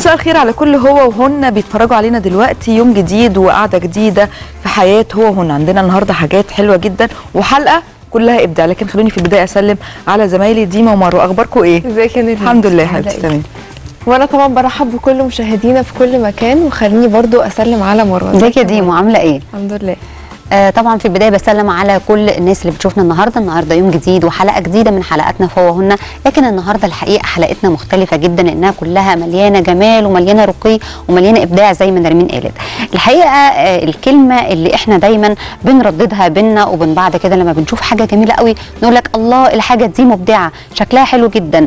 مساء الخير على كل هو وهن بيتفرجوا علينا دلوقتي يوم جديد وقعده جديده في حياه هو وهن عندنا النهارده حاجات حلوه جدا وحلقه كلها ابداع لكن خلوني في البدايه اسلم على زمايلي ديما ومروه اخباركم ايه ازيك يا نرمين الحمد لله يا عاملة حبيبتي إيه؟ تمام وانا طبعا برحب بكل مشاهدينا في كل مكان وخليني برضو اسلم على مروه ازيك يا ديمو عامله ايه الحمد لله آه طبعا في البدايه بسلم على كل الناس اللي بتشوفنا النهارده النهارده يوم جديد وحلقه جديده من حلقاتنا فوهن لكن النهارده الحقيقه حلقتنا مختلفه جدا لانها كلها مليانه جمال ومليانه رقي ومليانه ابداع زي ما نرمين قالت الحقيقه آه الكلمه اللي احنا دايما بنرددها بينا وبين بعض كده لما بنشوف حاجه جميله قوي نقول لك الله الحاجه دي مبدعه شكلها حلو جدا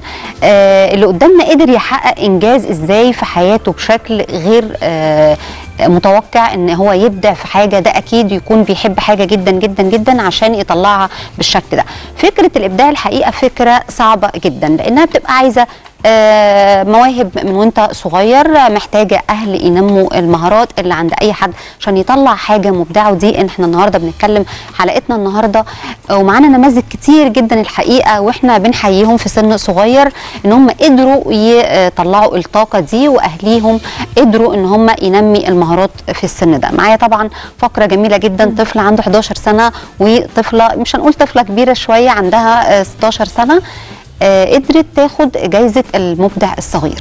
آه اللي قدامنا قدر يحقق انجاز ازاي في حياته بشكل غير آه متوقع ان هو يبدع في حاجه ده اكيد يكون بيحب حاجه جدا جدا جدا عشان يطلعها بالشكل ده فكره الابداع الحقيقه فكره صعبه جدا لانها بتبقى عايزه آه، مواهب من وانت صغير محتاجه اهل ينموا المهارات اللي عند اي حد عشان يطلع حاجه مبدعه ودي ان احنا النهارده بنتكلم حلقتنا النهارده آه، ومعانا نماذج كتير جدا الحقيقه واحنا بنحييهم في سن صغير ان هم قدروا يطلعوا الطاقه دي واهليهم قدروا ان هم ينمي المهارات في السن ده معايا طبعا فقره جميله جدا طفل عنده 11 سنه وطفله مش هنقول طفله كبيره شويه عندها آه، 16 سنه آه، قدرت تاخد جايزه المبدع الصغير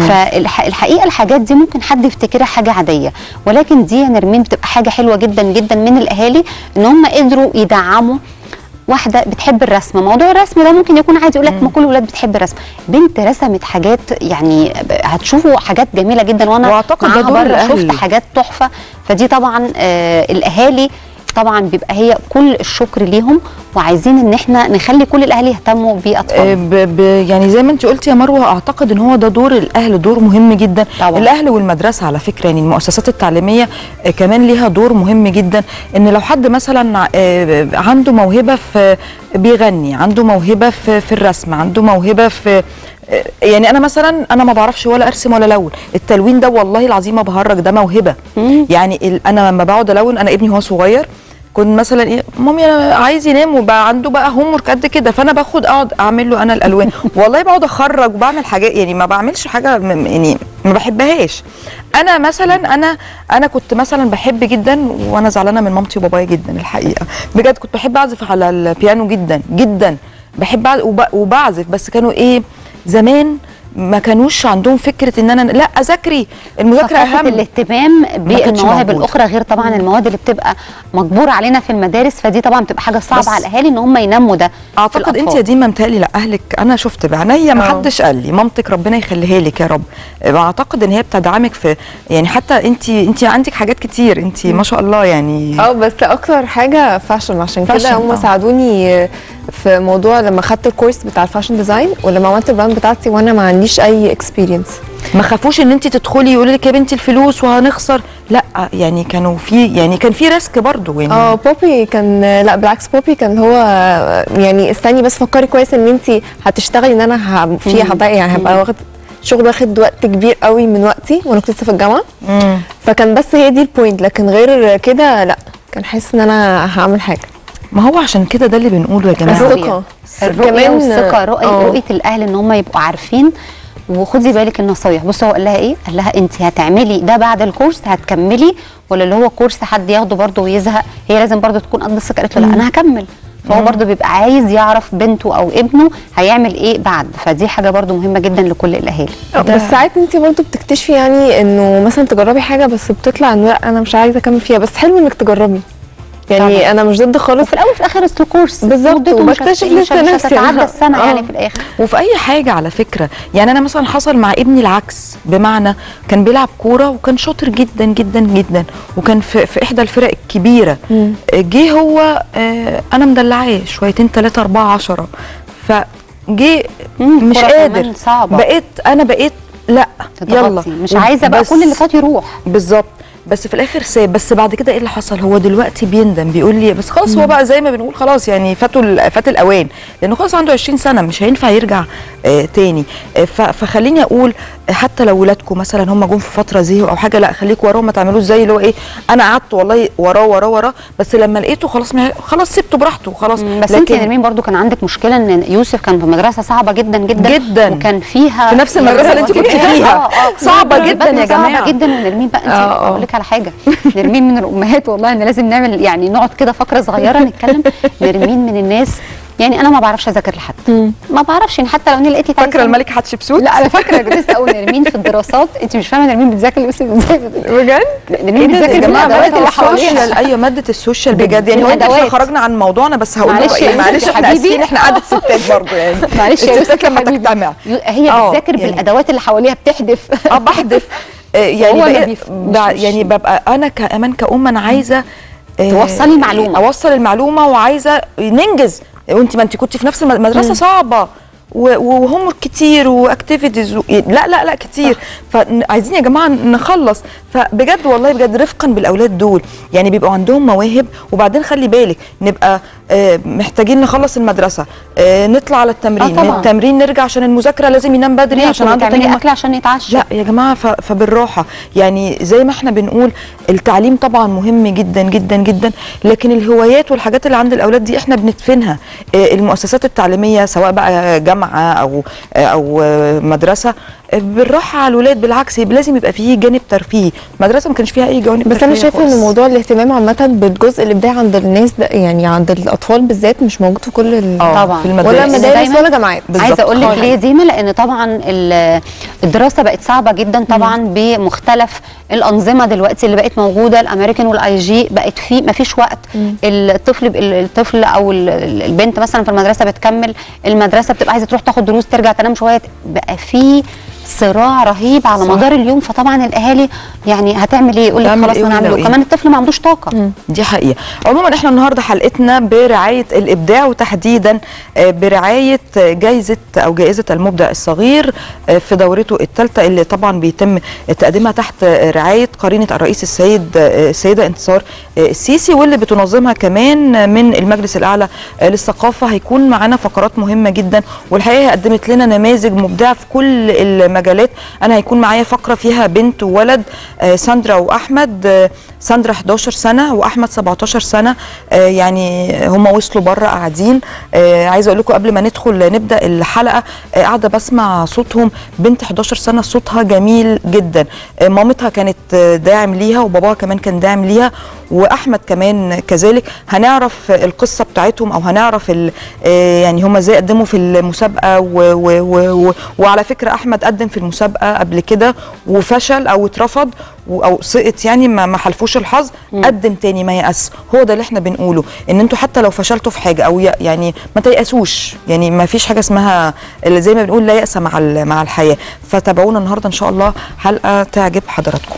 فالحقيقه الحاجات دي ممكن حد يفتكرها حاجه عاديه ولكن دي يا نرمين بتبقى حاجه حلوه جدا جدا من الاهالي ان هم قدروا يدعموا واحده بتحب الرسم موضوع الرسم ده ممكن يكون عادي يقول لك ما كل الولاد بتحب الرسم بنت رسمت حاجات يعني هتشوفوا حاجات جميله جدا وانا وأعتقد ده معاها دور بره الأهل. شفت حاجات تحفه فدي طبعا آه الاهالي طبعا بيبقى هي كل الشكر ليهم وعايزين ان احنا نخلي كل الاهالي يهتموا آه، باطفالهم ب ب يعني زي ما انت قلتي يا مروه اعتقد ان هو ده دور الاهل دور مهم جدا طبعا. الاهل والمدرسه على فكره يعني المؤسسات التعليميه آه، كمان ليها دور مهم جدا ان لو حد مثلا آه، عنده موهبه في بيغني عنده موهبه في في الرسم عنده موهبه في آه، يعني انا مثلا انا ما بعرفش ولا ارسم ولا الون التلوين ده والله العظيم ما بهرج ده موهبه يعني ال- انا لما بقعد الون انا ابني وهو صغير كنت مثلا ايه مامي انا عايز ينام وبقى عنده بقى هوم ورك قد كده فانا باخد اقعد اعمل له انا الالوان والله بقعد اخرج وبعمل حاجات يعني ما بعملش حاجه م- يعني ما بحبهاش انا مثلا انا انا كنت مثلا بحب جدا وانا زعلانه من مامتي وبابايا جدا الحقيقه بجد كنت بحب اعزف على البيانو جدا جدا بحب أع- وب- وبعزف بس كانوا ايه زمان ما كانوش عندهم فكره ان انا لا اذاكري المذاكره ثقافه اهم الاهتمام كانتش بالمواهب موجودة. الاخرى غير طبعا المواد اللي بتبقى مجبور علينا في المدارس فدي طبعا بتبقى حاجه بس صعبه على الاهالي ان هم ينموا ده في اعتقد انت الأطفال. يا ديما متهيألي لا اهلك انا شفت بعينيا ما آه. حدش قال لي مامتك ربنا يخليها لك يا رب اعتقد ان هي بتدعمك في يعني حتى انت انت عندك حاجات كتير انت ما شاء الله يعني اه بس اكتر حاجه فاشن عشان فاشن، كده هم آه. ساعدوني في موضوع لما خدت الكورس بتاع الفاشن ديزاين ولما عملت البراند بتاعتي وانا ما عنديش اي اكسبيرينس ما خافوش ان انت تدخلي يقولوا لك يا بنتي الفلوس وهنخسر لا يعني كانوا في يعني كان في ريسك برضو يعني اه بوبي كان لا بالعكس بوبي كان هو يعني استني بس فكري كويس ان انت هتشتغلي ان انا ه- في هبقى يعني هبقى واخد شغل واخد وقت كبير قوي من وقتي وانا كنت لسه في الجامعه مم. فكان بس هي دي البوينت لكن غير كده لا كان حاسس ان انا هعمل حاجه ما هو عشان كده ده اللي بنقوله يا جماعه الثقة. الرؤيه كمان- والثقه رؤيه آه. رؤيه الاهل ان هم يبقوا عارفين وخدي بالك النصايح بص هو قال لها ايه قال لها انت هتعملي ده بعد الكورس هتكملي ولا اللي هو كورس حد ياخده برضه ويزهق هي لازم برضه تكون قد الثقه قالت له لا انا هكمل فهو برضه بيبقى عايز يعرف بنته او ابنه هيعمل ايه بعد فدي حاجه برضه مهمه جدا لكل الاهالي بس ساعات انت برضه بتكتشفي يعني انه مثلا تجربي حاجه بس بتطلع انه لا انا مش عايزه اكمل فيها بس حلو انك تجربي يعني طبعا. انا مش ضد خالص وفي الاول وفي الاخر اصل كورس بالظبط، مدته مش هت- وبكتشف مش لسه هت- مش نفسي. هتتعدى السنه آه. يعني في الاخر وفي اي حاجه على فكره يعني انا مثلا حصل مع ابني العكس بمعنى كان بيلعب كوره وكان شاطر جدا جدا جدا وكان في, في احدى الفرق الكبيره مم. جه هو آه انا مدلعاه شويتين ثلاثة أربعة عشرة فجه مم، مش الكورة قادر كمان صعبة. بقيت انا بقيت لا يلا تضغطي. مش عايزه بقى بس- كل اللي فات يروح بالظبط بس في الاخر ساب بس بعد كده ايه اللي حصل هو دلوقتي بيندم بيقول لي بس خلاص هو بقى زي ما بنقول خلاص يعني فاتوا ال- فات الاوان لانه خلاص عنده 20 سنه مش هينفع يرجع آه تاني آه ف- فخليني اقول آه، حتى لو ولادكم مثلا هم جم في فتره زهقوا او حاجه لا خليكوا وراهم ما تعملوش زي اللي هو ايه انا قعدت والله وراه وراه وراه بس لما لقيته خلاص ما خلاص سبته براحته خلاص بس انت يا نرمين برضو كان عندك مشكله ان يوسف كان في مدرسه صعبه جدا جدا جدا. وكان فيها في نفس المدرسة اللي انت كنت فيها. صعبة جدا يا جماعة. صعبه جدا ونرمين بقى انت اه، اه. اقول لك على حاجه نرمين من الامهات والله ان لازم نعمل يعني نقعد كده فقره صغيره نتكلم نرمين من الناس يعني انا ما بعرفش اذاكر لحد ما بعرفش يعني حتى لو اني لقيتي فاكره الملك حتشبسوت لا انا فاكره كنت لسه اقول نرمين في الدراسات انت مش فاهمه نرمين بتذاكر يوسف ازاي بجد نرمين ايه ده يا بتذاكر جماعه بالادوات ماده اللي حواليها السوشيال ايوه ماده السوشيال بجد يعني هو انت احنا بالأدوات. خرجنا عن موضوعنا بس هقول معلش لكم يا ايه معلش يوسف احنا حبيبي. اسفين احنا قعده ستات برضه يعني معلش يا الستات يوسف لما حبيبي. تجتمع هي اه، بتذاكر يعني- بالادوات اللي حواليها بتحدف اه بحدف آه، يعني هو ما بقيت- بيف- بع- مش- يعني ببقى انا كمان كأم انا عايزه آه، توصلي المعلومة. اوصل المعلومه وعايزه ننجز وانت ما انت كنت في نفس المدرسه صعبه وهم كتير واكتيفيتيز و... لا لا لا كتير فعايزين يا جماعه نخلص فبجد والله بجد رفقا بالاولاد دول يعني بيبقوا عندهم مواهب وبعدين خلي بالك نبقى آه، محتاجين نخلص المدرسه آه، نطلع على التمرين آه، من طبعا. التمرين نرجع عشان المذاكره لازم ينام بدري عشان عنده تاني تعملي يوم اكل عشان يتعشى لا يا جماعه ف- فبالراحه يعني زي ما احنا بنقول التعليم طبعا مهم جدا جدا جدا لكن الهوايات والحاجات اللي عند الاولاد دي احنا بندفنها آه، المؤسسات التعليميه سواء بقى جامعه او آه، او آه، مدرسه آه، بالراحه على الولاد بالعكس يبقى لازم يبقى فيه جانب ترفيهي المدرسه ما كانش فيها اي جوانب بس انا ترفيهية شايفه ان خالص. موضوع الاهتمام عامه بالجزء الابداعي عند الناس ده يعني عند الاطفال بالذات مش موجود في كل ال... آه، طبعا. في المدارس ولا مدارس دايماً ولا جامعات عايزه اقول لك خالص. ليه ديما لان طبعا ال- الدراسه بقت صعبه جدا طبعا بمختلف الانظمه دلوقتي اللي بقت موجوده الامريكان والاي جي بقت في ما فيش وقت الطفل الطفل او ال- ال- البنت مثلا في المدرسه بتكمل المدرسه بتبقى عايزه تروح تاخد دروس ترجع تنام شويه بقى في صراع رهيب على صح. مدار اليوم فطبعا الاهالي يعني هتعمل ايه يقول لك تعمل خلاص إيه انا ولو اعمل إيه؟ كمان الطفل ما عندوش طاقه دي حقيقة عموما احنا النهاردة حلقتنا برعاية الإبداع وتحديدا آه، برعاية آه، جايزة أو جائزة المبدع الصغير آه، في دورته الثالثة اللي طبعا بيتم تقديمها تحت آه، رعاية قرينة الرئيس السيد آه، السيدة انتصار آه، السيسي واللي بتنظمها كمان من المجلس الأعلى آه، للثقافة هيكون معانا فقرات مهمة جدا والحقيقة هي قدمت لنا نماذج مبدعة في كل المجالات أنا هيكون معايا فقرة فيها بنت وولد آه، ساندرا وأحمد آه، ساندرا 11 سنة وأحمد 17 سنة آه، يعني هم وصلوا بره قاعدين آه، عايزة أقول لكم قبل ما ندخل نبدأ الحلقة آه، قاعدة بسمع صوتهم بنت 11 سنة صوتها جميل جدا آه، مامتها كانت آه، داعم ليها وباباها كمان كان داعم ليها واحمد كمان كذلك هنعرف القصه بتاعتهم او هنعرف ال- آه، يعني هم ازاي قدموا في المسابقه و و و و وعلى فكره احمد قدم في المسابقه قبل كده وفشل او اترفض و- او سقط يعني ما ما حلفوش الحظ قدم تاني ما يأس هو ده اللي احنا بنقوله ان انتوا حتى لو فشلتوا في حاجه او ي- يعني ما تيأسوش يعني ما فيش حاجه اسمها اللي زي ما بنقول لا يأس مع ال- مع الحياه فتابعونا النهارده ان شاء الله حلقه تعجب حضراتكم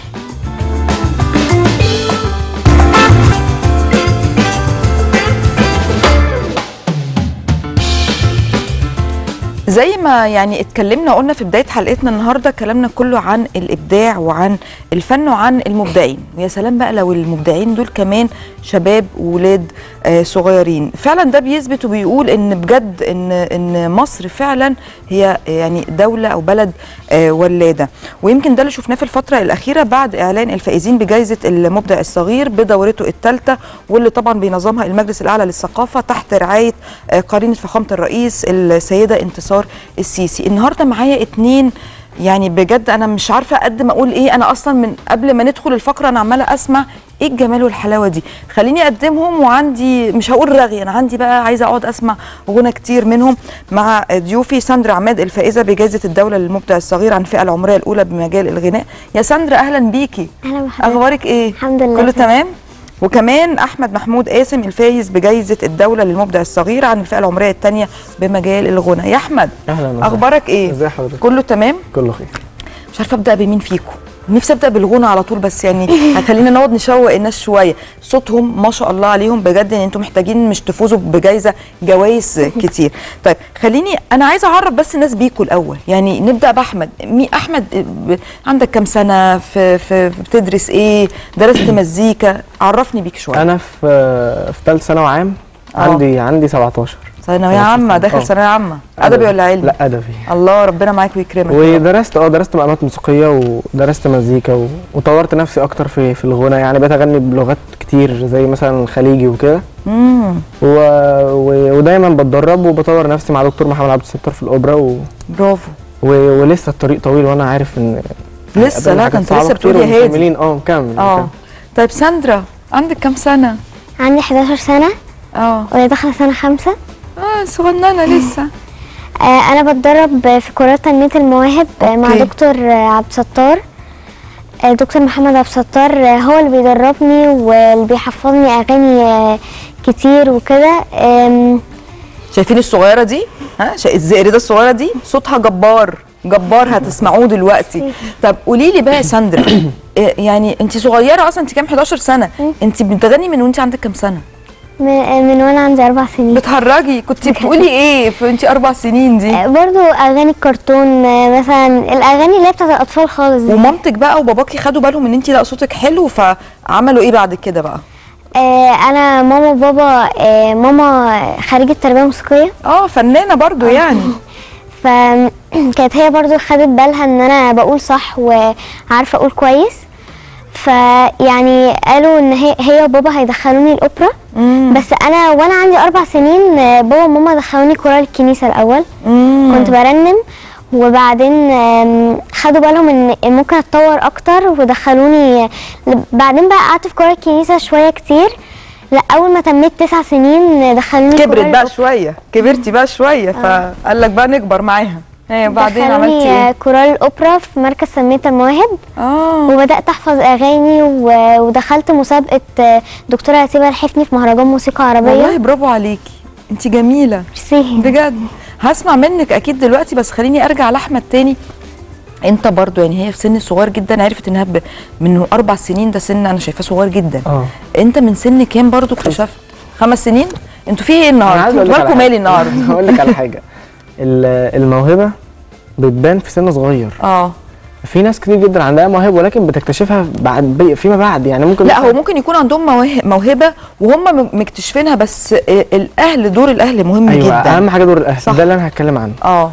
زي ما يعني اتكلمنا قلنا في بدايه حلقتنا النهارده كلامنا كله عن الابداع وعن الفن وعن المبدعين ويا سلام بقى لو المبدعين دول كمان شباب وولاد آه صغيرين فعلا ده بيثبت وبيقول ان بجد ان ان مصر فعلا هي يعني دوله او بلد آه ولاده ويمكن ده اللي شفناه في الفتره الاخيره بعد اعلان الفائزين بجائزه المبدع الصغير بدورته الثالثه واللي طبعا بينظمها المجلس الاعلى للثقافه تحت رعايه آه قرينه فخامه الرئيس السيده انتصار السيسي النهارده معايا اتنين يعني بجد انا مش عارفه قد ما اقول ايه انا اصلا من قبل ما ندخل الفقره انا عماله اسمع ايه الجمال والحلاوه دي خليني اقدمهم وعندي مش هقول رغي انا عندي بقى عايزه اقعد اسمع غنى كتير منهم مع ضيوفي ساندرا عماد الفائزه بجائزه الدوله للمبدع الصغير عن الفئه العمريه الاولى بمجال الغناء يا ساندرا اهلا بيكي اهلا بحضرتك اخبارك ايه الحمد لله كله تمام وكمان احمد محمود قاسم الفايز بجائزه الدوله للمبدع الصغير عن الفئه العمريه الثانيه بمجال الغنى يا احمد اهلا وسهلا اخبارك ايه ازي حضرتك كله تمام كله خير مش عارفه ابدا بمين فيكم نفسي ابدا بالغنى على طول بس يعني هتخلينا نقعد نشوق الناس شويه صوتهم ما شاء الله عليهم بجد ان انتم محتاجين مش تفوزوا بجائزه جوائز كتير طيب خليني انا عايزه اعرف بس الناس بيكوا الاول يعني نبدا باحمد مي احمد ب- عندك كام سنه في, في بتدرس ايه درست مزيكا عرفني بيك شويه انا في في ثالث ثانوي عام آه. عندي عندي 17 ثانويه درست عامه سنة. داخل آه. ثانويه عامه ادبي ولا علمي لا ادبي الله ربنا معاك ويكرمك ودرست اه درست مقامات موسيقيه ودرست مزيكا و... وطورت نفسي اكتر في في الغنى يعني بقيت اغني بلغات كتير زي مثلا الخليجي وكده امم و... و... ودايما بتدرب وبطور نفسي مع دكتور محمد عبد الستار في الاوبرا و... برافو و... ولسه الطريق طويل وانا عارف ان لسه لا حاجات ده انت صعبة لسه كتير بتقول يا هادي ومكملين اه مكمل اه مكمل. طيب ساندرا عندك كام سنه عندي 11 سنة اه وهي داخلة سنة خمسة اه صغننه لسه آه، أنا بتدرب في كورات تنمية المواهب آه، مع أوكي. دكتور آه، عبد الستار آه، دكتور محمد عبد الستار آه، هو اللي بيدربني واللي بيحفظني أغاني آه، كتير وكده آم، شايفين الصغيره دي ها شا- الزئرده الصغيره دي صوتها جبار جبار هتسمعوه دلوقتي طب قولي لي بقى يا ساندرا إيه يعني انت صغيره اصلا انت كام 11 سنه انت بتغني من وانت عندك كام سنه من آه، من وأنا عندي أربع سنين بتهرجي كنت بتقولي ايه في انت اربع سنين دي آه، برضو أغاني الكرتون آه، مثلا الأغاني اللي هي بتاعت الأطفال خالص دي ومامتك بقى وباباكي خدوا بالهم ان انت لا صوتك حلو فعملوا ايه بعد كده بقى آه، أنا ماما وبابا آه، ماما خريجة تربية موسيقية اه فنانه برضو يعني فكانت هي برضو خدت بالها ان انا بقول صح وعارفه اقول كويس فيعني قالوا ان هي هي وبابا هيدخلوني الاوبرا بس انا وانا عندي اربع سنين آه، بابا وماما دخلوني كورال الكنيسه الاول كنت برنم وبعدين آم، خدوا بالهم ان ممكن اتطور اكتر ودخلوني بعدين بقى قعدت في كورال الكنيسه شويه كتير لا اول ما تميت تسع سنين دخلوني كبرت كورال بقى الأوبرا. شويه كبرتي بقى شويه فقال لك بقى نكبر معاها ايه بعدين دخلوني عملتي ايه كورال الاوبرا في مركز تنميه المواهب اه وبدات احفظ اغاني و- ودخلت مسابقه آه، دكتوره عتيبه الحفني في مهرجان موسيقى والله عربيه برافو عليكي انت جميله ميرسي بجد هسمع منك اكيد دلوقتي بس خليني ارجع لاحمد تاني انت برضو يعني هي في سن صغير جدا عرفت انها ب... من اربع سنين ده سن انا شايفاه صغير جدا اه انت من سن كام برضو اكتشفت خمس سنين انتوا في ايه انا النهارده عايز اقول انتوا لك على مالكم حاجة. مالي النهارده هقول لك على حاجه ال- الموهبه بتبان في سن صغير اه في ناس كتير جدا عندها مواهب ولكن بتكتشفها بعد بي- فيما بعد يعني ممكن لا مثلاً- هو ممكن يكون عندهم مواه- موهبه وهم م- مكتشفينها بس ال- الاهل دور الاهل مهم ايوه جدا اهم حاجه دور الاهل صح. ده اللي انا هتكلم عنه اه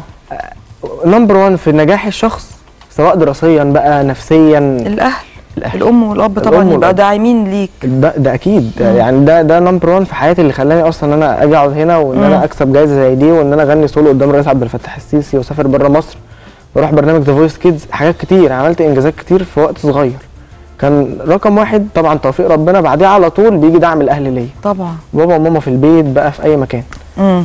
نمبر 1 في نجاح الشخص سواء دراسيا بقى نفسيا الاهل الاهل الام والاب طبعا الأم يبقى والأب. داعمين ليك ده, ده اكيد يعني ده ده نمبر 1 في حياتي اللي خلاني اصلا ان انا اجي اقعد هنا وان انا اكسب جايزه زي دي وان انا اغني سولو قدام الرئيس عبد الفتاح السيسي واسافر بره مصر واروح برنامج ذا فويس كيدز حاجات كتير عملت انجازات كتير في وقت صغير كان رقم واحد طبعا توفيق ربنا بعديه على طول بيجي دعم الاهل ليا طبعا بابا وماما في البيت بقى في اي مكان امم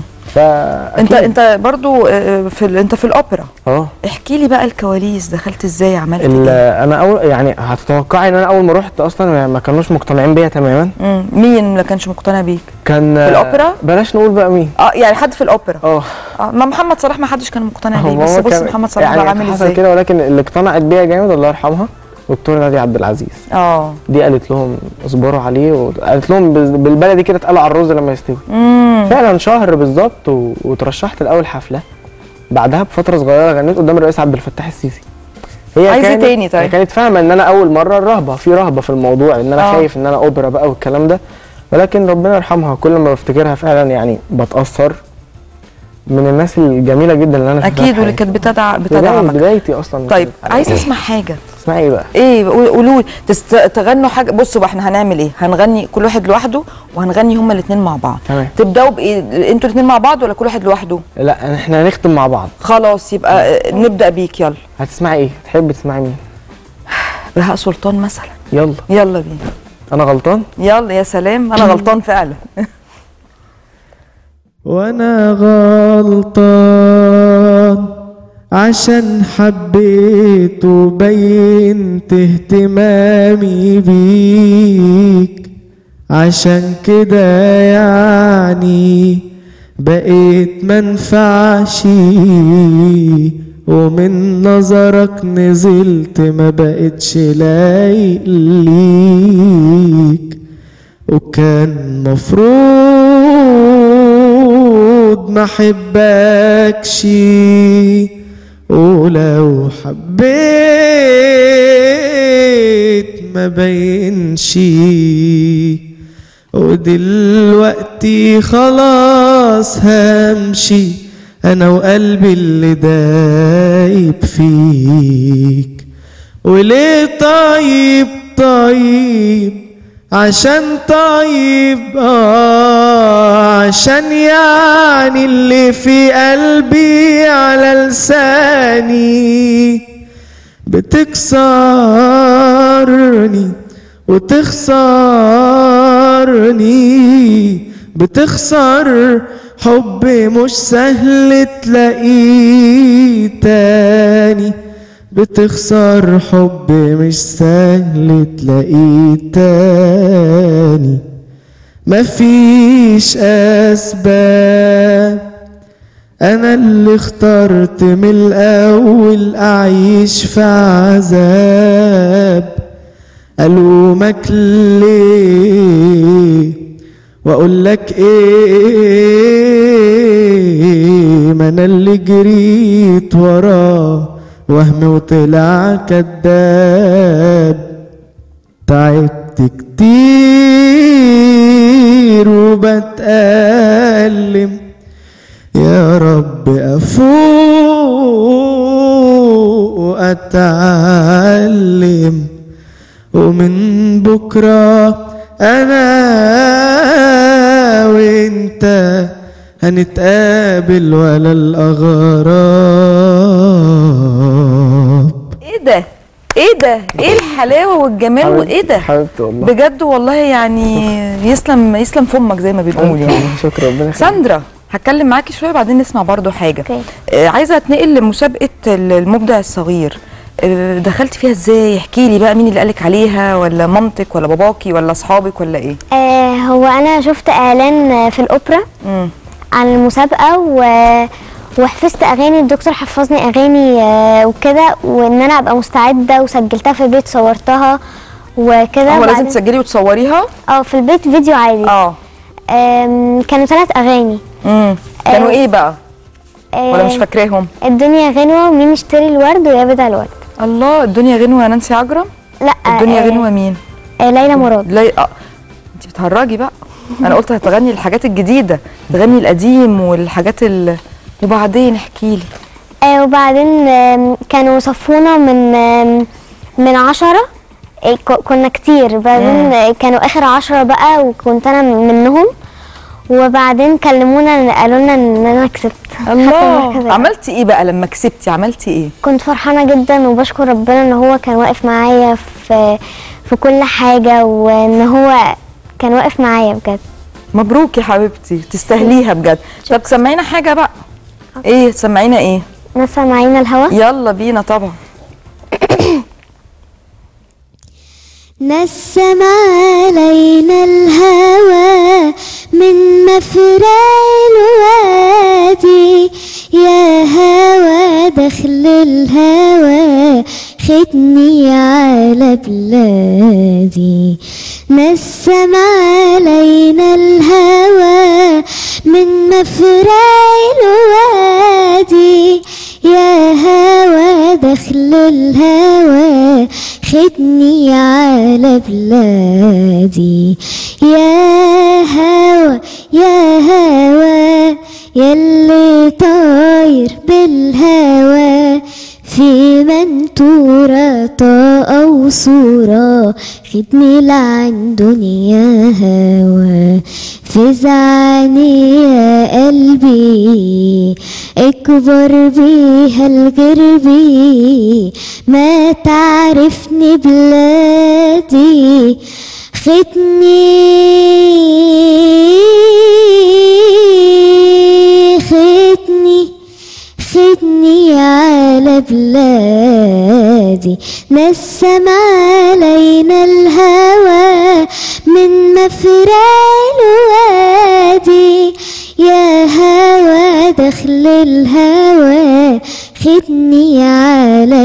فا انت انت برضو آه، في ال- انت في الاوبرا اه احكي لي بقى الكواليس دخلت ازاي عملت ال- ايه انا اول يعني هتتوقعي ان انا اول ما رحت اصلا ما كانوش مقتنعين بيا تماما مم. مين ما كانش مقتنع بيك كان في الأوبرا؟ بلاش نقول بقى مين اه يعني حد في الاوبرا اه اه ما محمد صلاح ما حدش كان مقتنع هو بيه بس ماما بص كان- محمد صلاح يعني بقى عامل حصل ازاي كده ولكن اللي اقتنعت بيا جامد الله يرحمها دكتور نادي عبد العزيز اه دي قالت لهم اصبروا عليه وقالت لهم بال- بالبلدي كده اتقلع الرز لما يستوي امم فعلا شهر بالظبط و- وترشحت لاول حفله بعدها بفتره صغيره غنيت قدام الرئيس عبد الفتاح السيسي هي عايزة كانت تاني طيب. هي كانت فاهمه ان انا اول مره الرهبه في رهبه في الموضوع ان انا آه. خايف ان انا اوبرا بقى والكلام ده ولكن ربنا يرحمها كل ما بفتكرها فعلا يعني بتاثر من الناس الجميله جدا اللي انا شفتها اكيد في واللي حياتي. كانت بتدع بداية بتدعمك بدايتي اصلا طيب كانت- عايز اسمع حاجه اسمعي ايه بقى ايه قول- قولوا لي تست... تغنوا حاجه بصوا بقى احنا هنعمل ايه هنغني كل واحد لوحده وهنغني هما الاثنين مع بعض تمام. تبداوا بايه انتوا الاثنين مع بعض ولا كل واحد لوحده لا احنا هنختم مع بعض خلاص يبقى آه، نبدا بيك يلا هتسمعي ايه تحبي تسمعي مين بهاء سلطان مثلا يلا يلا بينا انا غلطان يلا يا سلام انا غلطان فعلا وانا غلطان عشان حبيت وبينت اهتمامي بيك عشان كده يعني بقيت منفعش ومن نظرك نزلت ما بقتش لايق ليك وكان مفروض ما حبكش ولو حبيت ما بينش ودلوقتي خلاص همشي انا وقلبي اللي دايب فيك وليه طيب طيب عشان طيب آه عشان يعني اللي في قلبي على لساني بتكسرني وتخسرني بتخسر حب مش سهل تلاقيه تاني بتخسر حب مش سهل تلاقيه تاني مفيش أسباب أنا اللي اخترت من الأول أعيش في عذاب ألومك ليه وأقول لك إيه ما أنا اللي جريت وراه وهم وطلع كداب تعبت كتير وبتألم يا رب أفوق وأتعلم ومن بكرة أنا وإنت هنتقابل ولا الأغراب ايه ده ايه ده ايه الحلاوه والجمال حبيبتي- وايه ده حبيبتي والله بجد والله يعني يسلم يسلم فمك زي ما بنقول يعني شكرا ربنا يخليك. ساندرا هتكلم معاكي شويه بعدين نسمع برضو حاجه اوكي. آه عايزه اتنقل لمسابقه ال- المبدع الصغير آه دخلتي فيها ازاي احكي لي بقى مين اللي قالك عليها ولا مامتك ولا باباكي ولا اصحابك ولا ايه آه هو انا شفت اعلان في الاوبرا مم. عن المسابقه و وحفظت اغاني الدكتور حفظني اغاني آه وكده وان انا ابقى مستعده وسجلتها في البيت صورتها وكده هو لازم وبعدين- تسجلي وتصوريها اه في البيت فيديو عادي اه آم، كانوا ثلاث اغاني امم كانوا آه. ايه بقى ولا مش آه، فاكراهم الدنيا غنوه ومين يشتري الورد ويا بدع الورد الله الدنيا غنوه يا نانسي عجرم لا الدنيا آه، غنوه مين آه ليلى مراد لا اه انت بتهرجي بقى انا قلت هتغني الحاجات الجديده تغني القديم والحاجات ال... وبعدين احكي لي آه وبعدين آم، كانوا صفونا من آم، من عشرة آه، ك- كنا كتير بعدين آه، كانوا اخر عشرة بقى وكنت انا منهم وبعدين كلمونا قالوا لنا ان انا كسبت خدت المركز الله الأول. عملتي ايه بقى لما كسبتي عملتي ايه كنت فرحانة جدا وبشكر ربنا ان هو كان واقف معايا في في كل حاجة وان هو كان واقف معايا بجد مبروك يا حبيبتي تستاهليها بجد طب سمعينا حاجه بقى ايه سمعينا ايه ناس معانا الهوا يلا بينا طبعا نسم علينا الهوى من مفرع الوادي يا هوى دخل الهوى خدني على بلادي نسم علينا الهوى من مفرع الوادي يا هوى دخل الهوى خدني على بلادي يا هوى يا هوى يلي طاير بالهوى في منتورة طاقة وصورة خدني لعن دنيا هوى فزعني يا قلبي اكبر بيها الغربي ما تعرفني بلادي خدني خدني خدني على بلادي نسم علينا الهوى من مفرع الوادي يا هوى دخل الهوى خدني على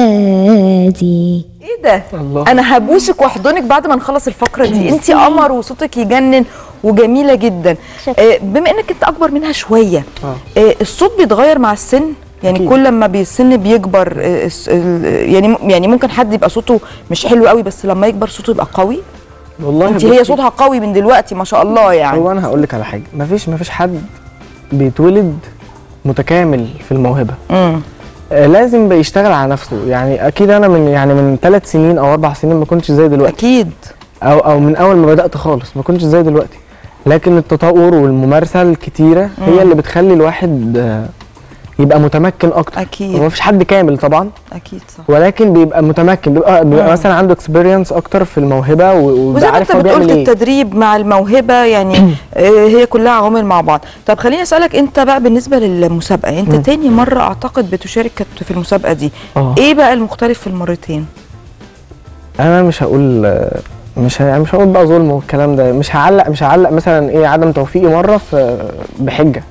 بلادي ايه ده الله. انا هبوسك واحضنك بعد ما نخلص الفقره دي انت قمر وصوتك يجنن وجميله جدا شكرا. آه، بما انك انت اكبر منها شويه آه. آه، الصوت بيتغير مع السن يعني أكيد. كل ما السن بيكبر آه، الس- ال- يعني يعني ممكن حد يبقى صوته مش حلو قوي بس لما يكبر صوته يبقى قوي والله انت هي بصي، صوتها قوي من دلوقتي ما شاء الله يعني هو انا هقول لك على حاجه مفيش مفيش حد بيتولد متكامل في الموهبه امم آه، لازم بيشتغل على نفسه يعني اكيد انا من يعني من ثلاث سنين او اربع سنين ما كنتش زي دلوقتي اكيد او او من اول ما بدات خالص ما كنتش زي دلوقتي لكن التطور والممارسه الكتيره هي اللي بتخلي الواحد آه، يبقى متمكن اكتر أكيد. هو مفيش حد كامل طبعا اكيد صح ولكن بيبقى متمكن بيبقى, بيبقى مثلا عنده اكسبيرينس اكتر في الموهبه و- وزي وبيبقى ما عارف انت هو بتقول بيعمل ايه التدريب مع الموهبه يعني آه، هي كلها عوامل مع بعض طب خليني اسالك انت بقى بالنسبه للمسابقه انت تاني مره اعتقد بتشارك كت- في المسابقه دي اه ايه بقى المختلف في المرتين انا مش هقول آه، مش ه- يعني مش هقول بقى ظلم والكلام ده مش هعلق مش هعلق مثلا ايه عدم توفيقي مره في بحجه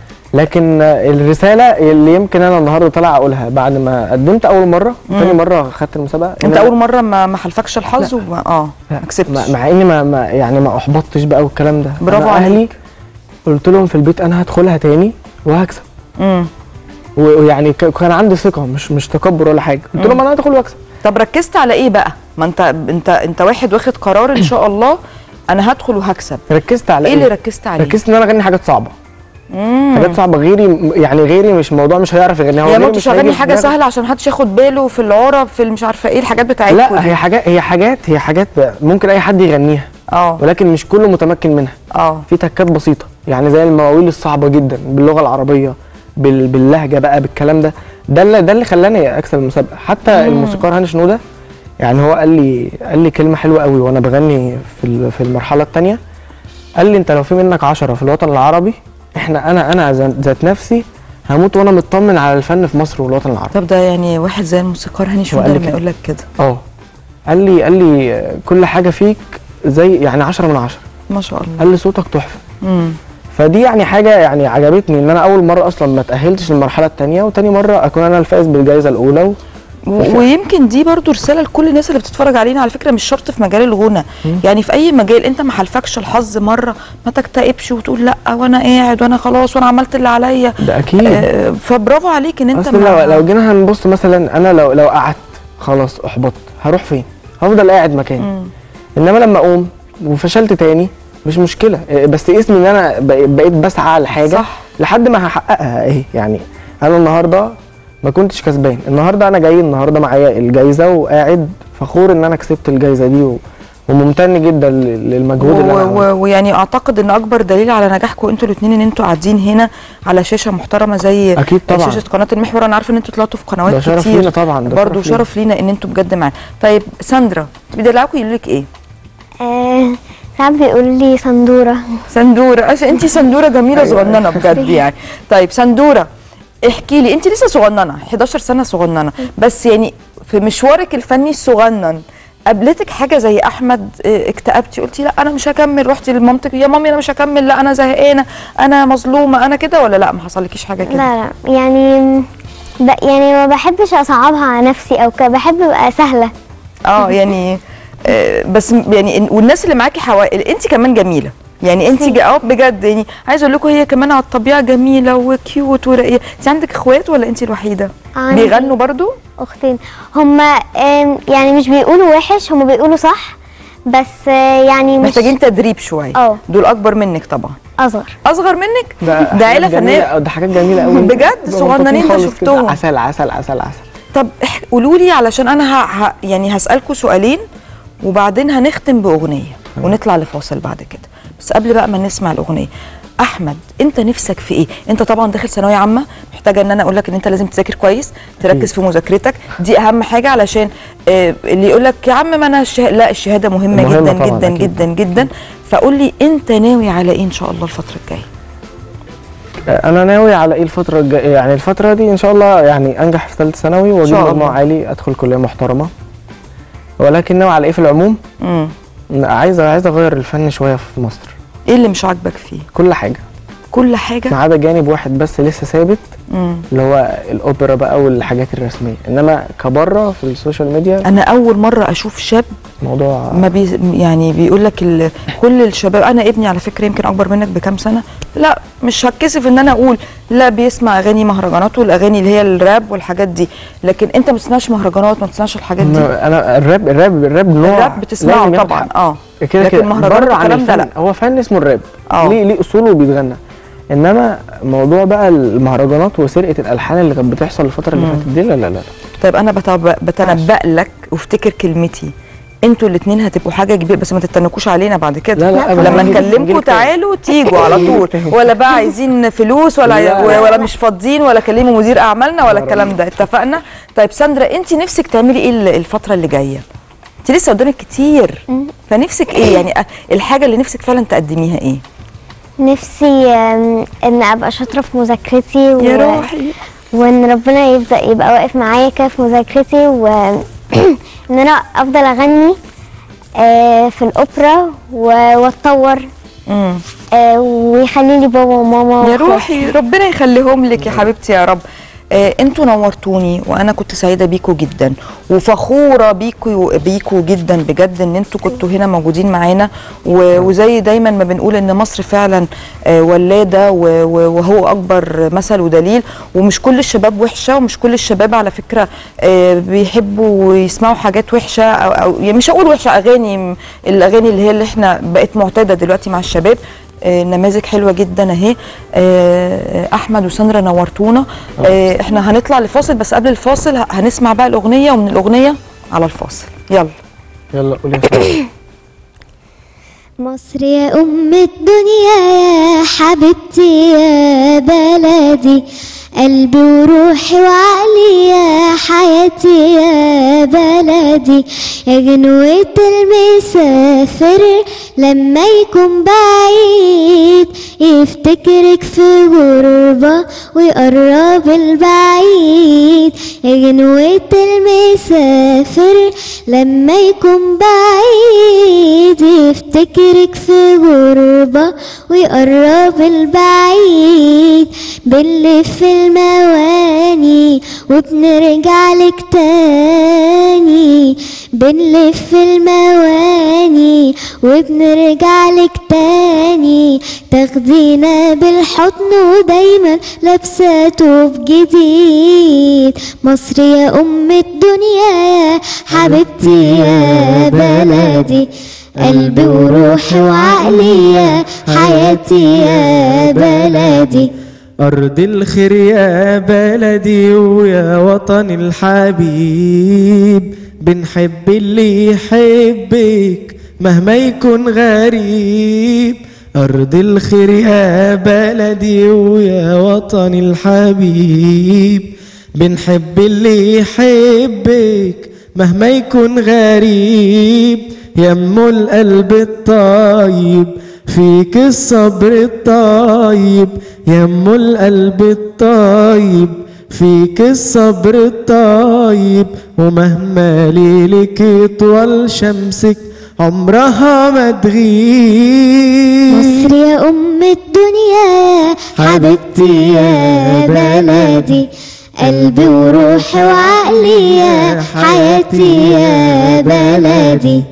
لكن آه، الرساله اللي يمكن انا النهارده طالع اقولها بعد ما قدمت اول مره وتاني مره خدت المسابقه إن انت أنا- اول مره ما ما حلفكش الحظ وما اه لا، ما كسبتش مع, مع اني ما, ما يعني ما احبطتش بقى والكلام ده برافو أنا اهلي عليك. قلت لهم في البيت انا هدخلها تاني وهكسب امم و- ويعني ك- كان عندي ثقه مش مش تكبر ولا حاجه قلت لهم انا هدخل واكسب طب ركزت على ايه بقى ما انت انت انت واحد واخد قرار ان شاء الله انا هدخل وهكسب ركزت على ايه اللي ركزت عليه ركزت ان انا اغني حاجات صعبه مم. حاجات صعبه غيري يعني غيري مش موضوع مش هيعرف يغنيها هو يا غيري ما مش تشغلني هيجي في حاجه دماغه. سهله عشان محدش ياخد باله في العرب في مش عارفه ايه الحاجات بتاعتكم لا دي. هي حاجات هي حاجات هي حاجات ممكن اي حد يغنيها اه ولكن مش كله متمكن منها اه في تكات بسيطه يعني زي المواويل الصعبه جدا باللغه العربيه بال... باللهجه بقى بالكلام ده ده اللي ده اللي خلاني اكسب المسابقه حتى الموسيقار هاني شنوده يعني هو قال لي قال لي كلمه حلوه قوي وانا بغني في ال- في المرحله الثانيه قال لي انت لو في منك عشرة في الوطن العربي احنا انا انا ذات ذات نفسي هموت وانا مطمن على الفن في مصر والوطن العربي طب ده يعني واحد زي الموسيقار هاني شنودة وقال لي لما كده. يقول لك كده اه قال لي قال لي آه، كل حاجه فيك زي يعني عشرة من عشرة ما شاء الله قال لي صوتك تحفه امم فدي يعني حاجه يعني عجبتني ان انا اول مره اصلا ما تاهلتش للمرحله الثانيه وتاني مره اكون انا الفائز بالجائزه الاولى و... و- ويمكن دي برضو رساله لكل الناس اللي بتتفرج علينا على فكره مش شرط في مجال الغنى يعني في اي مجال انت ما حلفكش الحظ مره ما تكتئبش وتقول لا وانا قاعد وانا خلاص وانا عملت اللي عليا ده اكيد آه، فبرافو عليك ان انت اصل ما- لو, لو جينا هنبص مثلا انا لو لو قعدت خلاص احبطت هروح فين هفضل قاعد مكاني مم. انما لما اقوم وفشلت تاني مش مشكله إيه، بس اسمي ان انا بق- بقيت بسعى لحاجه صح. لحد ما هحققها ايه يعني انا النهارده ما كنتش كسبان النهارده انا جاي النهارده معايا الجايزه وقاعد فخور ان انا كسبت الجايزه دي و... وممتن جدا لل- للمجهود اللي انا و- عملته. و- ويعني اعتقد ان اكبر دليل على نجاحكم انتوا الاثنين ان انتوا قاعدين هنا على شاشه محترمه زي أكيد طبعاً. شاشه قناه المحور انا عارفه ان انتوا طلعتوا في قنوات ده شرف كتير لينا طبعاً، ده برضه شرف لينا. شرف لينا ان انتوا بجد معانا طيب ساندرا بيدلعوكوا يقولوا لك ايه آه ساعات بيقول لي صندورة سندوره عشان انت سندوره جميله صغننه بجد يعني طيب سندوره احكي لي انت لسه صغننه 11 سنه صغننه بس يعني في مشوارك الفني الصغنن قابلتك حاجه زي احمد اه، اكتئبتي قلتي لا انا مش هكمل رحتي لمامتك يا مامي انا مش هكمل لا انا زهقانه انا مظلومه انا كده ولا لا ما حصلكيش حاجه كده لا لا يعني ب يعني ما بحبش اصعبها على نفسي او كده بحب ابقى سهلة اه يعني آه، بس م- يعني إن- والناس اللي معاكي حوالي انت كمان جميله يعني انت جا- اه بجد يعني عايزه اقول لكم هي كمان على الطبيعه جميله وكيوت ورقيقه انت عندك اخوات ولا انت الوحيده عندي. بيغنوا برضو اختين هما آم، يعني مش بيقولوا وحش هما بيقولوا صح بس آه، يعني مش محتاجين تدريب شويه اه. دول اكبر منك طبعا اصغر اصغر منك ده حاجات عيله جميلة فنيه أوي، ده حاجات جميله قوي بجد؟ صغننين ده شفتهم. عسل عسل عسل عسل طب قولوا لي علشان انا ه... ه... يعني هسالكم سؤالين وبعدين هنختم باغنيه ونطلع لفاصل بعد كده بس قبل بقى ما نسمع الاغنيه احمد انت نفسك في ايه انت طبعا داخل ثانويه عامه محتاجه ان انا اقول لك ان انت لازم تذاكر كويس تركز في مذاكرتك دي اهم حاجه علشان آه اللي يقول لك يا عم ما انا الشه... لا الشهاده مهمه, مهمة جدا طبعاً، جدا أكيد. جدا جدا فقول لي انت ناوي على ايه ان شاء الله الفتره الجايه انا ناوي على ايه الفتره الجايه يعني الفتره دي ان شاء الله يعني انجح في ثالثه ثانوي واجيب شاء الله. مجموع عالي ادخل كليه محترمه ولكن ناوي على ايه في العموم امم عايز عايز اغير الفن شويه في مصر ايه اللي مش عاجبك فيه كل حاجه كل حاجه ما عدا جانب واحد بس لسه ثابت مم. اللي هو الاوبرا بقى والحاجات الرسميه انما كبره في السوشيال ميديا انا اول مره اشوف شاب موضوع ما بي يعني بيقول لك ال... كل الشباب انا ابني على فكره يمكن اكبر منك بكام سنه لا مش هتكسف ان انا اقول لا بيسمع اغاني مهرجانات والاغاني اللي هي الراب والحاجات دي لكن انت ما بتسمعش مهرجانات ما بتسمعش الحاجات دي انا الراب الراب الراب نوع الراب بتسمعه لازم ياخد طبعا حقه. اه كده لكن كده مهرجانات بره عن والكلام ده الفن لا هو فن اسمه الراب اه. ليه ليه اصوله وبيتغنى انما موضوع بقى المهرجانات وسرقه الالحان اللي كانت بتحصل الفتره اللي مم. فاتت دي لا لا لا طيب انا بتب... بتنبأ لك وافتكر كلمتي انتوا الاثنين هتبقوا حاجه كبيره بس ما تتنكوش علينا بعد كده لا، لا، أبداً. لما هنجيب- نكلمكم هنجيب تاني. تعالوا تيجوا على طول ولا بقى عايزين فلوس ولا لا. و- ولا مش فاضيين ولا كلموا مدير اعمالنا ولا الكلام ده اتفقنا طيب ساندرا انت نفسك تعملي ايه ال- الفتره اللي جايه انت لسه قدامك كتير فنفسك ايه يعني أ- الحاجه اللي نفسك فعلا تقدميها ايه نفسي آم، ان ابقى شاطره في مذاكرتي و... يا روحي وان ربنا يبدا يبقى واقف معايا كده في مذاكرتي وان انا افضل اغني آه، في الاوبرا و- واتطور امم آه، ويخلي لي بابا وماما يا وأخواتي. روحي ربنا يخليهم لك يا حبيبتي يا رب آه انتوا نورتوني وانا كنت سعيده بيكوا جدا وفخوره بيكوا بيكوا جدا بجد ان انتوا كنتوا هنا موجودين معانا و- وزي دايما ما بنقول ان مصر فعلا آه ولاده و- و- وهو اكبر مثل ودليل ومش كل الشباب وحشه ومش كل الشباب على فكره آه بيحبوا ويسمعوا حاجات وحشه او, أو يعني مش هقول وحشه اغاني الاغاني اللي هي اللي احنا بقت معتاده دلوقتي مع الشباب آه، نماذج حلوه جدا اهي آه، احمد وساندرا نورتونا آه، احنا هنطلع لفاصل بس قبل الفاصل ه- هنسمع بقى الاغنيه ومن الاغنيه على الفاصل يلا يلا قولي يا سلام. مصر يا أم الدنيا يا حبيبتي يا بلدي قلبي وروحي وعقلي يا حياتي يا بلدي يا جنوة المسافر لما يكون بعيد يفتكرك في غربة ويقرب البعيد يا جنوة المسافر لما يكون بعيد يفتكرك في غربة ويقرب البعيد بنلف المواني وبنرجع لك تاني بنلف المواني وبنرجع لك تاني تاخدينا بالحضن ودايما لابسة توب جديد مصر يا أم الدنيا يا حبيبتي يا بلدي قلبي وروحي وعقلي يا حياتي يا بلدي أرض الخير يا بلدي ويا وطن الحبيب بنحب اللي يحبك مهما يكون غريب أرض الخير يا بلدي ويا وطن الحبيب بنحب اللي يحبك مهما يكون غريب يمو القلب الطيب فيك الصبر الطيب يمو القلب الطيب فيك الصبر الطيب ومهما ليلك يطول شمسك عمرها ما تغيب مصر يا أم الدنيا حبيبتي يا بلدي قلبي وروحي وعقلي يا حياتي يا بلدي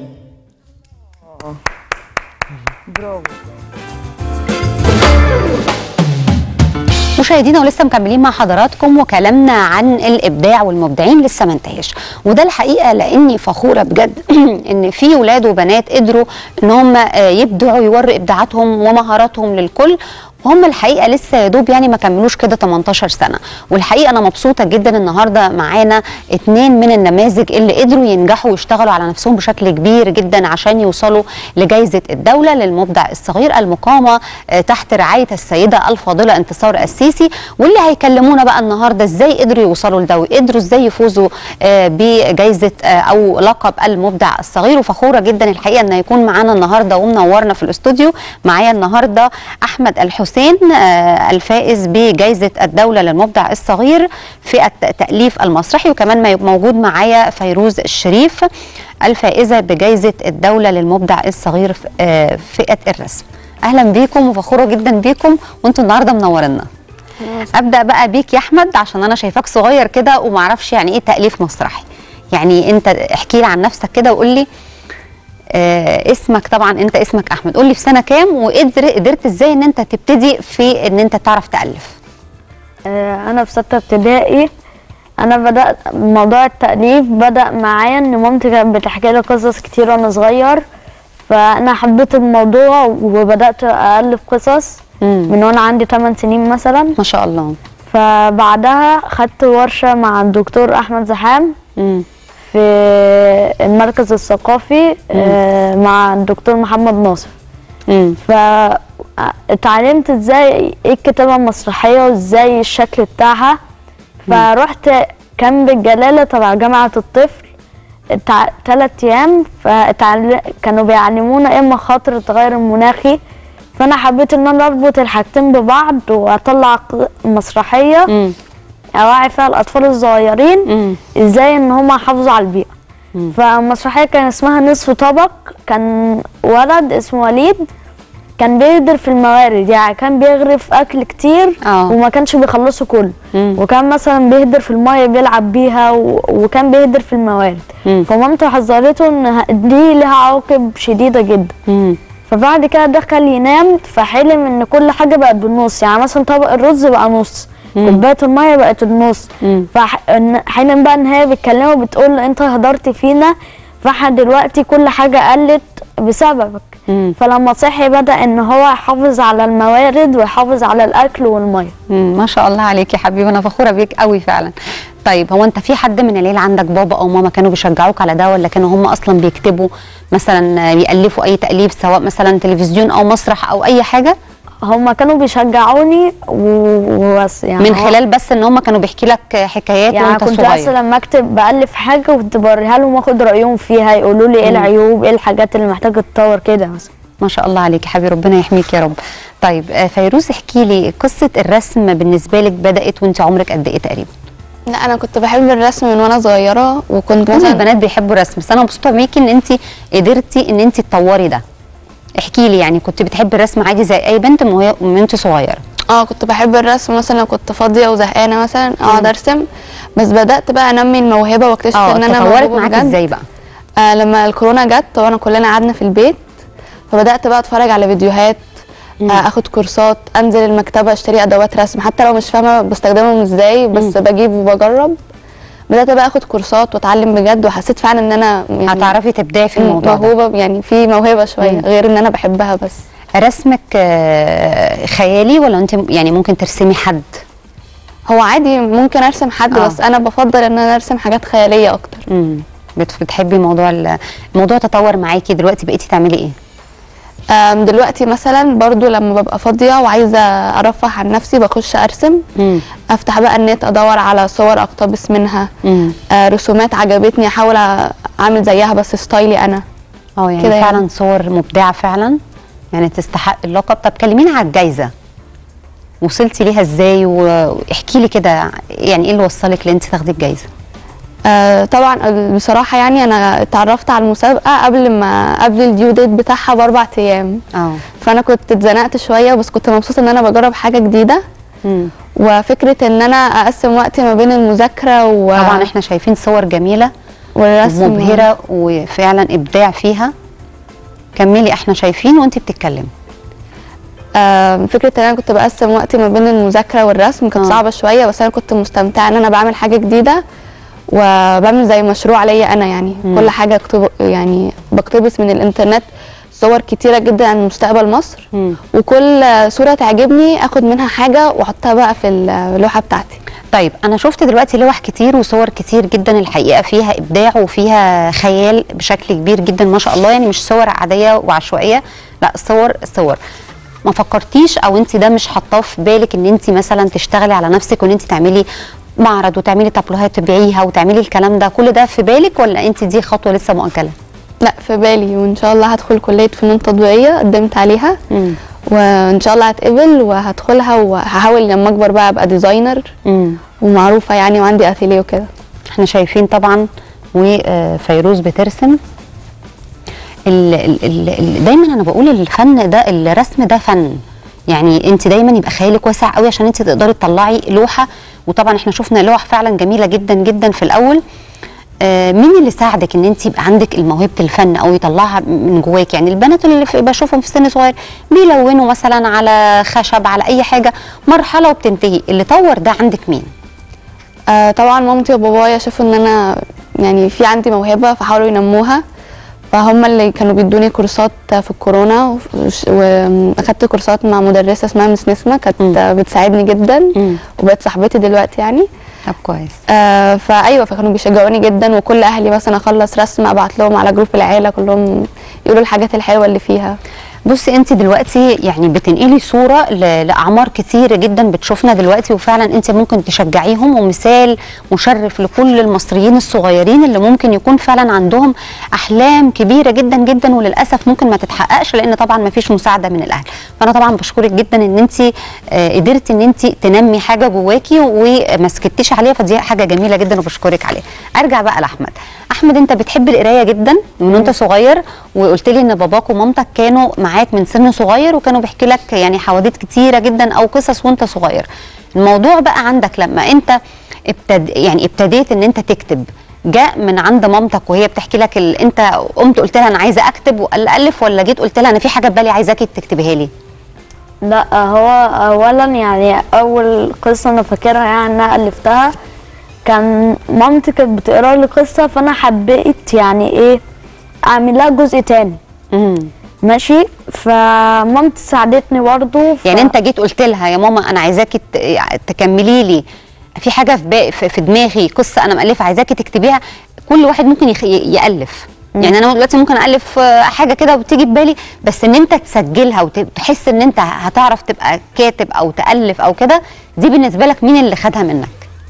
مشاهدينا ولسه مكملين مع حضراتكم وكلامنا عن الابداع والمبدعين لسه ما انتهاش وده الحقيقه لاني فخوره بجد ان في ولاد وبنات قدروا ان هم آه، يبدعوا يوروا ابداعاتهم ومهاراتهم للكل وهم الحقيقه لسه يا دوب يعني ما كملوش كده 18 سنه والحقيقه انا مبسوطه جدا النهارده معانا اتنين من النماذج اللي قدروا ينجحوا ويشتغلوا على نفسهم بشكل كبير جدا عشان يوصلوا لجائزه الدوله للمبدع الصغير المقامه آه، تحت رعايه السيده الفاضله انتصار السيسي واللي هيكلمونا بقى النهارده ازاي قدروا يوصلوا لده وقدروا ازاي يفوزوا آه، بجائزه آه، او لقب المبدع الصغير وفخوره جدا الحقيقه ان يكون معانا النهارده ومنورنا في الاستوديو معايا النهارده احمد الحسين آه، الفائز بجائزه الدوله للمبدع الصغير فئه تاليف المسرحي وكمان ما- موجود معايا فيروز الشريف الفائزه بجائزه الدوله للمبدع الصغير في- آه، فئه الرسم اهلا بيكم وفخوره جدا بيكم وانتوا النهارده منورنا ابدا بقى بيك يا احمد عشان انا شايفاك صغير كده ومعرفش يعني ايه تاليف مسرحي يعني انت احكي لي عن نفسك كده وقول لي آه اسمك طبعا انت اسمك احمد قول لي في سنه كام وقدر قدرت ازاي ان انت تبتدي في ان انت تعرف تالف آه، انا في سته ابتدائي انا بدات موضوع التاليف بدا معايا ان مامتي كانت بتحكي لي قصص كتير وانا صغير فانا حبيت الموضوع وبدات الف قصص مم. من وانا عندي 8 سنين مثلا ما شاء الله فبعدها خدت ورشه مع الدكتور احمد زحام مم. في المركز الثقافي آه، مع الدكتور محمد ناصر مم. فاتعلمت ازاي ايه الكتابة المسرحية وازاي الشكل بتاعها فرحت كامب الجلالة تبع جامعة الطفل تع... تلات ايام فتعل... كانوا بيعلمونا ايه مخاطر التغير المناخي فانا حبيت ان انا اربط الحاجتين ببعض واطلع ق- مسرحية مم. اوعي فيها الاطفال الصغيرين مم. ازاي ان هم يحافظوا على البيئه فالمسرحيه كان اسمها نصف طبق كان ولد اسمه وليد كان بيقدر في الموارد يعني كان بيغرف اكل كتير آه. وما كانش بيخلصه كله مم. وكان مثلا بيهدر في الميه بيلعب بيها و... وكان بيهدر في الموارد مم. فمامته حذرته ان ه- دي لها عواقب شديده جدا مم. فبعد كده دخل ينام فحلم ان كل حاجه بقت بالنص يعني مثلا طبق الرز بقى نص كوبايه الميه بقت النص مم. فحلم بقى ان هي بتكلمه بتقول له انت هدرت فينا فاحنا دلوقتي كل حاجه قلت بسببك مم. فلما صحي بدا ان هو يحافظ على الموارد ويحافظ على الاكل والميه مم. ما شاء الله عليك يا حبيبي انا فخوره بيك قوي فعلا طيب هو انت في حد من العيله عندك بابا او ماما كانوا بيشجعوك على ده ولا كانوا هم اصلا بيكتبوا مثلا بيالفوا اي تاليف سواء مثلا تلفزيون او مسرح او اي حاجه هما كانوا بيشجعوني و- وبس يعني من هو- خلال بس ان هم كانوا بيحكي لك حكايات يعني وانت كنت صغير بس لما اكتب بالف حاجه كنت بوريها لهم واخد رايهم فيها يقولوا لي ايه العيوب ايه الحاجات اللي محتاجه تتطور كده مثلا ما شاء الله عليك يا حبيبي ربنا يحميك يا رب طيب آه، فيروز احكي لي قصه الرسم بالنسبه لك بدات وانت عمرك قد ايه تقريبا لا انا كنت بحب الرسم من وانا صغيره وكنت كل مثلا البنات بيحبوا الرسم بس انا مبسوطه بيكي ان انت قدرتي ان انت تطوري ده احكي لي يعني كنت بتحبي الرسم عادي زي اي بنت من وهي- من انت صغيره اه كنت بحب الرسم مثلا لو كنت فاضيه وزهقانه مثلا اقعد ارسم بس بدات بقى انمي الموهبه واكتشف اه ان انا تطورت موهوبة معاكي بجد. ازاي بقى آه لما الكورونا جت طبعا كلنا قعدنا في البيت فبدات بقى اتفرج على فيديوهات آه اخد كورسات انزل المكتبه اشتري ادوات رسم حتى لو مش فاهمه بستخدمهم ازاي بس بجيب وبجرب بدات بقى اخد كورسات واتعلم بجد وحسيت فعلا ان انا يعني هتعرفي تبداي في الموضوع ده موهوبه يعني في موهبه شويه غير ان انا بحبها بس رسمك آه، خيالي ولا انت يعني ممكن ترسمي حد هو عادي ممكن ارسم حد آه. بس انا بفضل ان انا ارسم حاجات خياليه اكتر امم بت- بتحبي موضوع ال- الموضوع تطور معاكي دلوقتي بقيتي تعملي ايه آم، دلوقتي مثلا برضو لما ببقى فاضيه وعايزه ارفه عن نفسي بخش ارسم امم افتح بقى النت ادور على صور اقتبس منها امم آه، رسومات عجبتني احاول أ- اعمل زيها بس ستايلي انا اه يعني كده يعني. فعلا صور مبدعه فعلا يعني تستحق اللقب طب كلمينا على الجايزه وصلتي ليها ازاي واحكي لي كده يعني ايه اللي وصلك لان انت تاخدي الجايزه آه، طبعا بصراحه يعني انا اتعرفت على المسابقه قبل ما قبل الديو ديت بتاعها باربع ايام اه فانا كنت اتزنقت شويه بس كنت مبسوطه ان انا بجرب حاجه جديده مم. وفكره ان انا اقسم وقتي ما بين المذاكره و... طبعا احنا شايفين صور جميله والرسم مبهره وفعلا ابداع فيها كملي احنا شايفين وانت بتتكلمي آم، فكره ان انا كنت بقسم وقتي ما بين المذاكره والرسم كانت آه. صعبه شويه بس انا كنت مستمتعه ان انا بعمل حاجه جديده وبعمل زي مشروع ليا انا يعني مم. كل حاجه اكتب يعني بقتبس من الانترنت صور كتيره جدا عن مستقبل مصر مم. وكل صوره تعجبني اخد منها حاجه واحطها بقى في اللوحه بتاعتي طيب انا شفت دلوقتي لوح كتير وصور كتير جدا الحقيقه فيها ابداع وفيها خيال بشكل كبير جدا ما شاء الله يعني مش صور عاديه وعشوائيه لا صور صور ما فكرتيش او انت ده مش حاطاه في بالك ان انت مثلا تشتغلي على نفسك وان انت تعملي معرض وتعملي تابلوهات تبيعيها وتعملي الكلام ده كل ده في بالك ولا انت دي خطوه لسه مؤجله لا في بالي وان شاء الله هدخل كليه فنون تطبيقيه قدمت عليها امم وان شاء الله هتقبل وهدخلها وهحاول لما اكبر بقى ابقى ديزاينر امم ومعروفه يعني وعندي اتيليه وكده احنا شايفين طبعا وفيروز بترسم ال ال ال ال دايما انا بقول الفن ده الرسم ده فن يعني انت دايما يبقى خيالك واسع قوي عشان انت تقدري تطلعي لوحه وطبعا احنا شفنا لوح فعلا جميله جدا جدا في الاول آه، مين اللي ساعدك ان انت يبقى عندك موهبه الفن او يطلعها من جواك يعني البنات اللي في بشوفهم في سن صغير بيلونوا مثلا على خشب على اي حاجه مرحله وبتنتهي اللي طور ده عندك مين آه طبعا مامتي وبابايا شافوا ان انا يعني في عندي موهبه فحاولوا ينموها فهم اللي كانوا بيدوني كورسات في الكورونا وش- واخدت كورسات مع مدرسه اسمها مس نسمه كانت بتساعدني جدا مم. وبقت صاحبتي دلوقتي يعني طب كويس آه فايوه فكانوا بيشجعوني جدا وكل اهلي مثلا اخلص رسم ابعت لهم على جروب العيله كلهم يقولوا الحاجات الحلوه اللي فيها بصي انت دلوقتي يعني بتنقلي صوره ل- لاعمار كتير جدا بتشوفنا دلوقتي وفعلا انت ممكن تشجعيهم ومثال مشرف لكل المصريين الصغيرين اللي ممكن يكون فعلا عندهم احلام كبيره جدا جدا وللاسف ممكن ما تتحققش لان طبعا ما فيش مساعده من الاهل فانا طبعا بشكرك جدا ان انت آه، قدرتي ان انت تنمي حاجه جواكي وما سكتيش عليها فدي حاجه جميله جدا وبشكرك عليها ارجع بقى لاحمد احمد انت بتحب القرايه جدا من وانت صغير وقلت لي ان باباك ومامتك كانوا معاك من سن صغير وكانوا بيحكي لك يعني حواديت كتيره جدا او قصص وانت صغير الموضوع بقى عندك لما انت ابتد يعني ابتديت ان انت تكتب جاء من عند مامتك وهي بتحكي لك ال... انت قمت قلت لها انا عايزه اكتب والف ولا جيت قلت لها انا في حاجه في بالي عايزاكي تكتبيها لي لا هو اولا يعني اول قصه انا فاكرها يعني انا الفتها كان مامتي كانت بتقرا لي قصه فانا حبيت يعني ايه اعمل لها جزء تاني امم ماشي فمامتي ساعدتني برضه ف... يعني انت جيت قلت لها يا ماما انا عايزاكي ت- تكملي لي في حاجه في با- في في دماغي قصه انا مالفه عايزاكي تكتبيها كل واحد ممكن يخ- ي- يالف يعني انا دلوقتي ممكن الف آه، حاجه كده وبتيجي في بالي بس ان انت تسجلها وتحس ان انت هتعرف تبقى كاتب او تالف او كده دي بالنسبه لك مين اللي خدها منك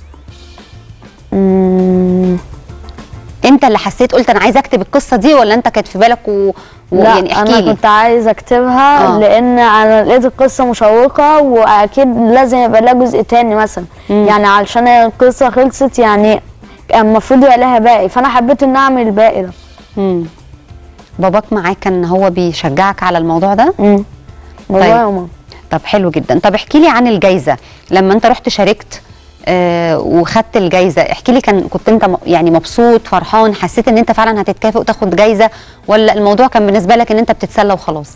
مم، انت اللي حسيت قلت انا عايزه اكتب القصه دي ولا انت كانت في بالك و... و... لا يعني احكي انا لي كنت عايزه اكتبها آه. آه. لان انا لقيت القصه مشوقه واكيد لازم يبقى لها جزء تاني مثلا مم. يعني علشان هي القصه خلصت يعني المفروض يبقى لها باقي فانا حبيت ان اعمل الباقي ده مم. باباك معاك كان هو بيشجعك على الموضوع ده امم بابا طيب. وماما طب حلو جدا طب احكي لي عن الجايزه لما انت رحت شاركت آه وخدت الجايزه احكي لي كان كنت انت م- يعني مبسوط فرحان حسيت ان انت فعلا هتتكافئ وتاخد جايزه ولا الموضوع كان بالنسبه لك ان انت بتتسلى وخلاص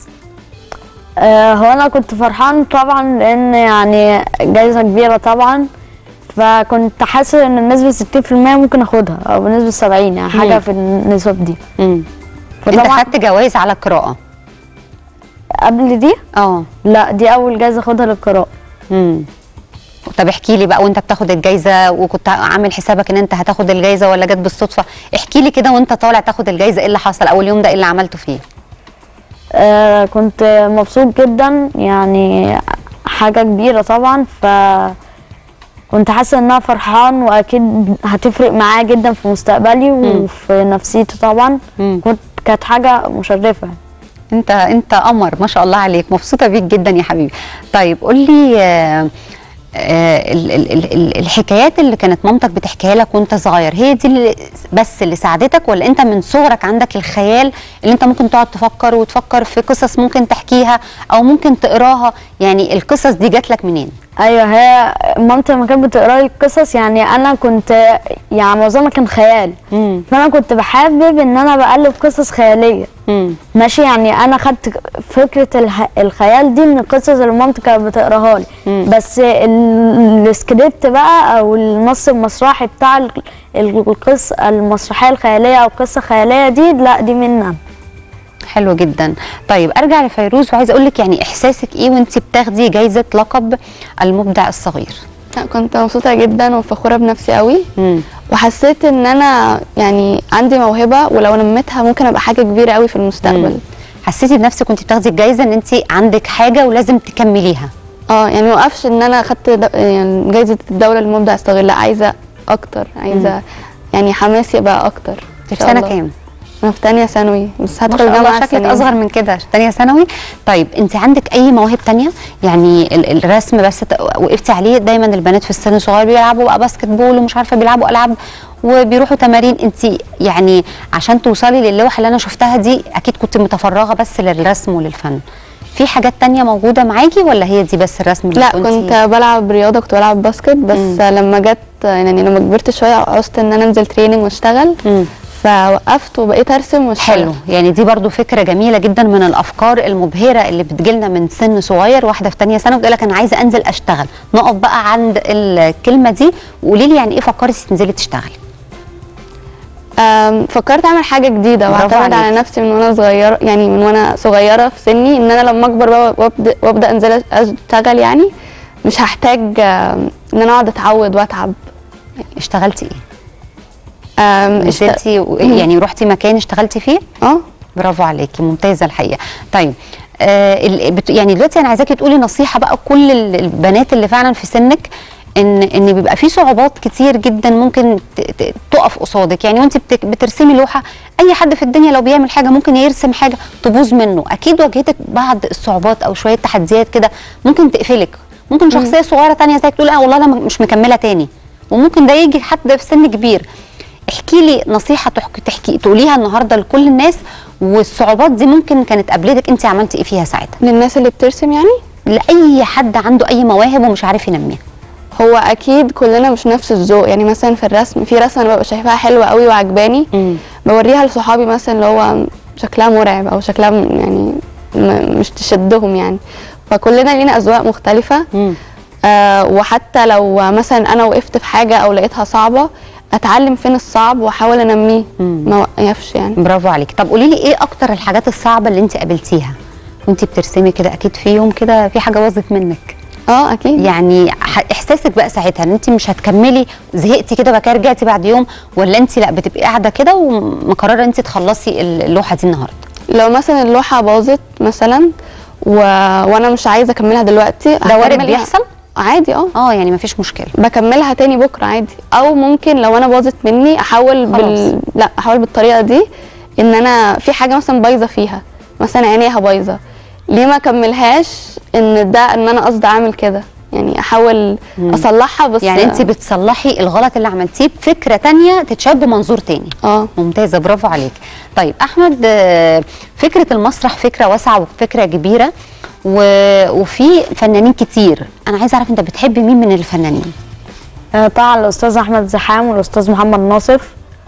آه هو انا كنت فرحان طبعا لان يعني جايزه كبيره طبعا فكنت حاسس ان النسبه 60% ممكن اخدها او بنسبه 70 يعني حاجه مم. في النسب دي امم انت فطبعا خدت جوائز على القراءه قبل دي اه لا دي اول جايزه اخدها للقراءه امم طب احكي لي بقى وانت بتاخد الجايزه وكنت عامل حسابك ان انت هتاخد الجايزه ولا جت بالصدفه احكي لي كده وانت طالع تاخد الجايزه ايه اللي حصل اول يوم ده ايه اللي عملته فيه آه كنت مبسوط جدا يعني حاجة كبيرة طبعا ف كنت حاسة ان انا فرحان واكيد هتفرق معايا جدا في مستقبلي وفي نفسيتي طبعا مم. كنت كانت حاجة مشرفة انت انت قمر ما شاء الله عليك مبسوطه بيك جدا يا حبيبي طيب قول لي آه، آه، ال- ال- ال- ال- الحكايات اللي كانت مامتك بتحكيها لك وانت صغير هي دي اللي بس اللي ساعدتك ولا انت من صغرك عندك الخيال اللي انت ممكن تقعد تفكر وتفكر في قصص ممكن تحكيها او ممكن تقراها يعني القصص دي جات لك منين ايوه هي مامتي لما كانت بتقرا لي القصص يعني انا كنت يعني معظمها كان خيال مم. فانا كنت بحبب ان انا بألف قصص خيالية مم. ماشي يعني انا خدت فكره الح... الخيال دي من القصص اللي مامتي كانت بتقراها لي مم. بس ال- السكريبت بقى او النص المسرحي بتاع ال- القصه المسرحيه الخياليه او القصه الخياليه دي لا دي مني حلو جدا طيب ارجع لفيروز وعايزه اقول لك يعني احساسك ايه وانت بتاخدي جايزه لقب المبدع الصغير لا، كنت مبسوطه جدا وفخوره بنفسي قوي مم. وحسيت ان انا يعني عندي موهبه ولو نميتها ممكن ابقى حاجه كبيره قوي في المستقبل حسيتي بنفسك وانت بتاخدي الجايزه ان انت عندك حاجه ولازم تكمليها اه يعني ما وقفش ان انا خدت د- يعني جايزه الدوله للمبدع الصغير لا عايزه اكتر عايزه يعني حماسي يبقى اكتر في إن شاء سنه الله. كام انا في تانية ثانوي بس ما هدخل شاء الله جامعة شكلك السنة دي. اصغر من كده تانية ثانوي طيب انت عندك اي مواهب تانية يعني ال- الرسم بس ت- وقفتي عليه دايما البنات في السن الصغير بيلعبوا بقى باسكت بول ومش عارفه بيلعبوا العاب وبيروحوا تمارين انت يعني عشان توصلي للوحه اللي انا شفتها دي اكيد كنت متفرغه بس للرسم وللفن في حاجات تانية موجودده معاكي ولا هي دي بس الرسم اللي لا كنتي- كنت بلعب رياضه كنت بلعب باسكت بس لما جت يعني لما كبرت شويه عوزت ان انا انزل تريننج واشتغل مم. فوقفت وبقيت ارسم واشتغل حلو يعني دي برضو فكره جميله جدا من الافكار المبهره اللي بتجيلنا من سن صغير واحده في تانية سنه بتقول لك انا عايزه انزل اشتغل نقف بقى عند الكلمه دي وقولي لي يعني ايه فكرتي تنزلي تشتغلي أم، فكرت اعمل حاجه جديده برافو واعتمد على عليكي. نفسي من وانا صغيره يعني من وانا صغيره في سني ان انا لما اكبر بقى وابدا وابدا انزل اشتغل يعني مش هحتاج أم، ان انا اقعد اتعود واتعب اشتغلتي ايه أم، اشت- نزلتي و- يعني رحتي مكان اشتغلتي فيه اه برافو عليكي ممتازه الحقيقه طيب آه ال- بت- يعني دلوقتي انا عايزاكي تقولي نصيحه بقى كل ال- البنات اللي فعلا في سنك ان ان بيبقى في صعوبات كتير جدا ممكن ت- ت- تقف قصادك يعني وانت بت- بترسمي لوحه اي حد في الدنيا لو بيعمل حاجه ممكن يرسم حاجه تبوظ منه اكيد واجهتك بعض الصعوبات او شويه تحديات كده ممكن تقفلك ممكن شخصيه صغيره تانية زيك تقول اه والله انا م- مش مكمله تاني وممكن ده يجي حد في سن كبير احكي لي نصيحه تحكي تحكي تقوليها النهارده لكل الناس والصعوبات دي ممكن كانت قابلتك انت عملتي ايه فيها ساعتها للناس اللي بترسم يعني لاي حد عنده اي مواهب ومش عارف ينميها هو اكيد كلنا مش نفس الذوق يعني مثلا في الرسم في رسمه انا ببقى شايفاها حلوه قوي وعجباني مم. بوريها لصحابي مثلا اللي هو شكلها مرعب او شكلها م- يعني م- مش تشدهم يعني فكلنا لينا اذواق مختلفه مم. آه وحتى لو مثلا انا وقفت في حاجه او لقيتها صعبه اتعلم فين الصعب واحاول انميه مم. ما اوقفش يعني برافو عليكي طب قولي لي ايه اكتر الحاجات الصعبه اللي انت قابلتيها وانت بترسمي كده اكيد في يوم كده في حاجه باظت منك اه اكيد يعني ح- احساسك بقى ساعتها ان انت مش هتكملي زهقتي كده بقى كده رجعتي بعد يوم ولا انت لا بتبقي قاعده كده ومقرره انت تخلصي اللوحه دي النهارده لو مثلا اللوحه باظت مثلا و... وانا مش عايزه اكملها دلوقتي ده وارد هكملها- بيحصل عادي اه اه يعني مفيش مشكله بكملها تاني بكره عادي او ممكن لو انا باظت مني احاول خلاص. بال... لا احاول بالطريقه دي ان انا في حاجه مثلا بايظه فيها مثلا عينيها بايظه ليه ما اكملهاش ان ده ان انا قصدي اعمل كده يعني احاول اصلحها بس يعني انت بتصلحي الغلط اللي عملتيه بفكره تانية تتشاف بمنظور تاني اه ممتازه برافو عليك طيب احمد آه، فكره المسرح فكره واسعه وفكره كبيره و... وفي فنانين كتير انا عايزه اعرف انت بتحبي مين من الفنانين آه، طبعا الاستاذ احمد زحام والاستاذ محمد ناصف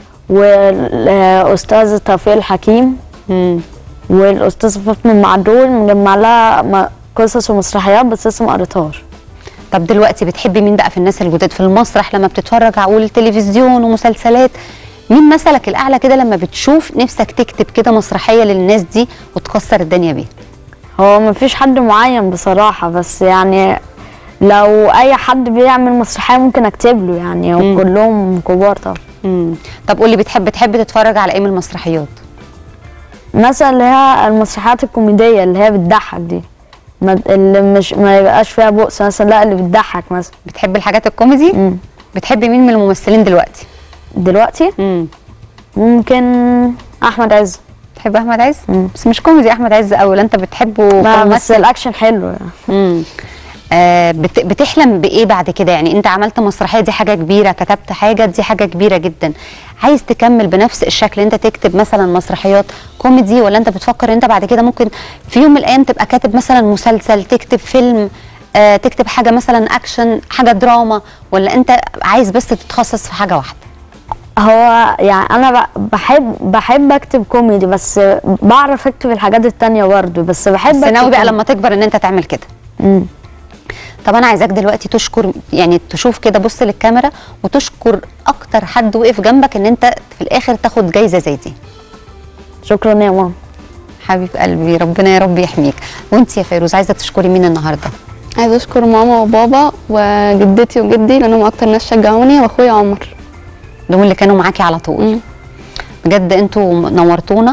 والاستاذ توفيق الحكيم مم. والاستاذ فاطمه معدول مجمع لها م- قصص ومسرحيات بس لسه ما قريتهاش طب دلوقتي بتحبي مين بقى في الناس الجداد في المسرح لما بتتفرج على التلفزيون ومسلسلات مين مثلك الاعلى كده لما بتشوف نفسك تكتب كده مسرحيه للناس دي وتكسر الدنيا بيها هو ما فيش حد معين بصراحه بس يعني لو اي حد بيعمل مسرحيه ممكن اكتب له يعني وكلهم كبار طبعا مم. طب قولي بتحب بتحب تتفرج على ايه من المسرحيات مثلا اللي هي المسرحيات الكوميديه اللي هي بتضحك دي ما اللي مش ما يبقاش فيها بؤس مثلا لا اللي بتضحك مثلا بتحب الحاجات الكوميدي مم. بتحبي مين من الممثلين دلوقتي دلوقتي مم. ممكن احمد عز بتحب احمد عز مم. بس مش كوميدي احمد عز قوي ولا انت بتحبه ما بس كممثل الاكشن حلو يعني مم. آه بت بتحلم بايه بعد كده يعني انت عملت مسرحيه دي حاجه كبيره كتبت حاجه دي حاجه كبيره جدا عايز تكمل بنفس الشكل انت تكتب مثلا مسرحيات كوميدي ولا انت بتفكر انت بعد كده ممكن في يوم من الايام تبقى كاتب مثلا مسلسل تكتب فيلم آه تكتب حاجه مثلا اكشن حاجه دراما ولا انت عايز بس تتخصص في حاجه واحده هو يعني انا ب- بحب بحب اكتب كوميدي بس بعرف اكتب الحاجات التانية برضه بس بحب بس أكتب ناوي بقى كوميدي. لما تكبر ان انت تعمل كده مم. طب انا عايزاك دلوقتي تشكر يعني تشوف كده بص للكاميرا وتشكر اكتر حد وقف جنبك ان انت في الاخر تاخد جايزه زي دي شكرا يا ماما حبيب قلبي ربنا يا رب يحميك وانت يا فيروز عايزه تشكري مين النهارده عايزه اشكر ماما وبابا وجدتي وجدي لانهم اكتر ناس شجعوني واخويا عمر دول اللي كانوا معاكي على طول مم. بجد انتوا نورتونا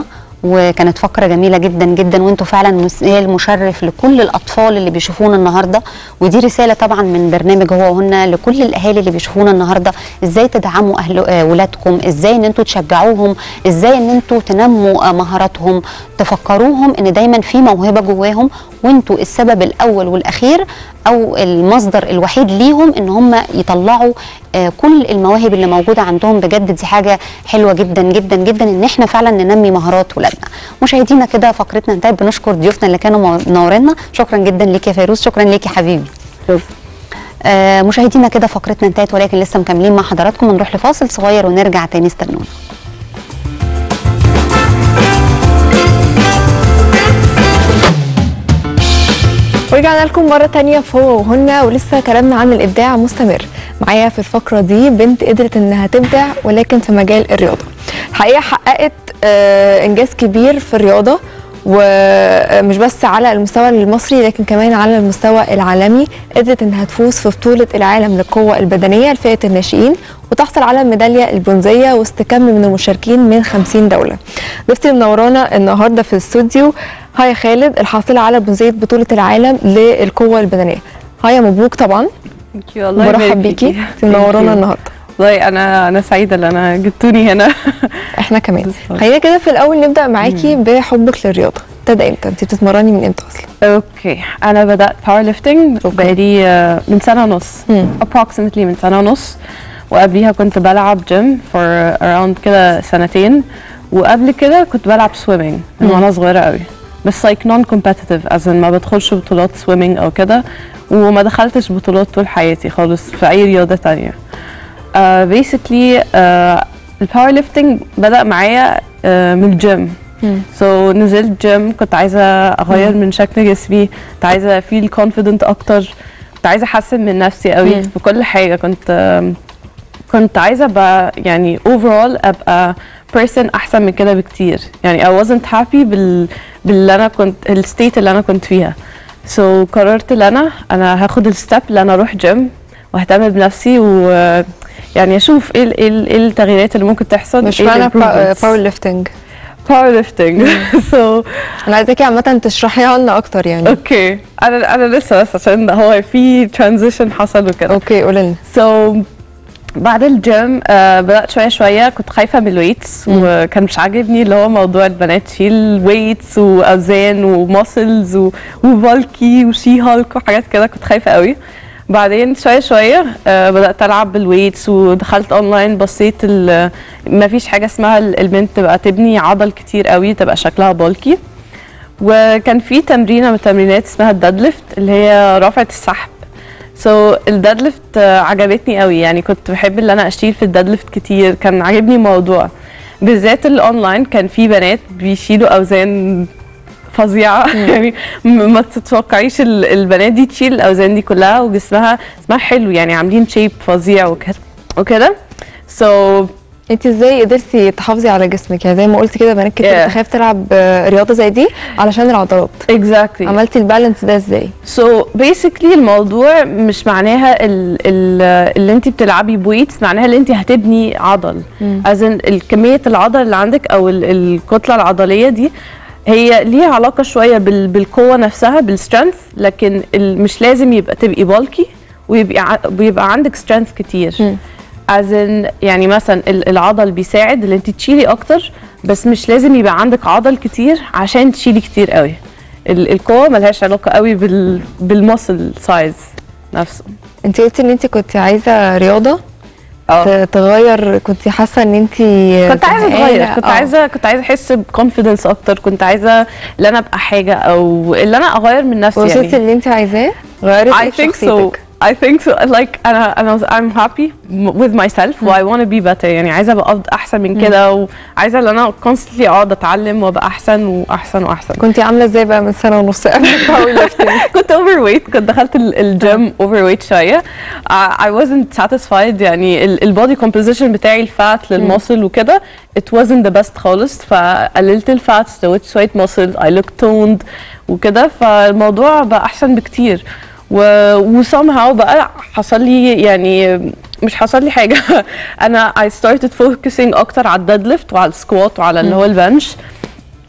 وكانت فقره جميله جدا جدا وانتوا فعلا مثال مشرف لكل الاطفال اللي بيشوفونا النهارده ودي رساله طبعا من برنامج هو وهن لكل الاهالي اللي بيشوفونا النهارده ازاي تدعموا اهل آه، ولادكم ازاي ان انتوا تشجعوهم ازاي ان انتوا تنموا آه، مهاراتهم تفكروهم ان دايما في موهبه جواهم وانتوا السبب الاول والاخير او المصدر الوحيد ليهم ان هم يطلعوا آه، كل المواهب اللي موجوده عندهم بجد دي حاجه حلوه جدا جدا جدا ان احنا فعلا ننمي مهارات ولادنا مشاهدينا كده فقرتنا انتهت بنشكر ضيوفنا اللي كانوا منورينا شكرا جدا ليك يا فيروز شكرا ليك يا حبيبي آه مشاهدينا كده فقرتنا انتهت ولكن لسه مكملين مع حضراتكم نروح لفاصل صغير ونرجع تاني استنونا ورجعنا لكم مرة تانية في هو وهن ولسه كلامنا عن الإبداع مستمر معايا في الفقرة دي بنت قدرت إنها تبدع ولكن في مجال الرياضة الحقيقة حققت آه، إنجاز كبير في الرياضة ومش بس على المستوى المصري لكن كمان على المستوى العالمي قدرت انها تفوز في بطولة العالم للقوة البدنية لفئة الناشئين وتحصل على الميدالية البرونزية وسط كم من المشاركين من 50 دولة ضيفتي منورانا النهاردة في الاستوديو هاي خالد الحاصلة على برونزية بطولة العالم للقوة البدنية هاي مبروك طبعا ثانك الله يبارك برحب بيكي فيكي. انت منورانا Thank you. النهارده والله انا انا سعيده ان انا جبتوني هنا احنا كمان بالظبط. خلينا كده في الاول نبدا معاكي بحبك للرياضه ابتدى امتى انت بتتمرني من امتى اصلا اوكي انا بدات باور ليفتنج بقالي آه، من سنه ونص مم. approximately من سنه ونص وقبليها كنت بلعب جيم for around كده سنتين وقبل كده كنت بلعب سويمنج من وانا صغيره قوي بس like non competitive as in ما بدخلش بطولات سويمنج او كده وما دخلتش بطولات طول حياتي خالص في اي رياضه تانية uh, basically uh, الباور ليفتنج بدأ معايا uh, من الجيم سو so, نزلت جيم كنت عايزه اغير من شكل جسمي كنت عايزه فيل كونفيدنت اكتر كنت عايزه احسن من نفسي قوي في كل حاجه كنت كنت عايزه ابقى يعني overall ابقى person احسن من كده بكتير يعني I wasn't happy بال باللي انا كنت الستيت اللي انا كنت فيها سو so, قررت ان انا انا هاخد الستep اللي انا اروح جيم واهتم بنفسي و يعني اشوف ايه ال- ايه ال- ايه التغييرات اللي ممكن تحصل مش إيه معنى ال improvements. باور ليفتنج باور ليفتنج سو انا عايزاكي عامه تشرحيها لنا اكتر يعني اوكي انا انا لسه بس عشان هو في ترانزيشن حصل وكده اوكي قولي لنا سو بعد الجيم آه بدات شويه شويه كنت خايفه من الويتس وكان مش عاجبني اللي هو موضوع البنات تشيل ويتس واوزان وماسلز وبالكي وشي هالك وحاجات كده كنت خايفه قوي بعدين شويه شويه آه بدات العب بالويتس ودخلت اونلاين بصيت ال- ما فيش حاجه اسمها ال- البنت تبقى تبني عضل كتير قوي تبقى شكلها بالكي وكان في تمرينه من التمرينات اسمها الديد ليفت اللي هي رفعه السحب سو so, الديد ليفت عجبتني قوي يعني كنت بحب ان انا اشيل في الديد ليفت كتير كان عاجبني الموضوع بالذات الاونلاين كان في بنات بيشيلوا اوزان فظيعه يعني م- ما تتوقعيش ال- البنات دي تشيل الاوزان دي كلها وجسمها جسمها حلو يعني عاملين شيب فظيع وكده وكده سو so, انت ازاي قدرتي تحافظي على جسمك يعني زي ما قلتي كده بنات كتير Yeah. تخاف تلعب آه، رياضه زي دي علشان العضلات exactly عملتي البالانس ده ازاي سو so basically الموضوع مش معناها ال ال اللي انت بتلعبي بويتس معناها اللي انت هتبني عضل ازن الكميه العضل اللي عندك او ال- الكتله العضليه دي هي ليها علاقه شويه بال بالقوه نفسها بالسترينث لكن ال- مش لازم يبقى تبقي بالكي ويبقى ع- ويبقى عندك سترينث كتير ازن يعني مثلا ال- العضل بيساعد اللي انت تشيلي اكتر بس مش لازم يبقى عندك عضل كتير عشان تشيلي كتير قوي ال- القوه ملهاش علاقه قوي بال بالمسل سايز نفسه انت قلتي ان انت كنت عايزه رياضه اه ت- تغير كنت حاسه ان انت كنت عايزه اتغير كنت آه. عايزه كنت عايزه احس بكونفيدنس اكتر كنت عايزه ان انا ابقى حاجه او ان انا اغير من نفسي وصلتي يعني اللي انت عايزاه غيرت I ايه في think so شخصيتك I think so like انا انا I'm happy with myself و I want to be better يعني عايزه ابقى أفض- احسن من كده وعايزه ان انا constantly اقعد اتعلم وابقى احسن واحسن واحسن كنت عامله ازاي بقى من سنه ونص قبل الباور ليفتنج كنت اوفر ويت كنت دخلت ال- الجيم اوفر ويت شويه I I wasn't satisfied يعني البودي كومبوزيشن بتاعي الفات للمصل وكده it wasn't the best خالص فقللت الفات زودت شويه مصل I looked toned وكده فالموضوع بقى احسن بكتير و وسامهاو بقى حصل لي يعني مش حصل لي حاجه انا I started focusing اكتر على الديد ليفت وعلى السكوات وعلى اللي هو البنش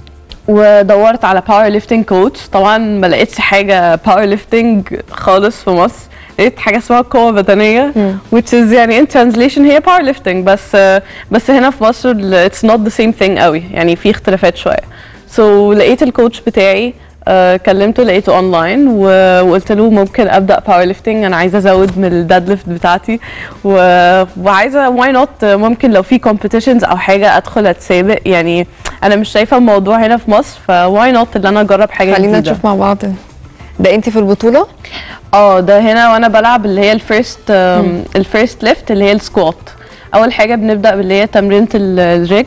ودورت على باور ليفتنج كوتش طبعا ما لقيتش حاجه باور ليفتنج خالص في مصر لقيت حاجه اسمها قوه بدنيه which is يعني in translation هي باور ليفتنج بس بس هنا في مصر ال- it's not the same thing قوي يعني في اختلافات شويه so لقيت الكوتش بتاعي آه، كلمته لقيته اونلاين و- وقلت له ممكن ابدا باور ليفتنج انا عايزه ازود من الديد ليفت بتاعتي و- وعايزه واي نوت ممكن لو في كومبيتيشنز او حاجه ادخل اتسابق يعني انا مش شايفه الموضوع هنا في مصر فواي نوت ان انا اجرب حاجه خلينا جديده نشوف مع بعض ده انت في البطوله اه ده هنا وانا بلعب اللي هي الفيرست الفيرست ليفت اللي هي السكوات اول حاجه بنبدا باللي هي تمرينه ال- الرجل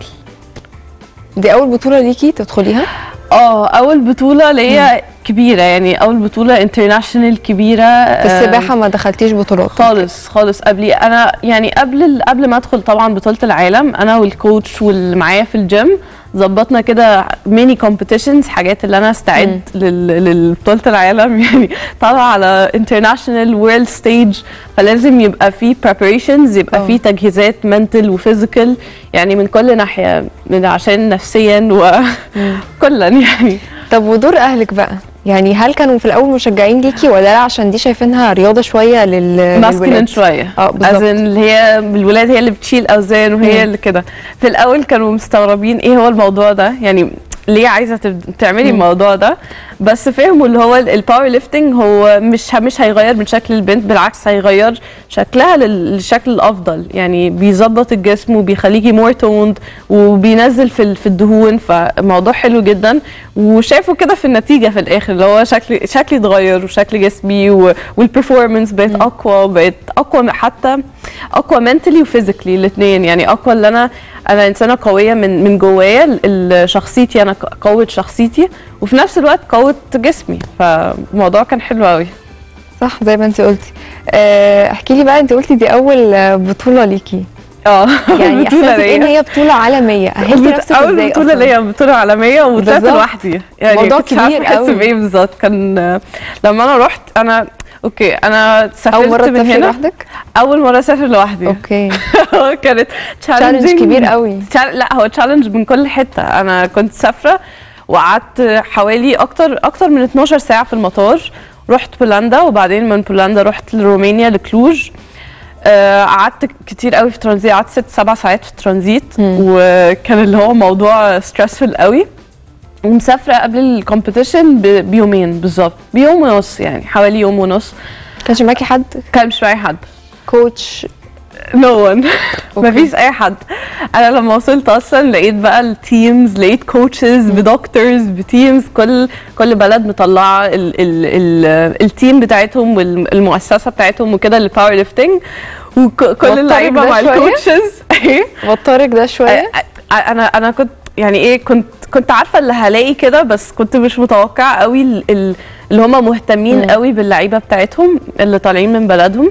دي اول بطوله ليكي تدخليها اه اول بطوله ليا كبيره يعني اول بطوله انترناشونال كبيره في السباحه ما دخلتيش بطولات خالص خالص قبلي انا يعني قبل ال- قبل ما ادخل طبعا بطوله العالم انا والكوتش واللي معايا في الجيم ظبطنا كده ميني كومبيتيشنز حاجات اللي انا استعد لل- للبطوله العالم يعني طالعه على انترناشونال وورلد ستيج فلازم يبقى في preparations يبقى اه. في تجهيزات منتل وفيزيكال يعني من كل ناحيه من عشان نفسيا وكلا يعني طب ودور اهلك بقى يعني هل كانوا في الاول مشجعين ليكي ولا لا عشان دي شايفينها رياضه شويه لل ماسكلين للولاد؟ شويه اه بالظبط أزن اللي هي الولاد هي اللي بتشيل اوزان وهي مم. اللي كده في الاول كانوا مستغربين ايه هو الموضوع ده يعني ليه عايزه تب- تعملي الموضوع ده بس فهموا اللي هو الباور ليفتنج هو مش ه- مش هيغير من شكل البنت بالعكس هيغير شكلها لل- للشكل الافضل يعني بيظبط الجسم وبيخليكي مور توند وبينزل في ال- في الدهون فالموضوع حلو جدا وشافوا كده في النتيجه في الاخر اللي هو شكلي شكلي اتغير وشكل جسمي و- والبرفورمانس بقت اقوى بقت اقوى حتى اقوى منتلي وفيزيكلي الاثنين يعني اقوى اللي انا انا انسانه قويه من من جوايا ال- ال- شخصيتي انا ق- قوت شخصيتي وفي نفس الوقت قوت جسمي فالموضوع كان حلو قوي صح زي ما انت قلتي آه، احكي لي بقى انت قلتي دي اول آه، بطوله ليكي اه يعني بطولة احساسك ايه ان ليا. هي بطوله عالميه اهلتي بت- نفسك اول ازاي بطوله أصلاً؟ ليا بطوله عالميه وطلعت بالظبط. لوحدي يعني موضوع كنتش عارفة كبير أحس قوي. بايه بالظبط كان آه، لما انا رحت انا اوكي انا سافرت اول مره من تسافري هنا لوحدك اول مره اسافر لوحدي اوكي كانت تشالنج challenging. كبير قوي تشال- لا هو تشالنج من كل حته انا كنت سافره وقعدت حوالي اكتر اكتر من 12 ساعه في المطار رحت بولندا وبعدين من بولندا رحت لرومانيا لكلوج آه، قعدت كتير قوي في ترانزيت قعدت ست سبع ساعات في الترانزيت وكان اللي هو موضوع ستريسفul قوي ومسافره قبل الكومبيتيشن بيومين بالظبط بيوم ونص يعني حوالي يوم ونص كانش معاكي حد كان مش معايا حد كوتش نو ون أوكي. مفيش اي حد انا لما وصلت اصلا لقيت بقى التيمز لقيت كوتشز بدكتورز بتيمز كل كل بلد مطلعه ال ال ال التيم بتاعتهم والمؤسسه بتاعتهم وكده للباور ليفتنج وكل وترك اللعيبه ده مع شوية؟ الكوتشز ايه وترك ده شويه انا انا كنت يعني ايه كنت كنت عارفه اللي هلاقي كده بس كنت مش متوقعه قوي ال- ال- اللي هم مهتمين مم. قوي باللعيبه بتاعتهم اللي طالعين من بلدهم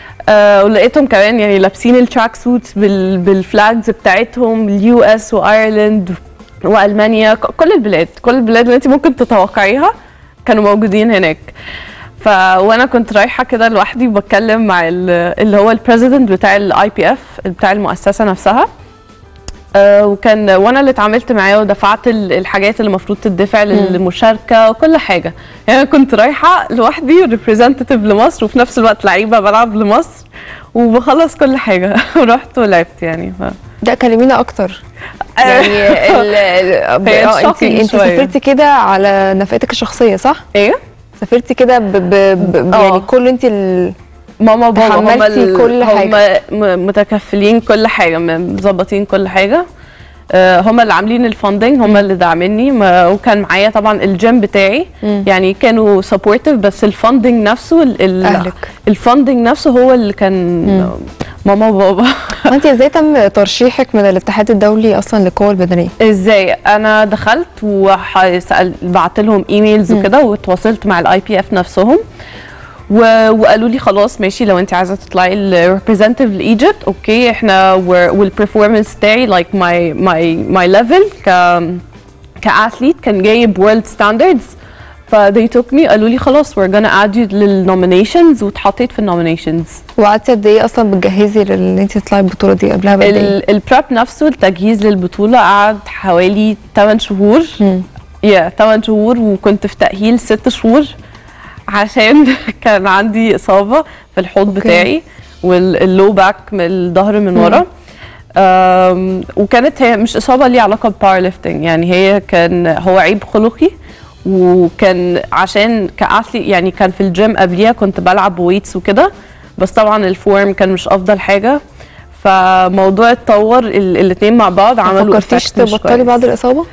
آه ولقيتهم كمان يعني لابسين التراك سوتس بال بالفلاجز بتاعتهم اليو اس وايرلند والمانيا ك- كل البلاد كل البلاد اللي انت ممكن تتوقعيها كانوا موجودين هناك ف وانا كنت رايحه كده لوحدي وبتكلم مع ال- اللي هو البريزيدنت بتاع الاي بي اف بتاع المؤسسه نفسها آه، وكان وانا اللي اتعاملت معاه ودفعت ال- الحاجات اللي المفروض تدفع للمشاركه وكل حاجه يعني انا كنت رايحه لوحدي ريبريزنتيف لمصر وفي نفس الوقت لعيبه بلعب لمصر وبخلص كل حاجه ورحت ولعبت يعني ف... ده كلمينا اكتر يعني ال ال هي اه انت shocking انت شوية. سافرتي كده على نفقتك الشخصيه صح؟ ايه سافرتي كده ب... ب... ب... اه. يعني كل انت ال... ماما وبابا هم تحملتي ال- كل هم حاجة. م- متكفلين كل حاجه م- مظبطين كل حاجه آه، هم اللي عاملين الفاندنج هم اللي داعميني ما- وكان معايا طبعا الجيم بتاعي مم. يعني كانوا سبورتيف بس الفاندنج نفسه ال- ال- اهلك الفاندنج نفسه هو اللي كان مم. ماما وبابا وانت ازاي تم ترشيحك من الاتحاد الدولي اصلا للقوى البدنيه؟ ازاي انا دخلت وبعت لهم ايميلز وكده وتواصلت مع الاي بي اف نفسهم و- وقالوا لي خلاص ماشي لو انت عايزه تطلعي الريبريزنتيف لايجيبت اوكي احنا والبرفورمانس بتاعي لايك ماي ماي ماي ليفل ك كاثليت كان جايب وورلد ستاندردز ف they took me قالوا لي خلاص we're gonna add you للنومينيشنز واتحطيت في النومينيشنز وقعدتي قد ايه اصلا بتجهزي لان انت تطلعي البطوله دي قبلها بقد ايه؟ البريب نفسه التجهيز للبطوله قعد حوالي 8 شهور مم. يا 8 شهور وكنت في تأهيل 6 شهور عشان كان عندي إصابة في الحوض بتاعي واللو باك من الظهر من ورا أم، وكانت هي مش إصابة ليها علاقة بباور ليفتنج يعني هي كان هو عيب خلقي وكان عشان كأثلي يعني كان في الجيم قبليها كنت بلعب ويتس وكده بس طبعا الفورم كان مش أفضل حاجة فموضوع اتطور ال- الاتنين مع بعض ما عملوا فكرتيش effect مش تبطلي كويس. بعد الاصابه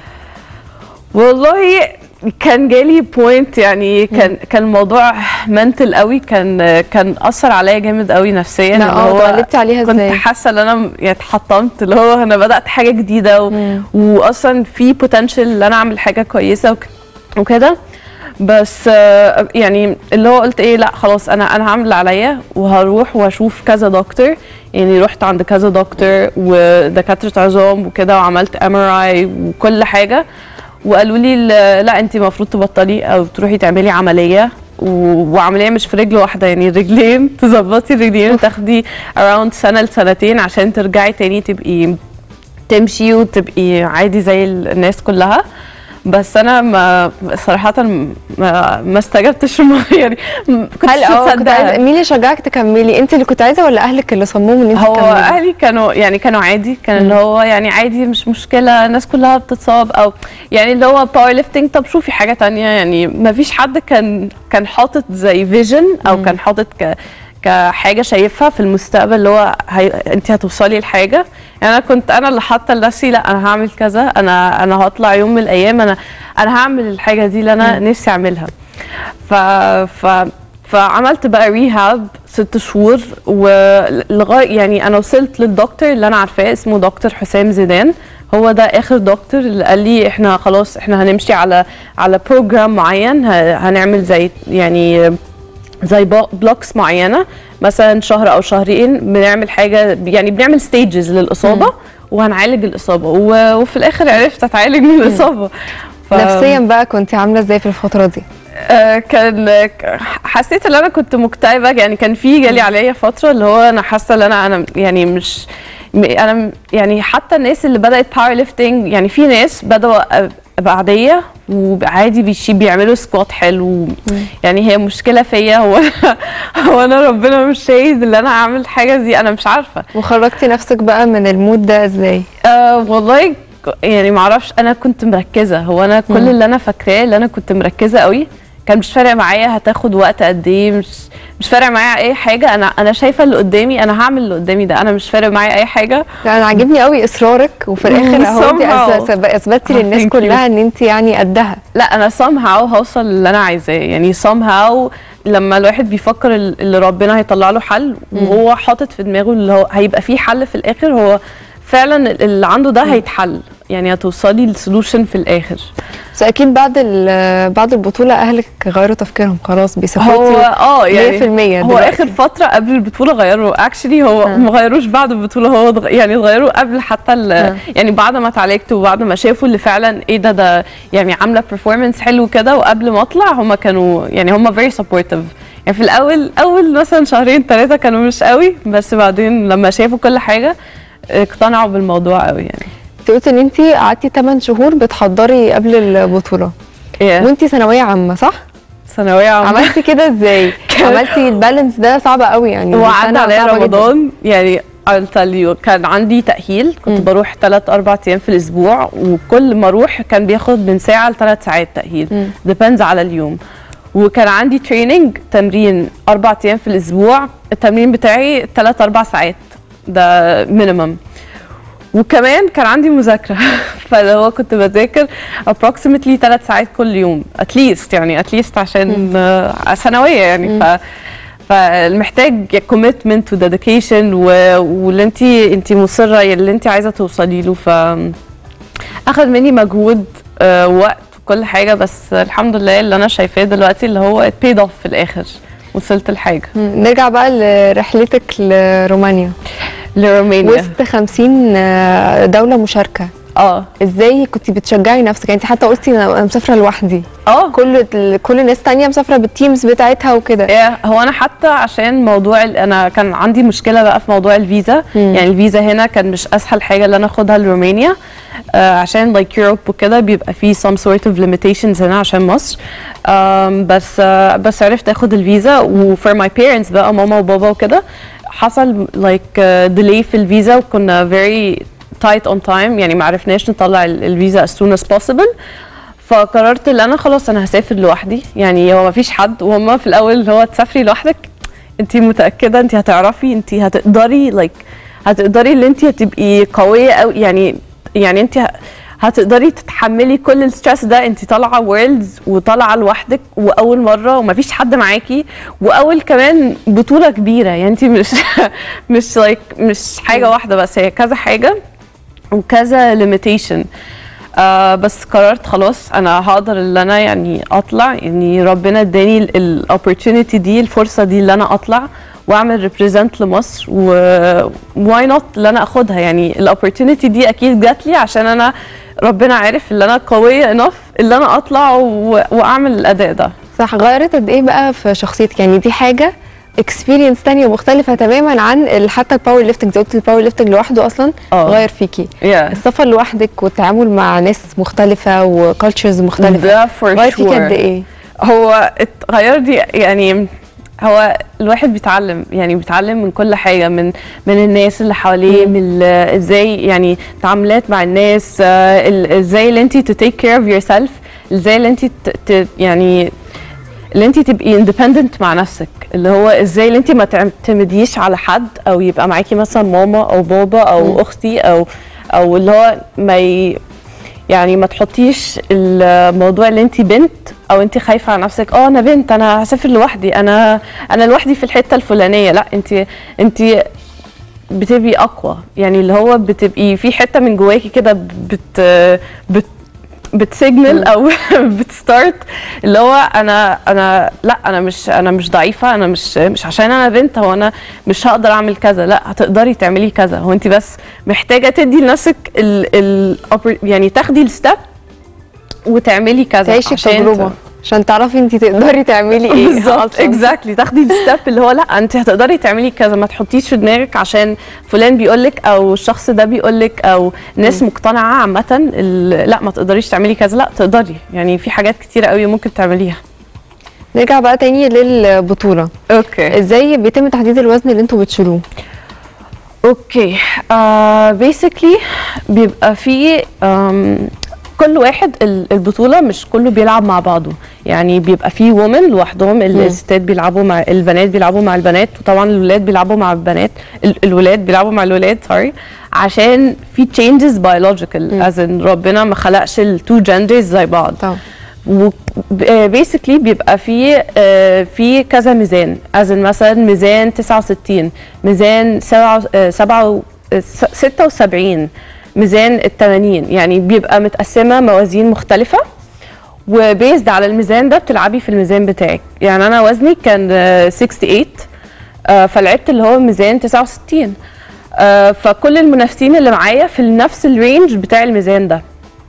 والله كان جالي بوينت يعني كان كان الموضوع منتل قوي كان كان اثر عليا جامد قوي نفسيا لا، اللي اه، هو اتغلبتي عليها كنت ازاي؟ حاسه ان انا م- يعني اتحطمت اللي هو انا بدات حاجه جديده و... واصلا في بوتنشال ان انا اعمل حاجه كويسه وك... وكده بس آه، يعني اللي هو قلت ايه لا خلاص انا انا هعمل اللي عليا وهروح واشوف كذا دكتور يعني رحت عند كذا دكتور ودكاتره عظام وكده وعملت ام ار اي وكل حاجه وقالوا لي ل- لا انت المفروض تبطلي او تروحي تعملي عمليه و- وعمليه مش في رجل واحده يعني رجلين تظبطي الرجلين وتاخدي اراوند سنه لسنتين عشان ترجعي تاني تبقي تمشي وتبقي عادي زي الناس كلها بس انا ما صراحه ما, ما استجبتش يعني كنت هل اه كنت مصدقة. عايزه مين اللي شجعك تكملي انت اللي كنت عايزه ولا اهلك اللي صمموا ان انت هو تكملي اهلي كانوا يعني كانوا عادي كان اللي هو يعني عادي مش مشكله الناس كلها بتتصاب او يعني اللي هو باور ليفتنج طب شوفي حاجه تانية يعني ما فيش حد كان كان حاطط زي فيجن او كان حاطط ك كحاجه شايفها في المستقبل اللي هو هي... انت هتوصلي لحاجه يعني انا كنت انا اللي حاطه لنفسي لا انا هعمل كذا انا انا هطلع يوم من الايام انا انا هعمل الحاجه دي اللي انا نفسي اعملها ف ف فعملت بقى ريهاب ست شهور ولغايه يعني انا وصلت للدكتور اللي انا عارفاه اسمه دكتور حسام زيدان هو ده اخر دكتور اللي قال لي احنا خلاص احنا هنمشي على على بروجرام معين ه- هنعمل زي يعني زي بلوكس معينه مثلا شهر او شهرين بنعمل حاجه يعني بنعمل ستيجز للاصابه وهنعالج الاصابه و- وفي الاخر عرفت اتعالج من الاصابه ف- نفسيا بقى كنت عامله ازاي في الفتره دي آه، كان ك- حسيت ان انا كنت مكتئبه يعني كان في جالي عليا فتره اللي هو انا حاسه ان انا انا يعني مش م- انا م- يعني حتى الناس اللي بدات باور ليفتنج يعني في ناس بداوا أ- بعديه وعادي بيشي بيعملوا سكوات حلو يعني هي مشكله فيا هو هو انا ربنا مش شايد ان انا اعمل حاجه دي انا مش عارفه وخرجتي نفسك بقى من المود ده ازاي آه والله ك- يعني معرفش انا كنت مركزه هو انا كل اللي انا فاكراه اللي انا كنت مركزه قوي كان مش فارق معايا هتاخد وقت قد ايه مش مش فارق معايا اي حاجه انا انا شايفه اللي قدامي انا هعمل اللي قدامي ده انا مش فارق معايا اي حاجه لا انا عاجبني قوي اصرارك وفي الاخر اهو انت Somehow. أث- اثبتي Ah, للناس thank you. كلها ان انت يعني قدها لا انا somehow هوصل اللي انا عايزاه يعني somehow لما الواحد بيفكر ال- اللي ربنا هيطلع له حل وهو حاطط في دماغه اللي هو هيبقى فيه حل في الاخر هو فعلا اللي عنده ده هيتحل يعني هتوصلي للسولوشن في الاخر بس اكيد بعد ال- بعد البطوله اهلك غيروا تفكيرهم خلاص هو بيسبورتي اه يعني 100% هو دلوقتي. اخر فتره قبل البطوله غيروا اكشلي هو ما غيروش بعد البطوله هو اتغ- يعني اتغيروا قبل حتى ال- يعني بعد ما اتعالجت وبعد ما شافوا اللي فعلا ايه ده ده يعني عامله performance حلو كده وقبل ما اطلع هم كانوا يعني هم very supportive يعني في الاول اول مثلا شهرين ثلاثه كانوا مش قوي بس بعدين لما شافوا كل حاجه اقتنعوا بالموضوع قوي يعني انت قلت ان انت قعدتي 8 شهور بتحضري قبل البطوله إيه، وانت ثانويه عامه صح ثانويه عامه عملتي كده ازاي عملتي البالانس ده صعب قوي يعني وعدى سنة عليا صعبة جداً. رمضان يعني I'll tell you كان عندي تأهيل كنت بروح ثلاث أربع أيام في الأسبوع وكل ما أروح كان بياخد من ساعة لثلاث ساعات تأهيل depends على اليوم وكان عندي تريننج تمرين أربع أيام في الأسبوع التمرين بتاعي ثلاث أربع ساعات ده مينيمم وكمان كان عندي مذاكرة فاللي هو كنت بذاكر approximately ثلاث ساعات كل يوم at least يعني at least عشان آه، ثانوية يعني ف فالمحتاج كوميتمنت وديديكيشن واللي انت انت مصره اللي انت عايزه توصلي له ف اخذ مني مجهود آه، وقت وكل حاجه بس الحمد لله اللي انا شايفاه دلوقتي اللي هو it paid off في الاخر وصلت لحاجه مم. نرجع بقى لرحلتك لرومانيا لرومانيا وسط 50 آه، دولة مشاركة اه ازاي كنت بتشجعي نفسك يعني انت حتى قلتي انا أنا مسافره لوحدي اه كل ال- كل الناس تانية مسافره بالتيمز بتاعتها وكده إيه، هو انا حتى عشان موضوع ال- انا كان عندي مشكله بقى في موضوع الفيزا مم. يعني الفيزا هنا كان مش اسهل حاجه اللي انا اخدها لرومانيا آه عشان like Europe وكده بيبقى في some sort of limitations هنا عشان مصر آم بس آه بس عرفت اخد الفيزا و for my parents بقى ماما وبابا وكده حصل like uh, delay في الفيزا وكنا very tight on time يعني ما عرفناش نطلع ال- الفيزا as soon as possible فقررت ان انا خلاص انا هسافر لوحدي يعني هو ما فيش حد وهم في الاول اللي هو تسافري لوحدك انت متاكده انت هتعرفي انت هتقدري لايك هتقدري ان انت هتبقي قويه قوي يعني يعني انت ه- هتقدري تتحملي كل الستريس ده انت طالعه وورلدز وطالعه لوحدك واول مره ومفيش حد معاكي واول كمان بطوله كبيره يعني انت مش مش لايك مش حاجه واحده بس هي كذا حاجه وكذا ليميتيشن آه بس قررت خلاص انا هقدر ان انا يعني اطلع يعني ربنا اداني الاوبورتونيتي دي الفرصه دي اللي انا اطلع واعمل ريبريزنت لمصر و واي نوت اللي انا اخدها يعني الاوبورتونيتي دي اكيد جات لي عشان انا ربنا عارف ان انا قويه انف اللي انا اطلع و... واعمل الاداء ده صح غيرت قد ايه بقى في شخصيتك يعني دي حاجه اكسبيرينس تانية مختلفة تماما عن ال- حتى الباور ليفتنج زي قلت الباور ليفتنج لوحده اصلا آه. غير فيكي yeah. السفر لوحدك والتعامل مع ناس مختلفة وكالتشرز مختلفة ده for غير فيك sure. قد ايه؟ هو اتغير دي يعني هو الواحد بيتعلم يعني بيتعلم من كل حاجه من من الناس اللي حواليه من ال- ازاي يعني تعاملات مع الناس آه، ال- ازاي اللي انت to take care of yourself ازاي اللي انت ت- ت- يعني اللي انت تبقي independent مع نفسك اللي هو ازاي اللي انت ما تعتمديش على حد او يبقى معاكي مثلا ماما او بابا او اختي او او اللي هو ما ي... يعني ما تحطيش الموضوع اللي انت بنت او انت خايفه على نفسك اه انا بنت انا هسافر لوحدي انا انا لوحدي في الحته الفلانيه لا انت انت بتبقي اقوى يعني اللي هو بتبقي في حته من جواكي كده بت بت بتسيجنال او بتستارت اللي هو انا انا لا انا مش انا مش ضعيفه انا مش مش عشان انا بنت هو انا مش هقدر اعمل كذا لا هتقدري تعملي كذا هو انت بس محتاجه تدي لنفسك ال ال يعني تاخدي الستep وتعملي كذا تعيشي عشان التجربة عشان تعرفي انت تقدري تعملي ايه بالظبط أصلاً. اكزاكتلي تاخدي الستep اللي هو لا انت هتقدري تعملي كذا ما تحطيش في دماغك عشان فلان بيقول لك او الشخص ده بيقول لك او ناس مقتنعه عامه ال- لا ما تقدريش تعملي كذا لا تقدري يعني في حاجات كتيره قوي ممكن تعمليها نرجع بقى تاني للبطولة اوكي ازاي بيتم تحديد الوزن اللي انتوا بتشيلوه؟ اوكي آه بيسكلي بيبقى في آم، كل واحد ال- البطوله مش كله بيلعب مع بعضه يعني بيبقى في وومن لوحدهم ال- الستات بيلعبوا مع البنات بيلعبوا مع البنات وطبعا الولاد بيلعبوا مع البنات ال- الولاد بيلعبوا مع الولاد سوري عشان في changes biological as in ربنا ما خلقش التو جندرز زي بعض طبعا بيسكلي بيبقى في آه، في كذا ميزان از مثلا ميزان 69 ميزان 7 76 ميزان ال 80 يعني بيبقى متقسمه موازين مختلفه وبيزد على الميزان ده بتلعبي في الميزان بتاعك يعني انا وزني كان آه، 68 آه، فلعبت اللي هو ميزان 69 آه، فكل المنافسين اللي معايا في نفس الرينج بتاع الميزان ده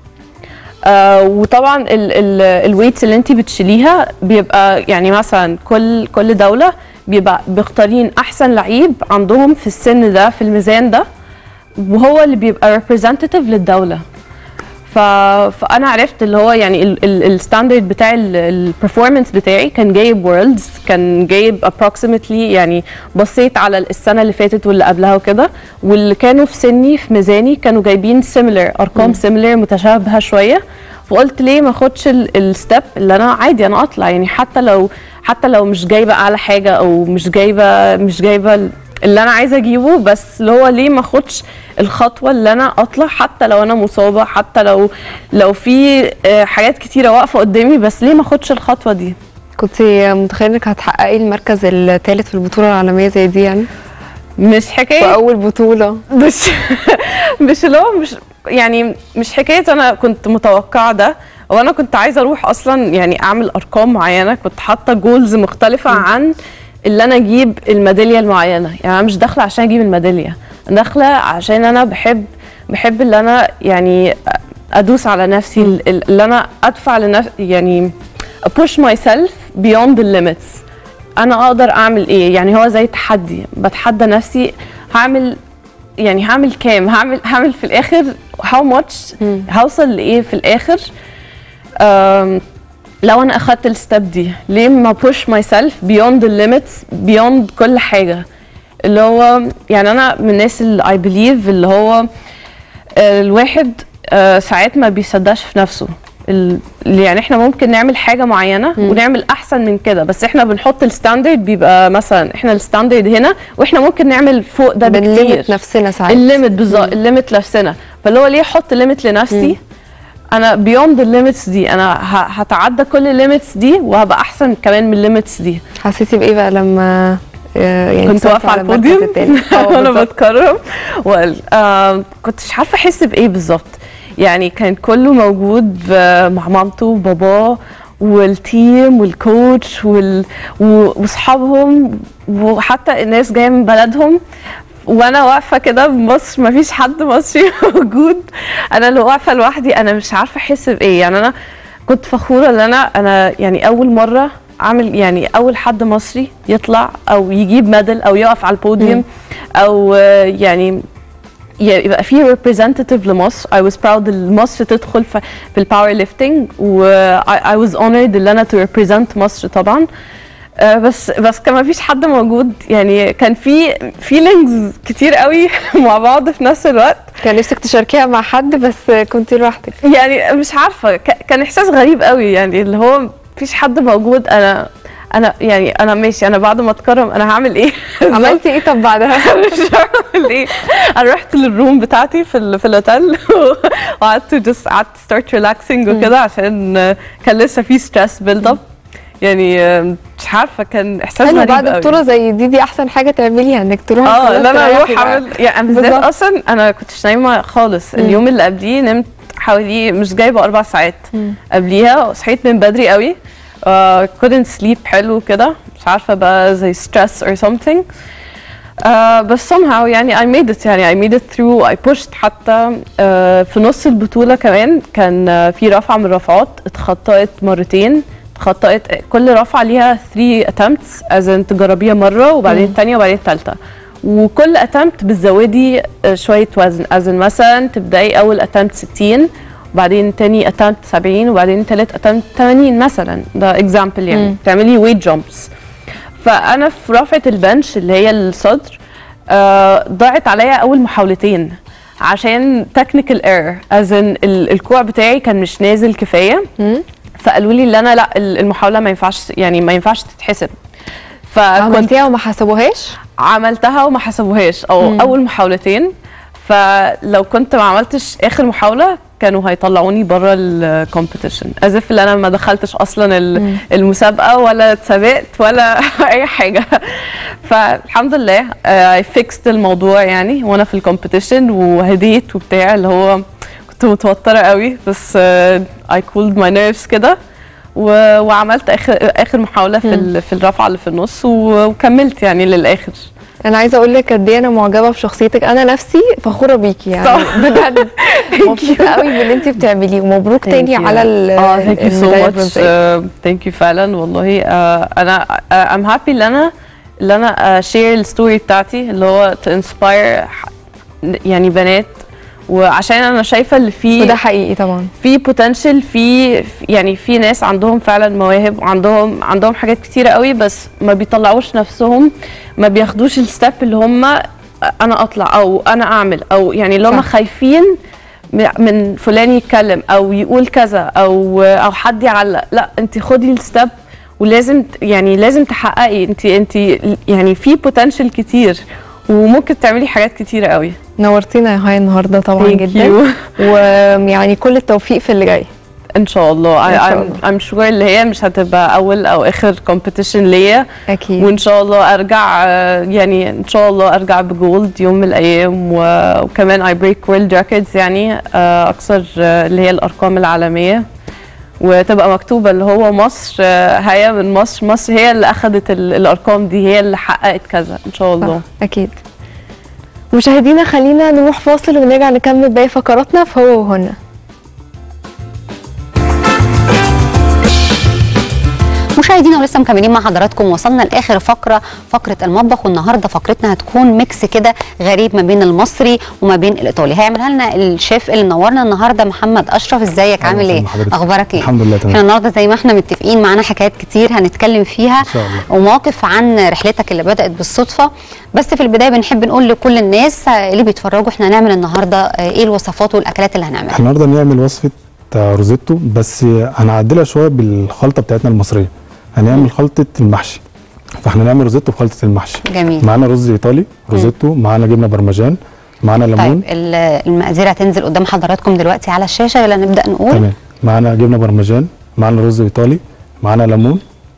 آه وطبعا الويتس اللي انت بتشيليها بيبقى يعني مثلا كل كل دوله بيبقى بيختارين احسن لعيب عندهم في السن ده في الميزان ده وهو اللي بيبقى representative للدوله ف... فانا عرفت اللي هو يعني الستاندرد بتاع البرفورمانس بتاعي كان جايب وورلدز كان جايب approximately يعني بصيت على السنه اللي فاتت واللي قبلها وكده واللي كانوا في سني في ميزاني كانوا جايبين similar ارقام similar متشابهه شويه فقلت ليه ما اخدش الستep اللي انا عادي انا اطلع يعني حتى لو حتى لو مش جايبه اعلى حاجه او مش جايبه مش جايبه اللي انا عايزه اجيبه بس اللي هو ليه ما اخدش الخطوه اللي انا اطلع حتى لو انا مصابه حتى لو لو في آه، حاجات كتيره واقفه قدامي بس ليه ما اخدش الخطوه دي كنت متخيله انك هتحققي المركز الثالث في البطولة العالمية زي دي يعني؟ مش حكايه وأول بطولة مش مش اللي هو مش يعني مش حكايه انا كنت متوقعه ده وانا كنت عايزه اروح اصلا يعني اعمل ارقام معينه كنت حاطه جولز مختلفه عن اللي انا اجيب الميداليه المعينه يعني انا مش داخله عشان اجيب الميداليه أنا داخله عشان انا بحب بحب اللي انا يعني ادوس على نفسي ال- ال- اللي انا ادفع لنفسي يعني push myself beyond the limits انا اقدر اعمل ايه يعني هو زي تحدي بتحدى نفسي هعمل يعني هعمل كام هعمل هعمل في الاخر how much هوصل لايه في الاخر أم، لو انا اخدت الستep دي ليه ما push myself beyond the limits beyond كل حاجه اللي هو يعني انا من الناس اللي I believe اللي هو آه، الواحد آه، ساعات ما بيصدقش في نفسه ال- اللي يعني احنا ممكن نعمل حاجه معينه ونعمل احسن من كده بس احنا بنحط الستاندرد بيبقى مثلا احنا الستاندرد هنا واحنا ممكن نعمل فوق ده بكتير بنليمت نفسنا ساعات الليمت بالظبط الليمت نفسنا فاللي هو ليه احط ليميت لنفسي انا بيوند الليميتس دي انا ه- هتعدى كل الليميتس دي وهبقى احسن كمان من الليميتس دي حسيتي بايه بقى لما آه، يعني كنت وصلتوا واقفه على المركز البوديوم التاني؟ آه، وانا بالظبط. بتكرم وال- آه، كنتش عارفه احس بايه بالظبط يعني كان كله موجود آه، مع مامته وباباه والتيم والكوتش وال... و- واصحابهم وحتى الناس جايه من بلدهم وانا واقفه كده بمصر مفيش حد مصري موجود انا اللي واقفه لوحدي انا مش عارفه احس بايه يعني انا كنت فخوره ان انا انا يعني اول مره اعمل يعني اول حد مصري يطلع او يجيب ميدل او يقف على البوديوم او آه، يعني ي- يبقى في representative لمصر I was proud ان مصر تدخل في, في الباور ليفتنج و I, I was honored ان انا to represent مصر طبعا آه، بس بس كان ما فيش حد موجود يعني كان في feelings كتير قوي مع بعض في نفس الوقت كان نفسك تشاركيها مع حد بس كنت لوحدك يعني مش عارفه ك- كان احساس غريب قوي يعني اللي هو مفيش حد موجود انا انا يعني انا ماشي انا بعد ما اتكرم انا هعمل ايه عملتي ايه طب بعدها؟ مش هعمل ايه انا رحت للروم بتاعتي في ال في الاوتيل وقعدت جست قعدت ستارت ريلاكسنج وكده عشان كان لسه في ستريس بيلد اب يعني مش عارفه كان احساس حلو غريب بعد قوي. بطوله زي دي دي احسن حاجه تعمليها انك تروحي اه خلاص لا انا اروح تريحي بقى. اعمل يعني بالذات بالظبط. اصلا انا كنتش نايمه خالص اليوم اللي قبليه نمت حوالي مش جايبه اربع ساعات قبليها وصحيت من بدري قوي uh, couldn't sleep حلو كده مش عارفه بقى زي stress or something uh, بس somehow يعني I made it يعني I made it through I pushed حتى uh, في نص البطولة كمان كان uh, في رفعة من الرفعات اتخطأت مرتين اتخطأت كل رفعة ليها 3 attempts as in تجربيها مرة وبعدين التانية وبعدين التالتة وكل attempt بتزودي uh, شوية وزن as in مثلا تبدأي أول attempt 60 وبعدين تاني attempt 70 وبعدين تالت attempt 80 مثلا ده example يعني تعملي weight jumps فانا في رفعه البنش اللي هي الصدر آه ضاعت عليا اول محاولتين عشان تكنيكال ايرور از ان الكوع بتاعي كان مش نازل كفايه فقالوا لي ان انا لا ال- المحاوله ما ينفعش يعني ما ينفعش تتحسب فكنت عملتيها وما حسبوهاش عملتها وما حسبوهاش او اول محاولتين فلو كنت ما عملتش اخر محاوله كانوا هيطلعوني بره الكومبيتيشن ازف اللي انا ما دخلتش اصلا ال- المسابقه ولا اتسابقت ولا اي حاجه فالحمد لله اي فيكست الموضوع يعني وانا في الكومبيتيشن وهديت وبتاع اللي هو كنت متوتره قوي بس اي كولد ماي نيرفز كده و- وعملت اخر اخر محاوله في ال- في الرفعه اللي في النص و- وكملت يعني للاخر انا عايزه اقول لك قد ايه انا معجبه بشخصيتك انا نفسي فخوره بيكي يعني بجد مبسوطه قوي باللي انت بتعمليه ومبروك تاني على ال اه ثانك يو سو الميدالية ماتش البرونزية. ثانك يو فعلا والله آه، انا ام هابي ان انا اللي انا شير الستوري بتاعتي اللي هو تو انسباير يعني بنات وعشان انا شايفه اللي فيه وده حقيقي طبعا في بوتنشال في في- يعني في ناس عندهم فعلا مواهب وعندهم عندهم حاجات كتيره قوي بس ما بيطلعوش نفسهم ما بياخدوش الستep اللي هم انا اطلع او انا اعمل او يعني اللي هم صح. خايفين م- من فلان يتكلم او يقول كذا او او حد يعلق لا انت خدي الستep ولازم ت- يعني لازم تحققي انت انت يعني في بوتنشال كتير وممكن تعملي حاجات كتيره قوي نورتينا يا هاي النهارده طبعا Thank جدا you. ويعني كل التوفيق في اللي جاي ان شاء الله إن شاء I, الله. I'm, I'm sure اللي هي مش هتبقى اول او اخر competition ليا اكيد وان شاء الله ارجع آه، يعني ان شاء الله ارجع بجولد يوم من الايام و- وكمان I break world records يعني آه، اكسر آه، اللي هي الارقام العالميه وتبقى مكتوبه اللي هو مصر آه، هيا من مصر مصر هي اللي اخذت ال- الارقام دي هي اللي حققت كذا ان شاء الله صح اكيد مشاهدينا خلينا نروح فاصل ونرجع نكمل باقي فقراتنا في هو وهنا مشاهدينا ولسه مكملين مع حضراتكم وصلنا لاخر فقره فقره المطبخ والنهارده فقرتنا هتكون ميكس كده غريب ما بين المصري وما بين الايطالي هيعملها لنا الشيف اللي نورنا النهارده محمد اشرف ازيك عامل ايه وسهلا حضرتك. اخبارك ايه الحمد لله تمام. احنا النهارده زي ما احنا متفقين معانا حكايات كتير هنتكلم فيها إن شاء الله. ومواقف عن رحلتك اللي بدات بالصدفه بس في البدايه بنحب نقول لكل الناس اللي بيتفرجوا احنا هنعمل النهارده ايه الوصفات والاكلات اللي هنعملها احنا النهارده نعمل وصفه آه، روزيتو بس هنعدلها شويه بالخلطه بتاعتنا المصريه هنعمل خلطه المحشي فاحنا نعمل روزيتو بخلطه المحشي جميل معانا رز ايطالي روزيتو معانا جبنه برمجان معانا ليمون طيب ال- المقادير هتنزل قدام حضراتكم دلوقتي على الشاشه ولا نبدا نقول تمام معانا جبنه برمجان معانا رز ايطالي معانا ليمون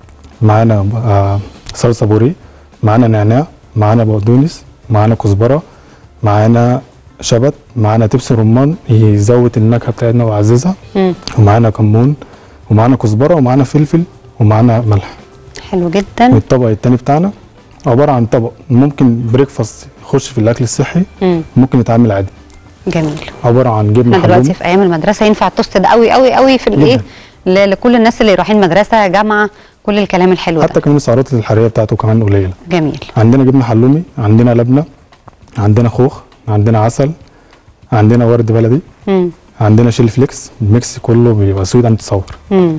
معانا آه صلصه بوريه معانا نعناع معانا بقدونس معانا كزبره معانا شبت معانا تبس رمان يزود النكهه بتاعتنا ويعززها مم. ومعانا كمون ومعانا كزبره ومعانا فلفل ومعانا ملح حلو جدا والطبق التاني بتاعنا عباره عن طبق ممكن بريكفاست يخش في الاكل الصحي مم. ممكن يتعمل عادي جميل عباره عن جبنه احنا دلوقتي حلومي في ايام المدرسه ينفع التوست ده قوي قوي قوي في الايه ل- لكل الناس اللي رايحين مدرسه جامعه كل الكلام الحلو حتى ده كمان السعرات الحراريه بتاعته كمان قليله جميل عندنا جبنه حلومي عندنا لبنه عندنا خوخ عندنا عسل عندنا ورد بلدي مم. عندنا شيل فليكس الميكس كله بيبقى سويت عن تصور مم.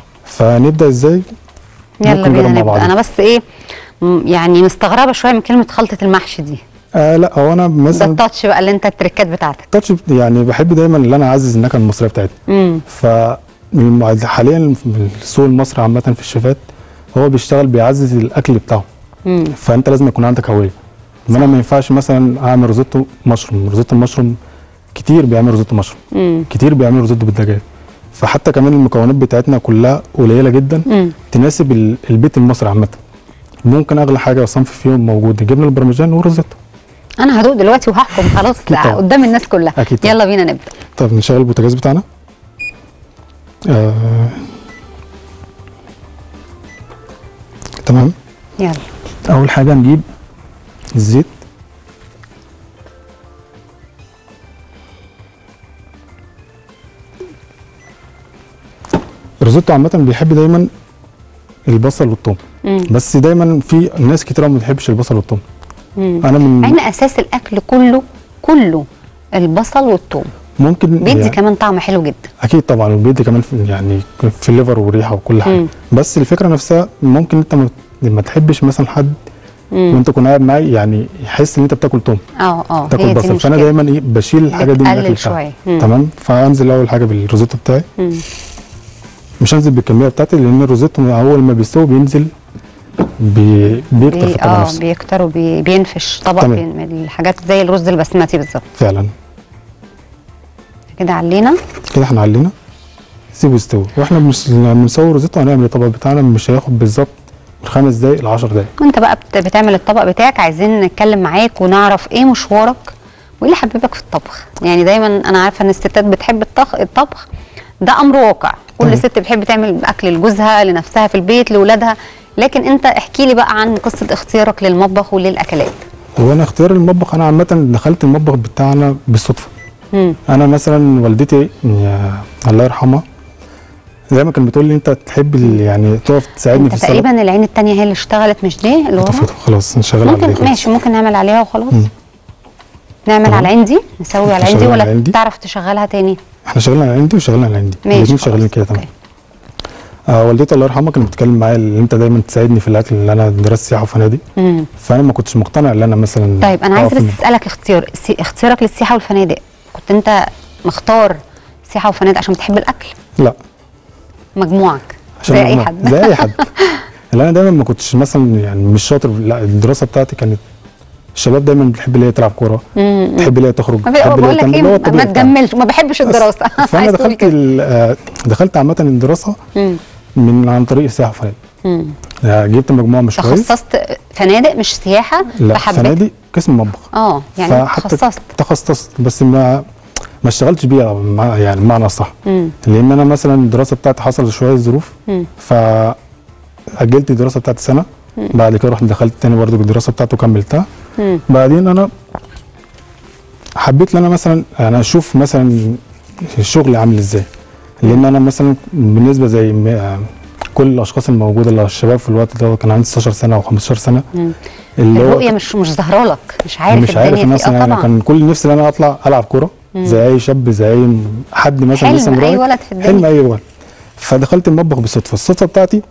فنبدا ازاي يلا ممكن بينا نجرب مع نبدا بعض انا بس ايه م- يعني مستغربه شويه من كلمه خلطه المحشي دي آه لا هو انا ده مثلا التاتش بقى اللي انت التريكات بتاعتك تاتش يعني بحب دايما ان انا اعزز النكهه المصريه بتاعتي امم ف الم- حاليا في السوق المصري عامه في الشيفات هو بيشتغل بيعزز الاكل بتاعه امم فانت لازم يكون عندك هويه ما انا ما ينفعش مثلا اعمل روزيتو مشروم روزيتو المشروم كتير بيعمل روزيتو مشروم امم كتير بيعملوا روزيتو بالدجاج فحتى كمان المكونات بتاعتنا كلها قليله جدا امم تناسب ال- البيت المصري عامه ممكن اغلى حاجه وصنف فيهم موجود الجبنه البرمجان والروزيتو انا هدوق دلوقتي وهحكم خلاص لا طبعا. قدام الناس كلها أكيد طبعا. يلا بينا نبدا طب نشغل البوتاجاز بتاعنا آه. تمام يلا اول حاجه نجيب الزيت الريزوتو عامه بيحب دايما البصل والثوم امم بس دايما في ناس كتير ما بتحبش البصل والثوم امم انا مع من ان اساس الاكل كله كله البصل والثوم ممكن بيدي يعني كمان طعم حلو جدا اكيد طبعا وبيدي كمان في يعني في الليفر والريحه وكل حاجه مم. بس الفكره نفسها ممكن انت ما- ما تحبش مثلا حد امم وانت تكون قاعد معاه يعني يحس ان انت بتاكل توم اه اه هي تاكل دي بصل فانا المشكله دايما ايه بشيل الحاجه دي من بتقلل الاكل بتاعي شويه مم. تمام فانزل اول حاجه بالروزيتو بتاعي مم. مش هنزل بالكميه بتاعتي لان الروزيتو اول ما بيستوي بينزل بي... بيكتر بي في الطبق اه نفسه بيكتر وبي بينفش طبق تمام. بين من الحاجات زي الرز البسمتي بالظبط فعلا كده علينا كده احنا علينا سيبه يستوي واحنا مش لما بنسوي الروزيتو هنعمل الطبق بتاعنا مش هياخد بالظبط من خمس دقايق ل 10 دقايق وانت بقى بت- بتعمل الطبق بتاعك عايزين نتكلم معاك ونعرف ايه مشوارك وايه اللي حببك في الطبخ يعني دايما انا عارفه ان الستات بتحب الطبخ الطبخ ده امر واقع كل تمام. ست بتحب تعمل اكل لجوزها لنفسها في البيت لاولادها لكن انت احكي لي بقى عن قصه اختيارك للمطبخ وللاكلات هو انا اختيار المطبخ انا عامه دخلت المطبخ بتاعنا بالصدفه امم انا مثلا والدتي يا الله يرحمها دايما كانت بتقول لي انت تحب ال- يعني تقف تساعدني انت في الصلاه تقريبا العين التانية هي اللي اشتغلت مش دي اللي ورا طفيته خلاص نشغل عليه ممكن خلاص. ماشي ممكن نعمل عليها وخلاص مم. نعمل تمام. على العين دي نسوي على العين دي نشغل على ولا العين دي. تعرف تشغلها تاني احنا شغالين على عندي وشغالين على عندي ماشي الاثنين خلاص. شغالين كده تمام أوكي. آه والدتي الله يرحمها كانت بتتكلم معايا ان انت دايما تساعدني في الاكل اللي انا درست سياحه وفنادق مم. فانا ما كنتش مقتنع ان انا مثلا طيب انا عايزه أقف بس اسالك اختيار سي- اختيارك للسياحه والفنادق كنت انت مختار سياحه وفنادق عشان بتحب الاكل لا مجموعك عشان زي اي أنا- حد زي اي حد اللي انا دايما ما كنتش مثلا يعني مش شاطر لا الدراسه بتاعتي كانت الشباب دايما بتحب اللي هي تلعب كوره مم. تحب اللي هي تخرج ما تحب بي- اللي بقول هي لك تعمل ايه اللي هو ما الطبيعي بتاعها. تجملش ما بحبش الدراسه فانا عايز تقول دخلت كده. ال- آه، دخلت عامه الدراسه مم. من عن طريق السياحه وفنادق مم. آه، جبت مجموعه مش كويس تخصصت فنادق مش سياحه لا فحبيت فنادق قسم مطبخ اه يعني فحتى تخصصت تخصصت بس ما ما اشتغلتش بيها مع- يعني بمعنى اصح مم. لان انا مثلا الدراسه بتاعتي حصل شويه ظروف مم. فاجلت الدراسه بتاعتي سنه بعد كده رحت دخلت تاني برضه الدراسه بتاعته كملتها مم. بعدين انا حبيت ان انا مثلا انا اشوف مثلا الشغل عامل ازاي لان انا مثلا بالنسبه زي م- آه، كل الاشخاص الموجوده اللي الشباب في الوقت ده كان عندي 16 سنه او 15 سنه مم. اللي هو الرؤيه مش مش ظاهره لك مش عارف مش عارف الدنيا في مثلا اه انا طبعا كان كل نفسي ان انا اطلع العب كوره مم. زي اي شاب زي اي حد مثلا حلم لسه أي مراهق. ولد في الدنيا. حلم اي ولد فدخلت المطبخ بالصدفه الصدفه بتاعتي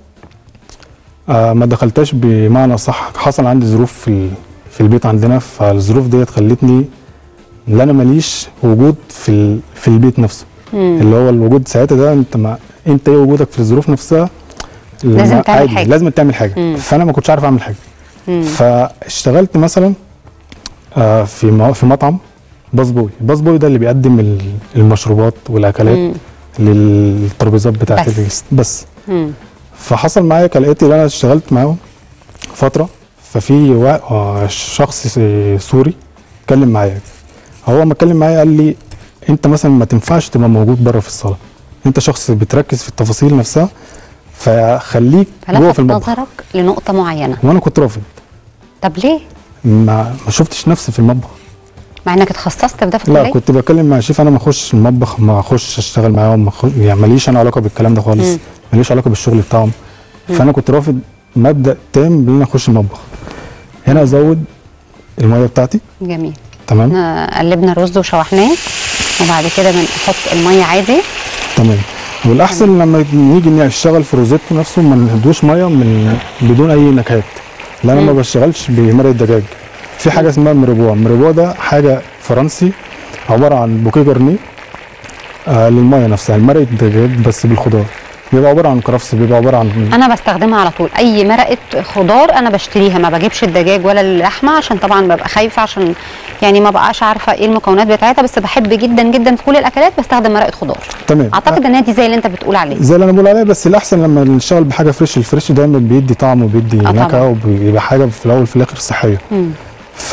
آه ما دخلتهاش بمعنى صح حصل عندي ظروف في ال- في البيت عندنا فالظروف ديت خلتني ان انا ماليش وجود في ال- في البيت نفسه مم. اللي هو الوجود ساعتها ده انت ما انت ايه وجودك في الظروف نفسها لازم لما- تعمل عادي، حاجة. لازم تعمل حاجه مم. فانا ما كنتش عارف اعمل حاجه مم. فاشتغلت مثلا آه، في م- في مطعم باص بوي باص بوي ده اللي بيقدم ال- المشروبات والاكلات مم. للترابيزات بتاعت بس. الجست بس مم. فحصل معايا كالاتي ان انا اشتغلت معاهم فتره ففي وا- آه، شخص س- سوري اتكلم معايا هو ما اتكلم معايا قال لي انت مثلا ما تنفعش تبقى موجود بره في الصاله انت شخص بتركز في التفاصيل نفسها فخليك جوه فلفت في المطبخ نظرك لنقطه معينه وانا كنت رافض طب ليه ما ما شفتش نفسي في المطبخ مع انك اتخصصت في ده في لا الكليه كنت بتكلم مع شيف انا ما اخش المطبخ ما اخش اشتغل معاهم ما أخش- يعني ماليش انا علاقه بالكلام ده خالص مم. ماليش علاقه بالشغل بتاعهم مم. فانا كنت رافض مبدا تام بان انا اخش المطبخ هنا ازود الميه بتاعتي جميل تمام احنا قلبنا الرز وشوحناه وبعد كده بنحط الميه عادي تمام والاحسن لما نيجي نشتغل في روزيتو نفسه ما نهدوش ميه من بدون اي نكهات لان انا ما بشتغلش بمرق الدجاج في حاجه اسمها مربوع مربوع ده حاجه فرنسي عباره عن بوكيه جرنيه آه للميه نفسها المرق الدجاج بس بالخضار بيبقى عباره عن كرفس بيبقى عباره عن انا بستخدمها على طول اي مرقه خضار انا بشتريها ما بجيبش الدجاج ولا اللحمه عشان طبعا ببقى خايفه عشان يعني ما بقاش عارفه ايه المكونات بتاعتها بس بحب جدا جدا في كل الاكلات بستخدم مرقه خضار تمام اعتقد انها دي زي اللي انت بتقول عليه زي اللي انا بقول عليه بس الاحسن لما نشتغل بحاجه فريش الفريش دايما بيدي طعم وبيدي آه طبعاً. نكهه وبيبقى حاجه في الاول وفي الاخر صحيه مم. ف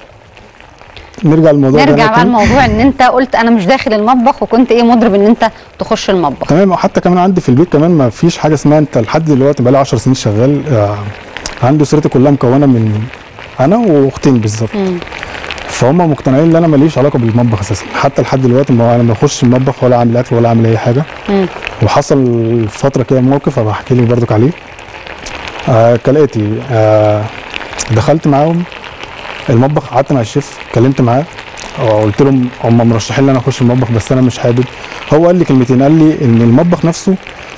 نرجع للموضوع ده نرجع بقى تاني. الموضوع ان انت قلت انا مش داخل المطبخ وكنت ايه مضرب ان انت تخش المطبخ تمام وحتى كمان عندي في البيت كمان ما فيش حاجه اسمها انت لحد دلوقتي بقالي 10 سنين شغال آه عندي اسرتي كلها مكونه من انا واختين بالظبط مم. فهم مقتنعين ان انا ماليش علاقه بالمطبخ اساسا حتى لحد دلوقتي ما انا ما بخش المطبخ ولا اعمل اكل ولا اعمل اي حاجه مم. وحصل فتره كده موقف هبقى احكي لك برضك عليه آه كالاتي آه دخلت معاهم المطبخ قعدت مع الشيف اتكلمت معاه قلت لهم هم مرشحين لي انا اخش المطبخ بس انا مش حابب هو قال لي كلمتين قال لي ان المطبخ نفسه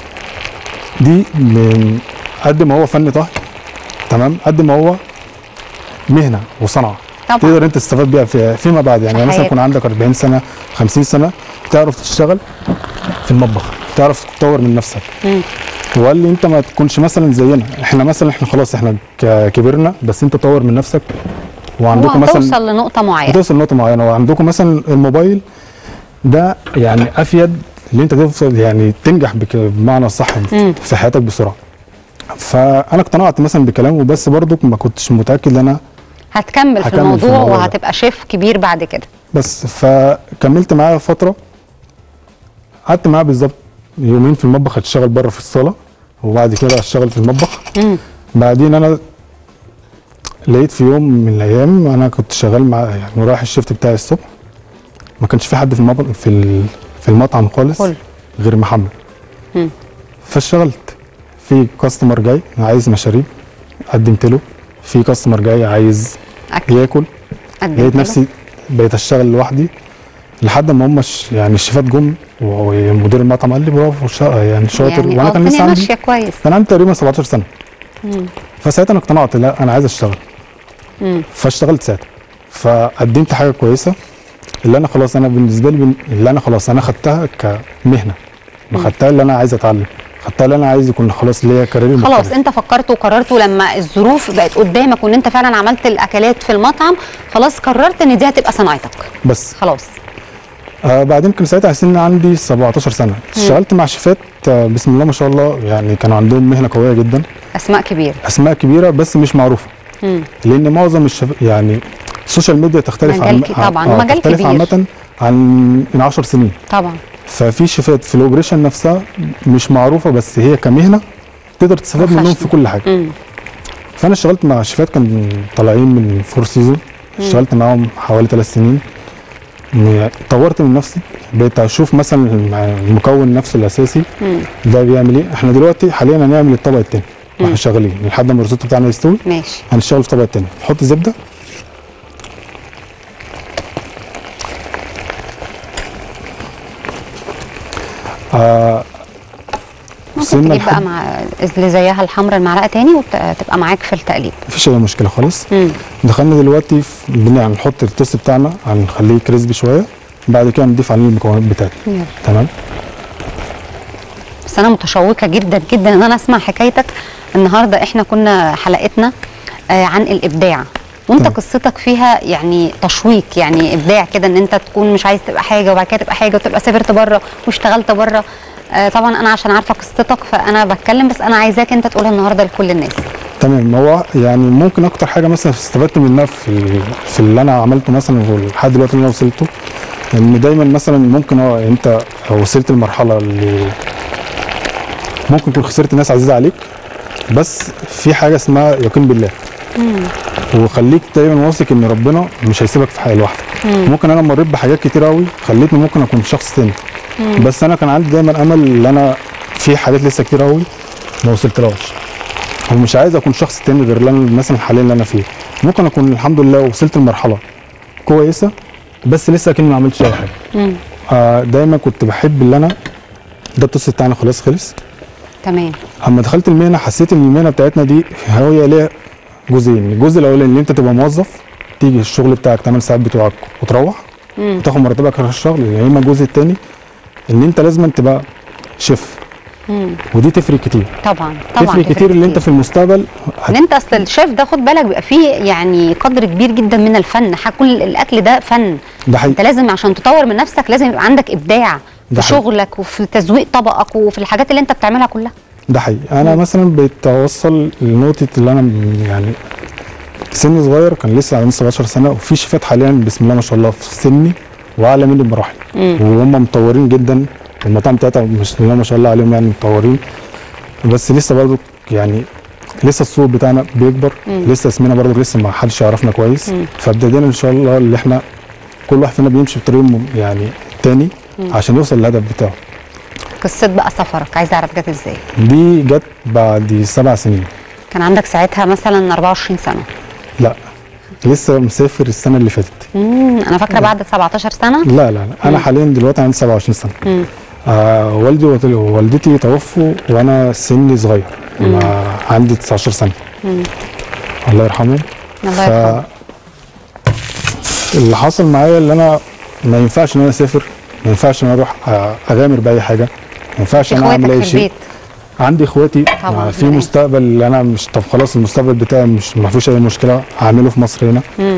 دي من قد ما هو فن طهي تمام قد ما هو مهنه وصنعه طبعا تقدر انت تستفاد بيها في فيما بعد يعني في مثلا حياتك. يكون عندك 40 سنه 50 سنه تعرف تشتغل في المطبخ تعرف تطور من نفسك مم. وقال لي انت ما تكونش مثلا زينا احنا مثلا احنا خلاص احنا ك- كبرنا بس انت طور من نفسك وعندكم مثلا توصل لنقطه معينه هتوصل لنقطه معينه وعندكم مثلا الموبايل ده يعني افيد اللي انت توصل يعني تنجح بك- بمعنى صح مم. في حياتك بسرعه فانا اقتنعت مثلا بكلامه بس برضو ما كنتش متاكد ان انا هتكمل في هكمل في الموضوع الموضوع ده. وهتبقى شيف كبير بعد كده بس فكملت معاه فتره قعدت معاه بالظبط يومين في المطبخ اشتغل بره في الصاله وبعد كده اشتغل في المطبخ مم. بعدين انا لقيت في يوم من الايام انا كنت شغال مع يعني رايح الشيفت بتاعي الصبح ما كانش في حد في المطبخ في ال- في المطعم خالص كله. غير محمد مم. فاشتغلت في كاستمر جاي عايز مشاريب قدمت له في كاستمر جاي عايز اكل ياكل قدمت لقيت له. نفسي بقيت اشتغل لوحدي لحد ما هم ش- يعني الشيفات جم ومدير المطعم قال لي برافو شا- يعني شاطر يعني وانا كان الدنيا لسه عندي ماشيه كويس كان عندي تقريبا 17 سنه مم. فساعتها انا اقتنعت لا انا عايز اشتغل مم. فاشتغلت ساعتها فقدمت حاجه كويسه اللي انا خلاص انا بالنسبه لي بن- اللي انا خلاص انا خدتها كمهنه ما خدتها اللي انا عايز اتعلم خدتها اللي انا عايز يكون خلاص ليا كارير خلاص مختلف. انت فكرت وقررت ولما الظروف بقت قدامك وان انت فعلا عملت الاكلات في المطعم خلاص قررت ان دي هتبقى صناعتك بس خلاص آه بعدين كان ساعتها سن عندي 17 سنه اشتغلت مع شيفات آه بسم الله ما شاء الله يعني كانوا عندهم مهنه قويه جدا اسماء كبيره اسماء كبيره بس مش معروفه مم. لان معظم الشف... يعني السوشيال ميديا تختلف مجال عن ك- طبعاً، مجال تختلف كبير. عامه عن من 10 سنين طبعا ففي شيفات في الاوبريشن نفسها مش معروفه بس هي كمهنه تقدر تستفاد منهم في كل حاجه مم. فانا اشتغلت مع شيفات كانوا طالعين من فور سيزون اشتغلت معاهم حوالي ثلاث سنين م- طورت من نفسي بقيت اشوف مثلا الم- المكون نفسه الاساسي ده بيعمل ايه احنا دلوقتي حاليا هنعمل الطبق التاني واحنا شغالين لحد ما الريزوتو بتاعنا يستوي ماشي هنشتغل في الطبق التاني نحط زبده آه ممكن سنة تجيب بقى لحد- مع اللي زيها الحمراء المعلقه تاني وتبقى معاك في التقليب مفيش اي مشكله خالص مم. دخلنا دلوقتي في بن- هنحط التوست بتاعنا هنخليه كريسبي شويه بعد كده نضيف عليه المكونات بتاعتنا يلا. تمام بس انا متشوقه جدا جدا ان انا اسمع حكايتك النهارده احنا كنا حلقتنا آه عن الابداع وانت تمام. قصتك فيها يعني تشويق يعني ابداع كده ان انت تكون مش عايز تبقى حاجه وبعد كده تبقى حاجه وتبقى سافرت بره واشتغلت بره آه طبعا انا عشان عارفه قصتك فانا بتكلم بس انا عايزاك انت تقولها النهارده لكل الناس تمام هو يعني ممكن اكتر حاجه مثلا استفدت منها في ال- في اللي انا عملته مثلا لحد دلوقتي اللي انا وصلته ان دايما مثلا ممكن اه انت وصلت لمرحله اللي ممكن تكون خسرت ناس عزيزه عليك بس في حاجه اسمها يقين بالله وخليك دايما واثق ان ربنا مش هيسيبك في حاجه لوحدك ممكن انا مريت بحاجات كتير قوي خلتني ممكن اكون شخص تاني بس انا كان عندي دايما امل ان انا في حاجات لسه كتير قوي ما وصلتلهاش ومش عايز اكون شخص تاني غير اللي انا مثلا حاليا اللي انا فيه ممكن اكون الحمد لله وصلت لمرحله كويسه بس لسه اكني ما عملتش اي حاجه آه دايما كنت بحب اللي انا ده التوست بتاعنا خلاص خلص تمام اما دخلت المهنه حسيت ان المهنه بتاعتنا دي هي ليها جزئين الجزء الاولاني ان انت تبقى موظف تيجي الشغل بتاعك 8 ساعات بتوعك وتروح وتاخد مرتبك اخر الشهر يا اما الجزء الثاني ان انت لازم تبقى شيف ودي تفرق كتير طبعا طبعا تفرق كتير اللي انت في المستقبل ان انت اصل الشيف ده خد بالك بيبقى فيه يعني قدر كبير جدا من الفن ح- كل الاكل ده فن ده حقيقي انت لازم عشان تطور من نفسك لازم يبقى عندك ابداع ده في حقيقي. شغلك وفي تزويق طبقك وفي الحاجات اللي انت بتعملها كلها ده حقيقي انا مثلا بقيت اوصل لنقطه اللي انا م- يعني سني صغير كان لسه عندي 17 سنه وفي شيفات حاليا بسم الله ما شاء الله في سني واعلى مني بمراحل وهم مطورين جدا المطاعم بتاعتهم بسم الله ما شاء الله عليهم يعني مطورين بس لسه برضو يعني لسه السوق بتاعنا بيكبر لسه اسمنا برضو لسه ما حدش يعرفنا كويس فابتدينا ان شاء الله اللي احنا كل واحد فينا بيمشي بطريق م- يعني تاني عشان يوصل للهدف بتاعه قصه بقى سفرك عايزه اعرف جت ازاي دي جت بعد سبع سنين كان عندك ساعتها مثلا 24 سنه لا لسه مسافر السنه اللي فاتت امم انا فاكره بعد 17 سنه لا لا لا انا حاليا دلوقتي عندي 27 سنه مم. آه والدي ووالد- ووالدتي توفوا وانا سني صغير ما عندي 19 سنه الله يرحمهم الله يرحمه اللي حصل معايا اللي انا ما ينفعش ان انا اسافر ما ينفعش ان انا اروح آه، اغامر باي حاجه ما ينفعش ان انا اعمل اخواتك اي في شيء البيت عندي اخواتي طبعاً، آه، في ربنا مستقبل اللي انا مش طب خلاص المستقبل بتاعي مش ما فيهوش اي مشكله هعمله في مصر هنا مم.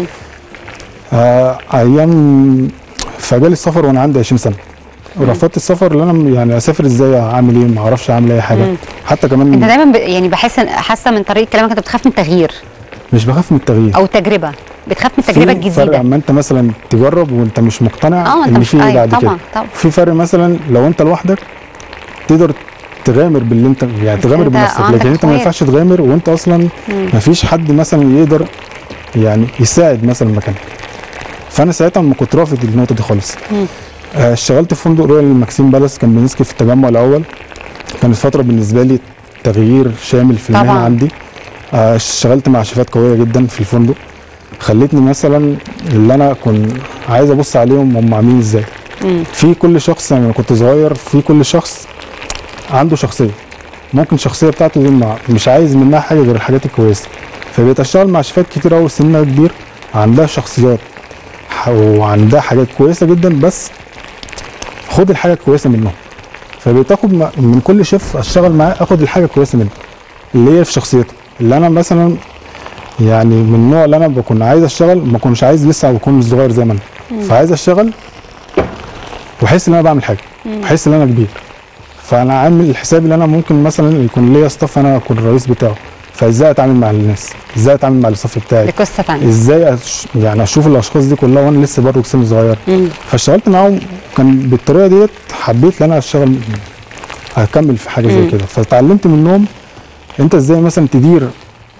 آه ايام فجالي السفر وانا عندي 20 سنه رفضت السفر اللي انا يعني اسافر ازاي اعمل ايه ما اعرفش اعمل اي حاجه حتى كمان انت دايما ب... يعني بحس إن- حاسه من طريقه كلامك انت بتخاف من التغيير مش بخاف من التغيير او تجربه بتخاف من التجربه في فرق الجديده اما انت مثلا تجرب وانت مش مقتنع اه انت ان مش في ايه أيوة، بعد طبعا كده طبعا في فرق مثلا لو انت لوحدك تقدر تغامر باللي انت يعني بس تغامر انت بنفسك عندك لكن انت ما اخوات. ينفعش تغامر وانت اصلا ما فيش حد مثلا يقدر يعني يساعد مثلا مكانك فانا ساعتها ما كنت رافض النقطه دي خالص آه، اشتغلت في فندق رويال ماكسيم بالاس كان بنسكي في التجمع الاول كانت فتره بالنسبه لي تغيير شامل في المهنه طبعاً. عندي آه، اشتغلت مع شيفات قويه جدا في الفندق خلتني مثلا اللي انا كنت عايز ابص عليهم هم عاملين ازاي في كل شخص لما كنت صغير في كل شخص عنده شخصيه ممكن الشخصيه بتاعته دي ما- مش عايز منها حاجه غير الحاجات الكويسه فبقيت اشتغل مع شيفات كتير قوي سنها كبير عندها شخصيات ح- وعندها حاجات كويسه جدا بس خد الحاجه الكويسه منهم فبقيت اخد م- من كل شيف اشتغل معاه اخد الحاجه الكويسه منه اللي هي في شخصيته اللي انا مثلا يعني من النوع اللي انا بكون عايز اشتغل ما اكونش عايز لسه بكون صغير زي ما انا فعايز اشتغل واحس ان انا بعمل حاجه واحس ان انا كبير فانا عامل حسابي ان انا ممكن مثلا يكون ليا ستاف انا اكون الرئيس بتاعه فازاي اتعامل مع الناس ازاي اتعامل مع الستاف بتاعي دي قصه ثانيه ازاي أش... يعني اشوف الاشخاص دي كلها وانا لسه برضه سن صغير فاشتغلت معاهم كان بالطريقه ديت حبيت ان انا اشتغل هكمل في حاجه زي كده فتعلمت منهم انت ازاي مثلا تدير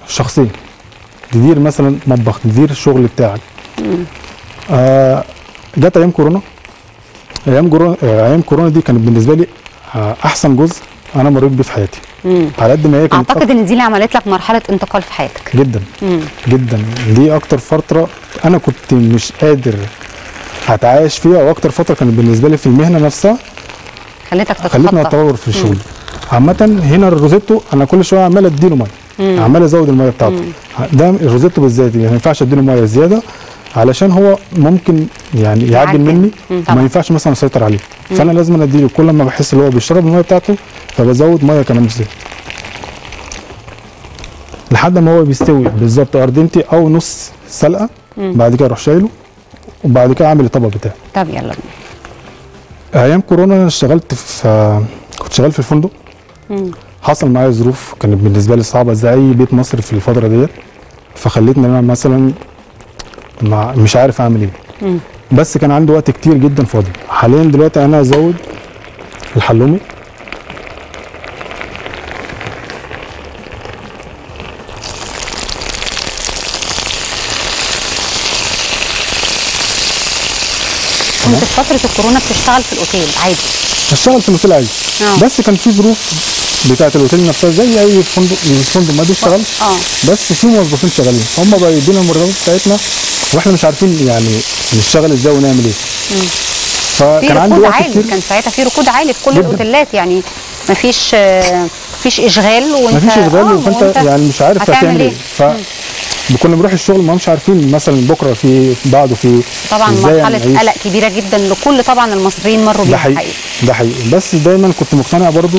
شخصيه تدير مثلا مطبخ تدير الشغل بتاعك آه جت ايام كورونا ايام كورونا آه، ايام كورونا دي كانت بالنسبه لي آه، احسن جزء انا مريت بيه في حياتي مم. على قد ما هي كانت اعتقد ان دي اللي عملت لك مرحله انتقال في حياتك جدا مم. جدا دي اكتر فتره انا كنت مش قادر اتعايش فيها واكتر فتره كانت بالنسبه لي في المهنه نفسها خلتك خلتني تتخطى اتطور في الشغل عامة هنا الروزيتو انا كل شويه عمال اديله ميه عمال ازود الميه بتاعته ده الروزيتو بالذات يعني ما ينفعش اديله ميه زياده علشان هو ممكن يعني يعجن يعجن. مني مم، طبعا. ما ينفعش مثلا اسيطر عليه فانا لازم اديله كل ما بحس ان هو بيشرب الميه بتاعته فبزود ميه كمان زياده لحد ما هو بيستوي بالظبط اردنتي او نص سلقه بعد كده اروح شايله وبعد كده اعمل الطبق بتاعي طب يلا بينا ايام كورونا انا اشتغلت في كنت شغال في الفندق حصل معايا ظروف كانت بالنسبه لي صعبه زي اي بيت مصري في الفتره ديت فخلتني انا مثلا مع مش عارف اعمل ايه بس كان عندي وقت كتير جدا فاضي حاليا دلوقتي انا ازود الحلومي كنت في فتره الكورونا بتشتغل في الاوتيل عادي اشتغل في الاوتيل عادي آه. بس كان في ظروف بتاعه الاوتيل نفسها زي اي فندق الفندق ما بيشتغلش اه بس في موظفين شغالين هم بقى يدينا المرتبات بتاعتنا واحنا مش عارفين يعني نشتغل ازاي ونعمل ايه في فكان عندي ركود وقت عالي كتير كان ساعتها في ركود عالي في كل جداً. الاوتيلات يعني مفيش آه، مفيش اشغال وانت مفيش اشغال آه، وانت وأنت يعني مش عارف هتعمل هتعمل ايه ف كنا بنروح الشغل ما مش عارفين مثلا بكره في بعده في طبعا إزاي مرحله نعيش. قلق كبيره جدا لكل طبعا المصريين مروا ده بيها حقيقي حقيقي ده حقيقي بس دايما كنت مقتنع برضو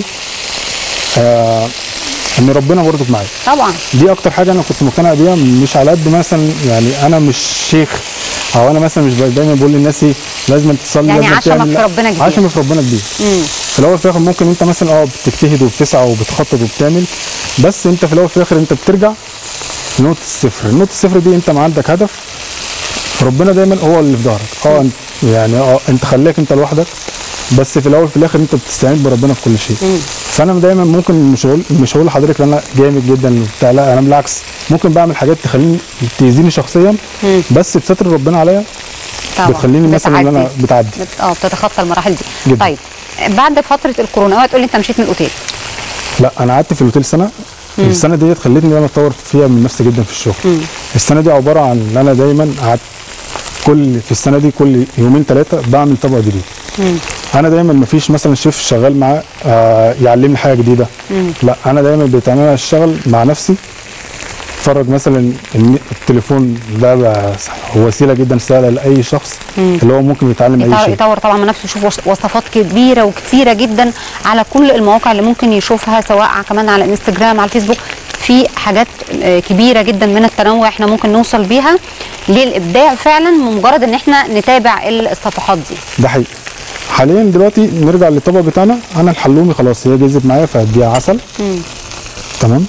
آه ان ربنا برضو معايا طبعا دي اكتر حاجه انا كنت مقتنع بيها مش على قد مثلا يعني انا مش شيخ او انا مثلا مش ب- دايما بقول للناس ايه لازم تصلي يعني لازم عشمك تعمل في لا. ربنا كبير. عشمك في ربنا كبير مم. في الاول وفي الاخر ممكن انت مثلا اه بتجتهد وبتسعى وبتخطط وبتعمل بس انت في الاول وفي الاخر انت بترجع لنقطه الصفر النقطه الصفر دي انت ما عندك هدف ربنا دايما هو اللي في ظهرك اه أنت- يعني اه انت خليك انت لوحدك بس في الاول وفي الاخر انت بتستعين بربنا في كل شيء فانا دايما ممكن مش هقول مش هقول لحضرتك ان انا جامد جدا وبتاع لا انا بالعكس ممكن بعمل حاجات تخليني تاذيني شخصيا بس بستر ربنا عليا طبعا بتخليني مثلا ان انا بتعدي. بتعدي بت- اه بتتخطى المراحل دي جداً. طيب بعد فتره الكورونا اوعى تقول لي انت مشيت من الاوتيل لا انا قعدت في الاوتيل سنه السنه ديت خلتني ان انا اتطور فيها من نفسي جدا في الشغل السنه دي عباره عن ان انا دايما قعدت كل في السنه دي كل يومين ثلاثه بعمل طبق جديد انا دايما ما فيش مثلا شيف شغال معاه آه يعلمني حاجه جديده لا انا دايما بتعمل اشتغل مع نفسي اتفرج مثلا الن- التليفون ده بقى وسيله جدا سهله لاي شخص اللي هو ممكن يتعلم اي يطور, شيء يطور طبعا من نفسه يشوف وص- وصفات كبيره وكتيره جدا على كل المواقع اللي ممكن يشوفها سواء كمان على انستجرام على الفيسبوك في حاجات آه، كبيره جدا من التنوع احنا ممكن نوصل بيها للابداع فعلا بمجرد ان احنا نتابع الصفحات دي ده حقيقي حاليا دلوقتي نرجع للطبق بتاعنا انا الحلومي خلاص هي جزت معايا فهديها عسل تمام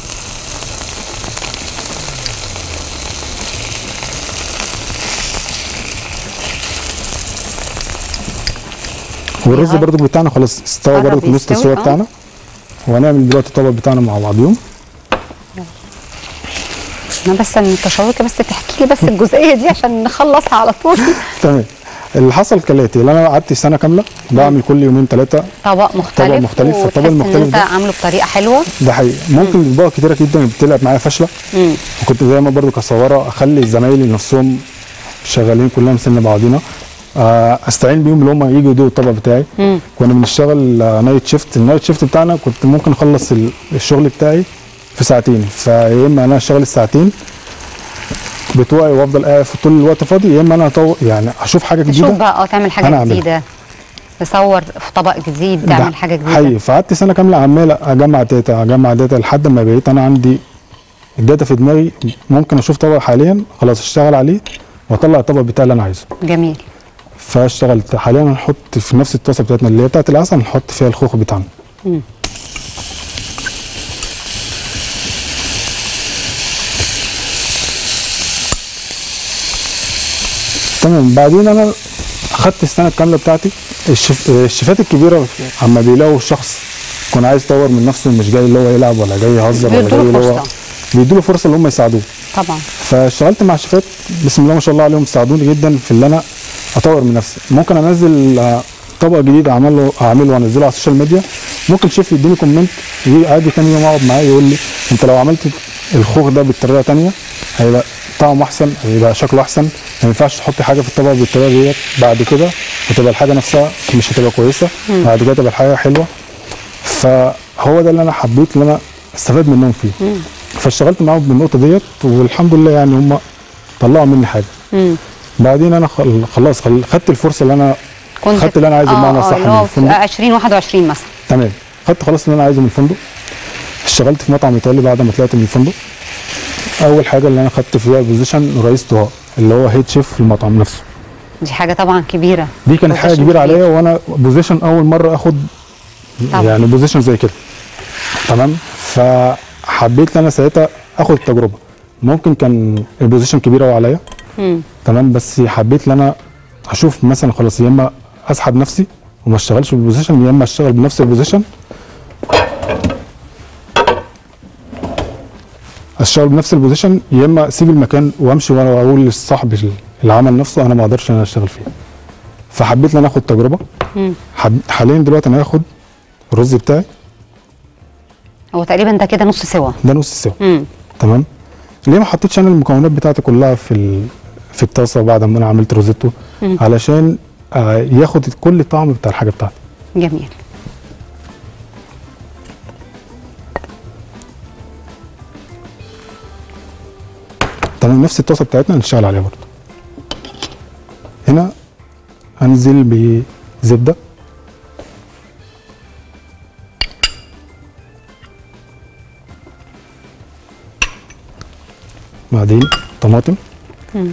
والرز قرب. برضو بتاعنا خلاص استوى قرب برضو في نص يستوي، السوا آه. بتاعنا وهنعمل دلوقتي الطبق بتاعنا مع بعضيهم انا بس متشوقه بس تحكي لي بس الجزئيه دي عشان نخلصها على طول تمام اللي حصل كالاتي اللي انا قعدت سنه كامله بعمل كل يومين ثلاثه طبق مختلف طبق مختلف، فالطبق وتحس المختلف ان انت ده- عامله بطريقه حلوه ده حقيقي ممكن اطباق كتيره جدا بتلعب معايا فاشله مم. وكنت دايما برضو كصوره اخلي زمايلي نفسهم شغالين كلنا مثل بعضينا آه، استعين بيهم اللي هم يجوا يدوا الطبق بتاعي مم. كنا بنشتغل آه، نايت شيفت النايت شيفت بتاعنا كنت ممكن اخلص ال- الشغل بتاعي في ساعتين فيا اما انا اشتغل الساعتين بتوعي وافضل قاعد في طول الوقت فاضي يا اما انا أطو... يعني اشوف حاجه تشوف جديده بقى اه تعمل حاجه أنا أعملها. جديده تصور في طبق جديد ده تعمل حاجه جديده حقيقي فقعدت سنه كامله عمال اجمع داتا اجمع داتا لحد ما بقيت انا عندي الداتا في دماغي ممكن اشوف طبق حاليا خلاص اشتغل عليه واطلع الطبق بتاعي اللي انا عايزه جميل فاشتغلت حاليا هنحط في نفس الطاسه بتاعتنا اللي هي بتاعت العسل نحط فيها الخوخ بتاعنا تمام بعدين انا اخدت السنه الكامله بتاعتي الشف... الشيفات الكبيره اما بيلاقوا الشخص يكون عايز يطور من نفسه مش جاي اللي هو يلعب ولا جاي يهزر ولا جاي بيدوله اللي هو فرصة. بيدوا له فرصه اللي هم يساعدوه طبعا فاشتغلت مع شيفات بسم الله ما شاء الله عليهم ساعدوني جدا في اللي انا اطور من نفسي ممكن انزل آه، طبق جديد اعمله اعمله وانزله على السوشيال ميديا ممكن شيف يديني كومنت يجي عادي تاني يوم اقعد معاه يقول لي انت لو عملت الخوخ ده بالطريقه تانية هيبقى طعمه احسن هيبقى شكله احسن ما ينفعش تحطي حاجه في الطبق بالطريقه ديت بعد كده وتبقى الحاجه نفسها مش هتبقى كويسه بعد كده تبقى الحاجه حلوه فهو ده اللي انا حبيت ان انا استفاد منهم فيه فاشتغلت معاهم بالنقطه ديت والحمد لله يعني هم طلعوا مني حاجه مم. بعدين انا خل- خلاص خل- خدت الفرصه اللي انا كنت خدت اللي انا عايزه بمعنى صح اللي من هو في الفندق 2021 مثلا تمام خدت خلاص اللي انا عايزه من الفندق اشتغلت في مطعم ايطالي بعد ما طلعت من الفندق اول حاجه اللي انا خدت فيها بوزيشن رئيس طهاء اللي هو هيد شيف في المطعم نفسه دي حاجه طبعا كبيره دي كانت حاجه Position كبيره كبير. عليا وانا بوزيشن اول مره اخد طبعا. يعني بوزيشن زي كده تمام فحبيت ان انا ساعتها اخد التجربه ممكن كان البوزيشن كبير قوي عليا مم. تمام بس حبيت ان انا اشوف مثلا خلاص يا اما اسحب نفسي وما اشتغلش بالبوزيشن يا اما اشتغل بنفس البوزيشن اشتغل بنفس البوزيشن يا اما اسيب المكان وامشي وانا اقول للصاحب العمل نفسه انا ما اقدرش ان انا اشتغل فيه فحبيت ان انا اخد تجربه مم. حب... حاليا دلوقتي انا هاخد الرز بتاعي هو تقريبا ده كده نص سوا ده نص سوا مم. تمام ليه ما حطيتش انا المكونات بتاعتي كلها في ال... في الطاسه بعد ما انا عملت روزيتو مم. علشان آه ياخد كل الطعم بتاع الحاجه بتاعتي جميل تمام نفس الطاسه بتاعتنا هنشتغل عليها برضه هنا هنزل بزبده بعدين طماطم مم.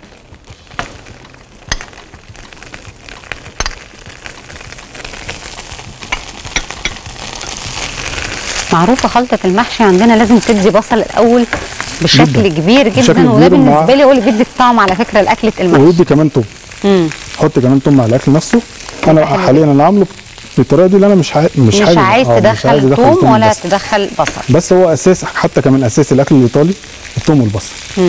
معروفه خلطه المحشي عندنا لازم تدي بصل الاول بشكل جداً. كبير جدا بشكل وده كبير ومع- بالنسبه لي هو اللي بيدي الطعم على فكره لاكله المحشي ويدي كمان توم مم. حط كمان توم على الاكل نفسه انا حلو حاليا انا عامله بالطريقه دي اللي انا مش عاي... مش, مش حابب- عايز آه، مش تدخل عايز أدخل توم ولا بس. تدخل بصل بس هو اساس حتى كمان اساس الاكل الايطالي الثوم والبصل مم.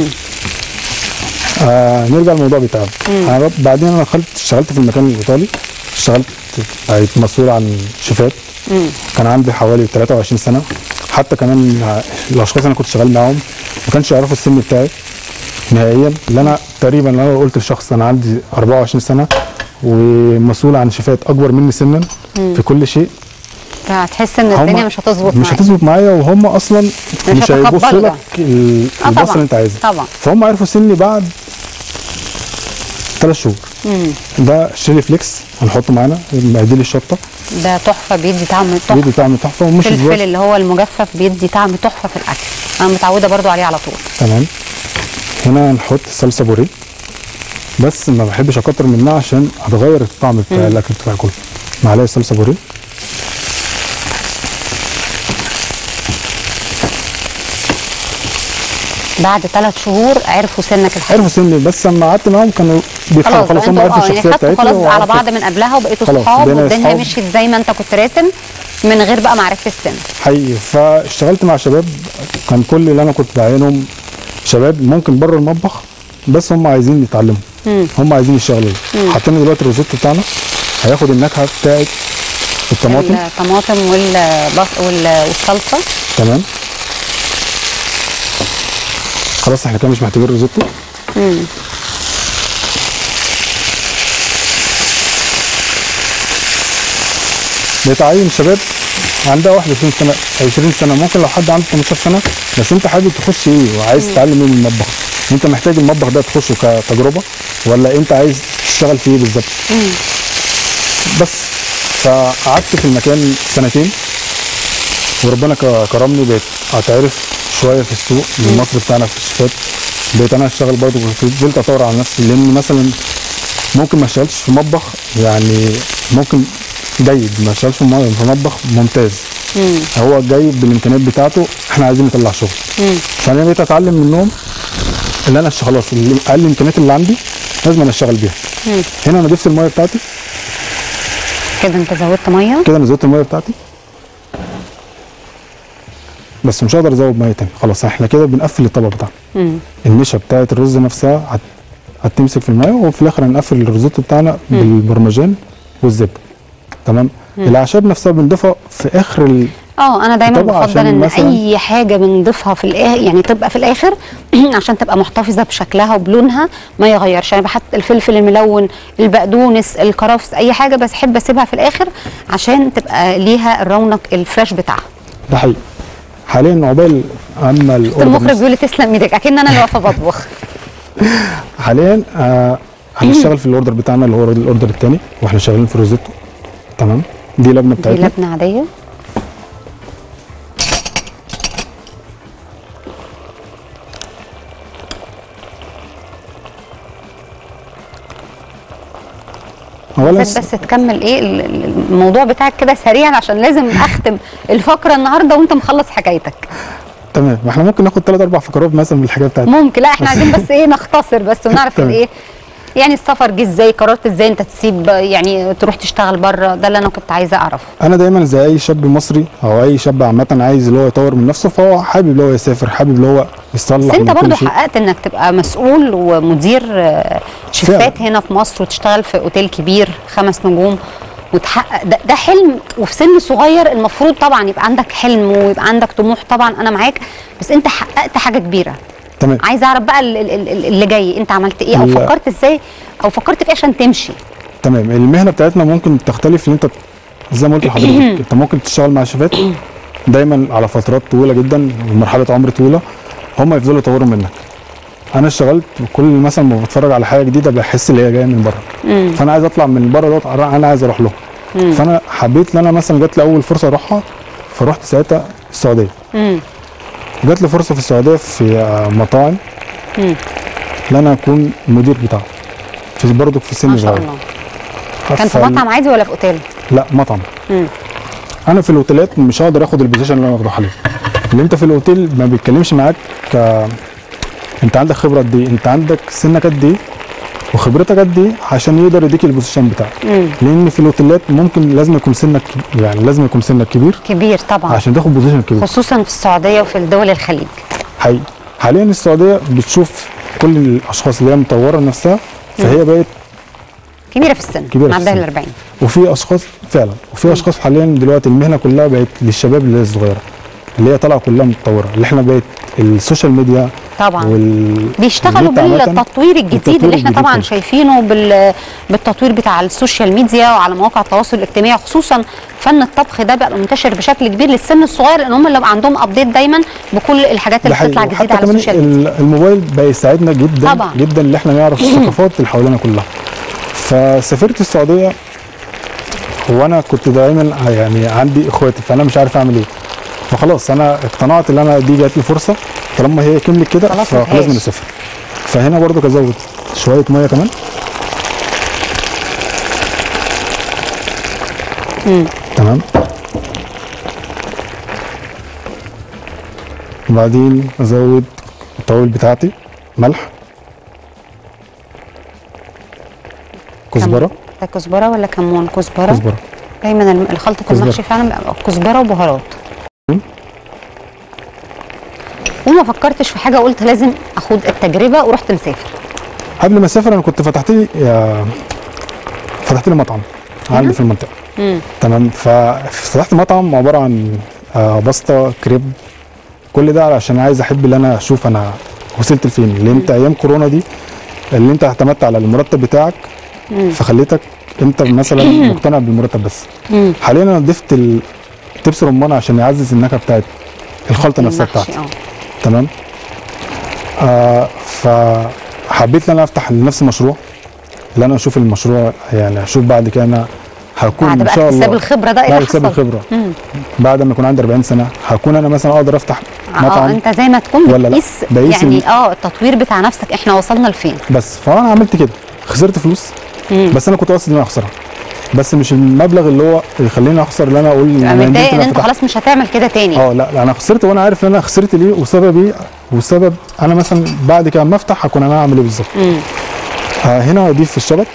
آه نرجع للموضوع بتاعنا أنا بعدين انا دخلت اشتغلت في المكان الايطالي اشتغلت بقيت مسؤول عن شيفات مم. كان عندي حوالي 23 سنه حتى كمان آه، الاشخاص اللي انا كنت شغال معاهم ما كانش يعرفوا السن بتاعي نهائيا اللي انا تقريبا لو انا قلت لشخص انا عندي 24 سنه ومسؤول عن شيفات اكبر مني سنا في كل شيء هتحس ان هم- الدنيا مش هتظبط مش معاك. هتظبط معايا وهم اصلا مش هيتقبلوا هيبصوا ده. لك ال- آه البصه طبعاً، اللي انت عايزها طبعا فهم عرفوا سني بعد ثلاث شهور مم. ده شيلي فليكس هنحطه معانا مقاديل الشطه ده تحفه بيدي طعم بيدي تحفه طعم تحفه ومش الفلفل سبايس اللي هو المجفف بيدي طعم تحفه في الاكل انا متعوده برضو عليه على طول تمام هنا هنحط صلصه بوريه بس ما بحبش اكتر منها عشان هتغير الطعم بتاع مم. الاكل بتاعي كله معلقه صلصه بوريه بعد ثلاث شهور عرفوا سنك الحقيقي عرفوا سني بس لما قعدت معاهم كانوا بيفهموا خلاص هم انتوا- عرفوا آه، يعني الشخصيه خدتوا بتاعتي خلاص على وعرفوا- بعض من قبلها وبقيتوا خلاص، صحاب بقينا والدنيا أصحاب. مشيت زي ما انت كنت راسم من غير بقى معرفه السن حقيقي فاشتغلت مع شباب كان كل اللي انا كنت بعينهم شباب ممكن بره المطبخ بس هم عايزين يتعلموا مم. هم عايزين يشتغلوا حطينا دلوقتي الروزيتو بتاعنا هياخد النكهه بتاعت الطماطم الطماطم والبص وال- والصلصه تمام خلاص احنا كده مش محتاجين روزيتو مم. بيتعين شباب عندها 21 سنه 20 سنه ممكن لو حد عنده 18 سنه بس انت حابب تخش ايه وعايز تتعلم ايه من المطبخ انت محتاج المطبخ ده تخشه كتجربه ولا انت عايز تشتغل في ايه بالظبط بس فقعدت في المكان سنتين وربنا ك- كرمني بقيت اتعرف شويه في السوق من مصر بتاعنا في الشيفات بقيت انا اشتغل برضه فضلت اطور على نفسي لان مثلا ممكن ما اشتغلتش في مطبخ يعني ممكن جيد ما اشتغلش في م- في مطبخ ممتاز مم. هو جاي بالامكانيات بتاعته احنا عايزين نطلع شغل مم. فانا بقيت اتعلم منهم اللي انا خلاص اللي- اقل الامكانيات اللي عندي لازم انا اشتغل بيها مم. هنا انا ضفت الميه بتاعتي كده انت زودت ميه كده انا زودت الميه بتاعتي بس مش هقدر ازود ميه تاني خلاص احنا كده بنقفل الطبق بتاعنا مم. النشا بتاعت الرز نفسها هت... هتمسك في الميه وفي الاخر هنقفل الريزوتو بتاعنا بالبرمجان والزبده تمام الاعشاب نفسها بنضيفها في اخر ال... اه انا دايما طبعا بفضل عشان ان مثلاً- اي حاجه بنضيفها في الاخر يعني تبقى في الاخر عشان تبقى محتفظه بشكلها وبلونها ما يغيرش انا بحط الفلفل الملون البقدونس الكرفس اي حاجه بس احب اسيبها في الاخر عشان تبقى ليها الرونق الفريش بتاعها ده حقيقي حاليا عقبال اما الاوردر المخرج نفسه- بيقول لي تسلم ايدك اكن انا اللي واقفه بطبخ حاليا آه هنشتغل في الاوردر بتاعنا اللي هو الاوردر الثاني واحنا شغالين في روزيتو تمام دي لبنه دي بتاعتنا لبنه عاديه اولا عايزاك بس تكمل ايه ال- ال- الموضوع بتاعك كده سريعا عشان لازم اختم الفقره النهارده وانت مخلص حكايتك تمام احنا ممكن ناخد ثلاث اربع فقرات مثلا من الحاجات بتاعتنا ممكن لا احنا عايزين بس ايه نختصر بس ونعرف تمام. الايه يعني السفر جه ازاي قررت ازاي انت تسيب يعني تروح تشتغل بره ده اللي انا كنت عايزه اعرفه انا دايما زي اي شاب مصري او اي شاب عامه عايز اللي هو يطور من نفسه فهو حابب اللي هو يسافر حابب اللي هو يصلح بس انت من كل برضو شيء. حققت انك تبقى مسؤول ومدير آه، شيفات هنا في مصر وتشتغل في اوتيل كبير خمس نجوم وتحقق ده, ده حلم وفي سن صغير المفروض طبعا يبقى عندك حلم ويبقى عندك طموح طبعا انا معاك بس انت حققت حاجه كبيره تمام عايزه اعرف بقى ال- ال- ال- اللي جاي انت عملت ايه او لا. فكرت ازاي او فكرت في ايه عشان تمشي تمام المهنه بتاعتنا ممكن تختلف ان انت زي ما قلت لحضرتك انت ممكن تشتغل مع شيفات دايما على فترات طويله جدا ومرحله عمر طويله هم يفضلوا يطوروا منك انا اشتغلت وكل مثلا ما بتفرج على حاجه جديده بحس ان هي جايه من بره فانا عايز اطلع من بره دوت انا عايز اروح له فانا حبيت ان انا مثلا جات لي اول فرصه اروحها فرحت ساعتها السعوديه امم جات لي فرصه في السعوديه في آه، مطاعم مم. ان انا اكون المدير بتاعه في برضك في سن ما شاء صغير الله كان في فال- مطعم عادي ولا في اوتيل لا مطعم مم. انا في الاوتيلات مش هقدر اخد البوزيشن اللي انا واخده حاليا اللي انت في الاوتيل ما بيتكلمش معاك ك انت عندك خبره قد ايه انت عندك سنك قد ايه وخبرتك قد ايه عشان يقدر يديك البوزيشن بتاعك مم. لان في الاوتيلات ممكن لازم يكون سنك يعني لازم يكون سنك كبير كبير طبعا عشان تاخد بوزيشن كبير خصوصا في السعوديه وفي الدول الخليج حقيقي حاليا السعوديه بتشوف كل الاشخاص اللي هي مطوره نفسها فهي بقت كبيره في السن كبيرة في معديه ال السن. 40 وفي اشخاص فعلا وفي اشخاص حاليا دلوقتي المهنه كلها بقت للشباب اللي هي الصغيره اللي هي طالعه كلها متطوره اللي احنا بقت السوشيال ميديا طبعا وال بيشتغلوا النت عامة بالتطوير الجديد والتطوير اللي احنا الجديد طبعا كله. شايفينه بال... بالتطوير بتاع السوشيال ميديا وعلى مواقع التواصل الاجتماعي خصوصا فن الطبخ ده بقى منتشر بشكل كبير للسن الصغير لان هم اللي بقى عندهم ابديت دايما بكل الحاجات ده اللي حقيقي بتطلع جديده وحتى على كمان السوشيال ميديا ال- الموبايل بقى يساعدنا جدا طبعا. جدا ان احنا نعرف الثقافات اللي حوالينا كلها فسافرت السعوديه وانا كنت دايما يعني عندي اخواتي فانا مش عارف اعمل ايه فخلاص انا اقتنعت ان انا دي جات لي فرصه طالما هي كملت كده خلاص فخلاص مفيهاش. نسافر فهنا برضو ازود شويه ميه كمان تمام وبعدين ازود التوابل بتاعتي ملح كزبره ده كزبره ولا كمون كزبره كزبره دايما الم- الخلطه كزبرة. المحشي فعلا بيبقى كزبره وبهارات مم. وما فكرتش في حاجه قلت لازم اخد التجربه ورحت مسافر قبل ما اسافر انا كنت فتحت لي يا- فتحت لي مطعم عندي في المنطقه مم. تمام ففتحت مطعم عباره عن آه، باستا كريب كل ده علشان عايز احب ان انا اشوف انا وصلت لفين لان انت ايام كورونا دي اللي انت اعتمدت على المرتب بتاعك فخليتك انت مثلا مقتنع بالمرتب بس مم. حاليا انا ضفت ال- تبس رمان عشان يعزز النكهه بتاعت الخلطه نفسها المحشي، بتاعتي اه تمام آه فحبيت ان انا افتح لنفسي مشروع اللي انا اشوف المشروع يعني اشوف بعد كده انا هكون بعد ان بقى شاء اكتساب الله الخبره ده ايه بعد اللي اكتساب حصل الخبره مم. بعد ما يكون عندي 40 سنه هكون انا مثلا اقدر افتح اه مطعم انت زي ما تكون ولا لا؟ بتقيس بقيس يعني ال- اه التطوير بتاع نفسك احنا وصلنا لفين بس فانا عملت كده خسرت فلوس مم. بس انا كنت قاصد ان انا اخسرها بس مش المبلغ اللي هو يخليني اخسر اللي انا اقول تبقى أنا متضايق ندمت ان أنا انت فتحت. خلاص مش هتعمل كده تاني اه لا لا انا خسرت وانا عارف ان انا خسرت ليه وسبب ايه والسبب انا مثلا بعد كده اما افتح هكون انا هعمل ايه بالظبط مم. آه هنا اضيف الشبت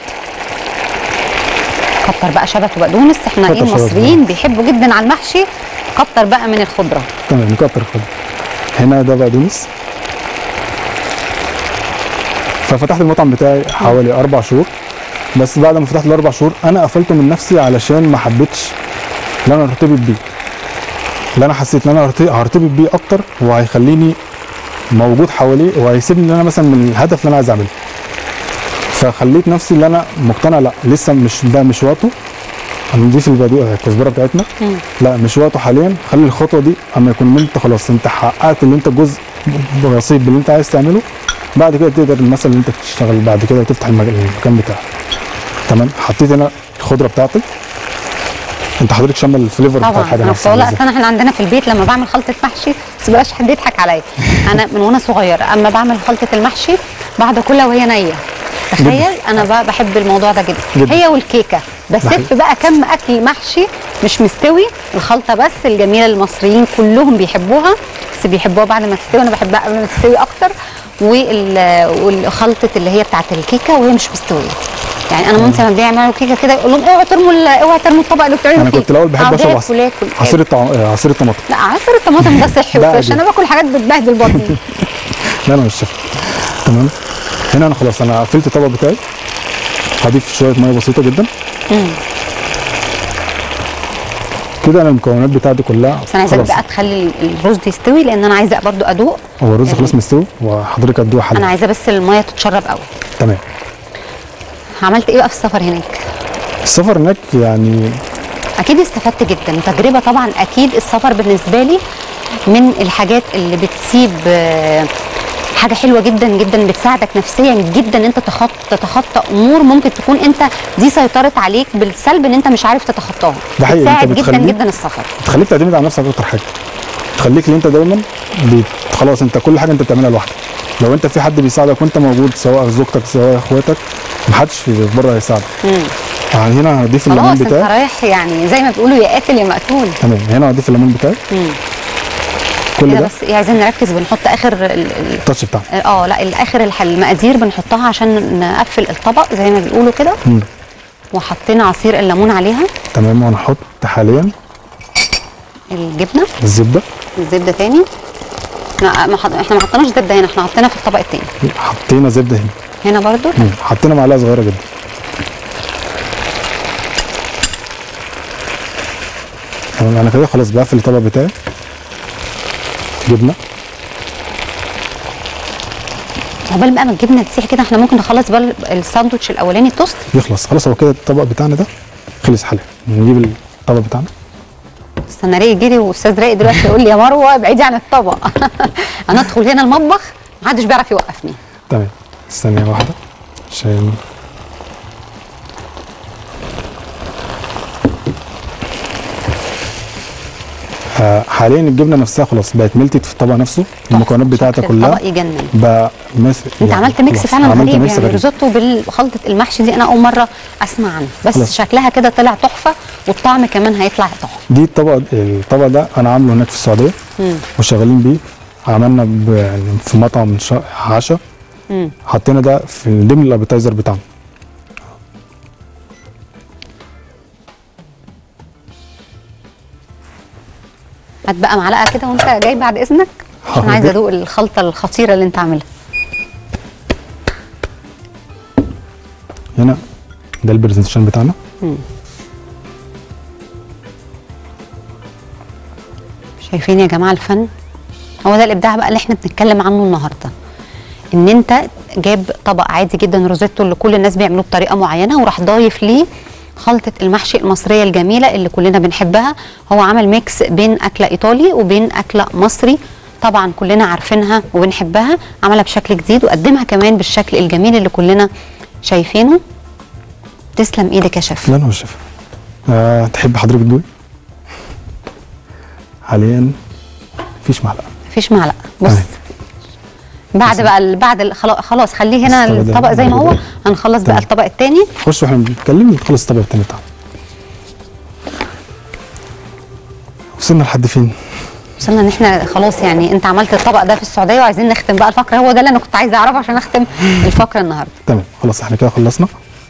كتر بقى شبت وبقدونس احنا كتر ايه شبت المصريين بيحبوا جدا على المحشي كتر بقى من الخضره تمام نكتر خد هنا ده بقدونس ففتحت المطعم بتاعي حوالي اربع شهور بس بعد ما فتحت الاربع شهور انا قفلته من نفسي علشان ما حبيتش ان انا ارتبط بيه اللي انا حسيت ان انا هرت- هرتبط بيه اكتر وهيخليني موجود حواليه وهيسيبني ان انا مثلا من الهدف اللي انا عايز اعمله فخليت نفسي اللي انا مقتنع لا لسه مش ده مش وقته هنضيف البدو- الكزبره بتاعتنا لا مش وقته حاليا خلي الخطوه دي اما يكون انت خلاص انت حققت اللي انت جزء بسيط باللي انت عايز تعمله بعد كده تقدر مثلا اللي انت تشتغل بعد كده وتفتح المج- المكان بتاعك تمام حطيت هنا الخضره بتاعتك انت حضرتك شامل الفليفر بتاع طبعا الحاجه انا نفسها بقول ازاي. اصل احنا عندنا في البيت لما بعمل خلطه محشي بس بلاش حد يضحك عليا انا من وانا صغيره اما بعمل خلطه المحشي بعد كلها وهي نيه تخيل انا بقى بحب الموضوع ده جدا, جدا. هي والكيكه بسف بقى كم اكل محشي مش مستوي الخلطه بس الجميله المصريين كلهم بيحبوها بس بيحبوها بعد ما تستوي انا بحبها قبل ما تستوي اكتر وال- والخلطه اللي هي بتاعت الكيكه وهي مش مستويه يعني انا مامتي لما بيعملوا كيكه كده يقول لهم اوعوا ترموا ال- اوعوا ترموا الطبق اللي بتعملوا انا كنت الاول بحب اشرب عصير عصير عصير الطع- آه، عصير الطماطم لا عصير الطماطم ده صحي ده وفريش عادي. انا باكل حاجات بتبهدل بطني لا انا مش شايف تمام هنا انا خلاص انا قفلت الطبق بتاعي هضيف شويه ميه بسيطه جدا كده انا المكونات بتاعتي كلها بس انا عايزاك خلاص بقى تخلي ال- الرز يستوي لان انا عايزه برضو ادوق هو الرز يعني خلاص مستوي وحضرتك هتدوق انا حلقه عايزه بس الميه تتشرب قوي تمام عملت ايه بقى في السفر هناك السفر هناك يعني اكيد استفدت جدا تجربه طبعا اكيد السفر بالنسبه لي من الحاجات اللي بتسيب آه، حاجه حلوه جدا جدا بتساعدك نفسيا جدا ان انت تخط تتخطى امور ممكن تكون انت دي سيطرت عليك بالسلب ان انت مش عارف تتخطاها ده حقيقي، أنت بتساعد جدا بتخليك- جدا السفر تخليك تعتمد على نفسك اكتر حاجه تخليك ان انت دايما بت- خلاص انت كل حاجه انت بتعملها لوحدك لو انت في حد بيساعدك وانت موجود سواء زوجتك سواء اخواتك محدش في بره هيساعدك يعني هنا هضيف الليمون خلاص انت بتاعي رايح يعني زي ما بيقولوا يا قاتل يا مقتول تمام هنا هضيف الليمون بتاعي كل كده ده بس إيه، عايزين نركز بنحط اخر ال- ال- التاتش بتاعنا اه لا الاخر الح- المقادير بنحطها عشان نقفل الطبق زي ما بيقولوا كده مم. وحطينا عصير الليمون عليها تمام وهنحط حاليا الجبنه الزبده الزبده تاني احنا ما حط... احنا ما حطيناش زبده هنا احنا حطينا في الطبق التاني حطينا زبده هنا هنا برضو مم. حطينا معلقه صغيره جدا تمام انا كده خلاص بقفل الطبق بتاعي جبنه عقبال بقى ما الجبنه تسيح كده احنا ممكن نخلص بقى الساندوتش الاولاني التوست يخلص خلاص هو كده الطبق بتاعنا ده خلص حاليا نجيب الطبق بتاعنا استنى رايق جري واستاذ رايق دلوقتي يقول لي يا مروه ابعدي عن الطبق انا ادخل هنا المطبخ محدش بيعرف يوقفني تمام ثانيه واحده عشان آه، حاليا الجبنه نفسها خلاص بقت ملتت في الطبق نفسه المكونات بتاعتها شكل كلها الطبق يجنن بقى مس... انت عملت ميكس خلاص، فعلا عملت غريب ميكس يعني غريب. ريزوتو بالخلطه المحشي دي انا اول مره اسمع عنه بس خلاص. شكلها كده طلع تحفه والطعم كمان هيطلع تحفه دي الطبق الطبق ده انا عامله هناك في السعوديه وشغالين بيه عملنا ب... يعني في مطعم شا... عشاء مم. حطينا ده في ضمن الابيتايزر بتاعنا هات بقى معلقه كده وانت جاي بعد اذنك عشان حاضر. عايزه ادوق الخلطه الخطيره اللي انت عاملها هنا ده البرزنتيشن بتاعنا شايفين يا جماعه الفن هو ده الابداع بقى اللي احنا بنتكلم عنه النهارده ان انت جاب طبق عادي جدا روزيتو اللي كل الناس بيعملوه بطريقه معينه وراح ضايف ليه خلطه المحشي المصريه الجميله اللي كلنا بنحبها هو عمل ميكس بين اكله ايطالي وبين اكله مصري طبعا كلنا عارفينها وبنحبها عملها بشكل جديد وقدمها كمان بالشكل الجميل اللي كلنا شايفينه تسلم ايدك يا شيف لا انا مش شايف آه تحب حضرتك تدوي حاليا مفيش معلقه مفيش معلقه بص تمام. بعد بقى ال- بعد ال- خلا- خلاص خليه هنا الطبق ده الطبق زي ما هو بعد هنخلص بقى تمام. الطبق التاني خش واحنا بنتكلم نخلص الطبق التاني بتاعنا وصلنا لحد فين؟ وصلنا ان احنا خلاص يعني انت عملت الطبق ده في السعوديه وعايزين نختم بقى الفقره هو ده اللي انا كنت عايزه اعرفه عشان اختم الفقره النهارده تمام خلاص احنا كده خلصنا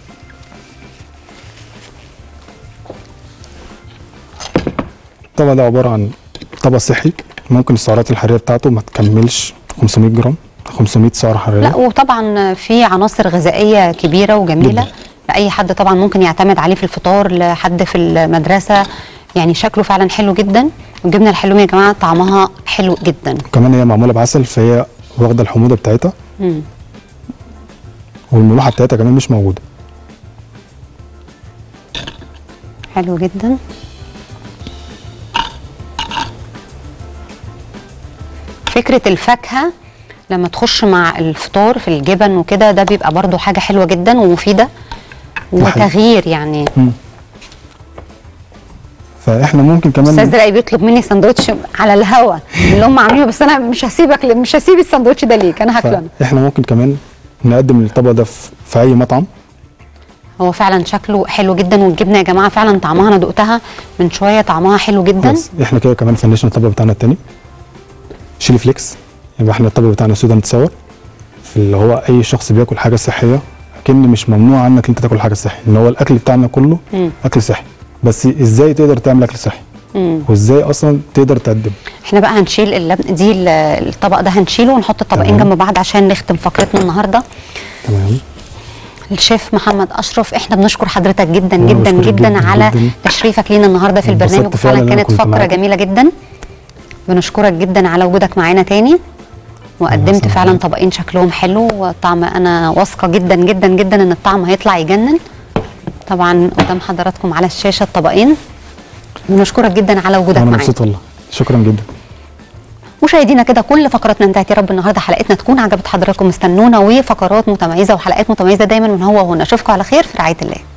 الطبق ده عبارة عن طبق صحي ممكن السعرات الحرارية بتاعته ما تكملش 500 جرام 500 سعر حراريه لا وطبعا في عناصر غذائيه كبيره وجميله جداً. لاي حد طبعا ممكن يعتمد عليه في الفطار لحد في المدرسه يعني شكله فعلا حلو جدا والجبنه الحلومي يا جماعه طعمها حلو جدا كمان هي معموله بعسل فهي واخده الحموضه بتاعتها مم. والملوحه بتاعتها كمان مش موجوده حلو جدا فكرة الفاكهة لما تخش مع الفطار في الجبن وكده ده بيبقى برضو حاجة حلوة جدا ومفيدة ده حقيقي. وتغيير يعني فاحنا ممكن كمان استاذ رأي بيطلب مني سندوتش على الهوا اللي هم عاملينه بس انا مش هسيبك مش هسيب السندوتش ده ليك انا هاكله انا احنا ممكن كمان نقدم الطبق ده في في اي مطعم هو فعلا شكله حلو جدا والجبنه يا جماعه فعلا طعمها انا دقتها من شويه طعمها حلو جدا بس احنا كده كمان فنشنا الطبق بتاعنا التاني شيلي فليكس يبقى احنا الطبق بتاعنا سودا متصور في اللي هو اي شخص بياكل حاجه صحيه اكن مش ممنوع عنك ان انت تاكل حاجه صحيه ان هو الاكل بتاعنا كله مم. اكل صحي بس ازاي تقدر تعمل اكل صحي مم. وازاي اصلا تقدر تقدم احنا بقى هنشيل اللبن دي ال- الطبق ده هنشيله ونحط الطبقين تمام. جنب بعض عشان نختم فقرتنا النهارده تمام الشيف محمد اشرف احنا بنشكر حضرتك جدا وأنا جدا بشكرك جدا, جداً على جداً. تشريفك لينا النهارده في انبسطت البرنامج فعلاً وفعلا إن أنا كانت كنت فقره معاك. جميله جدا بنشكرك جدا على وجودك معانا تاني وقدمت يسلمك. فعلا طبقين شكلهم حلو والطعم انا واثقه جدا جدا جدا ان الطعم هيطلع يجنن طبعا قدام حضراتكم على الشاشه الطبقين بنشكرك جدا على وجودك وانا معانا مبسوط والله شكرا جدا مشاهدينا كده كل فقراتنا انتهت يا رب النهارده حلقتنا تكون عجبت حضراتكم استنونا وفقرات متميزه وحلقات متميزه دايما من هو وهنا اشوفكم على خير في رعايه الله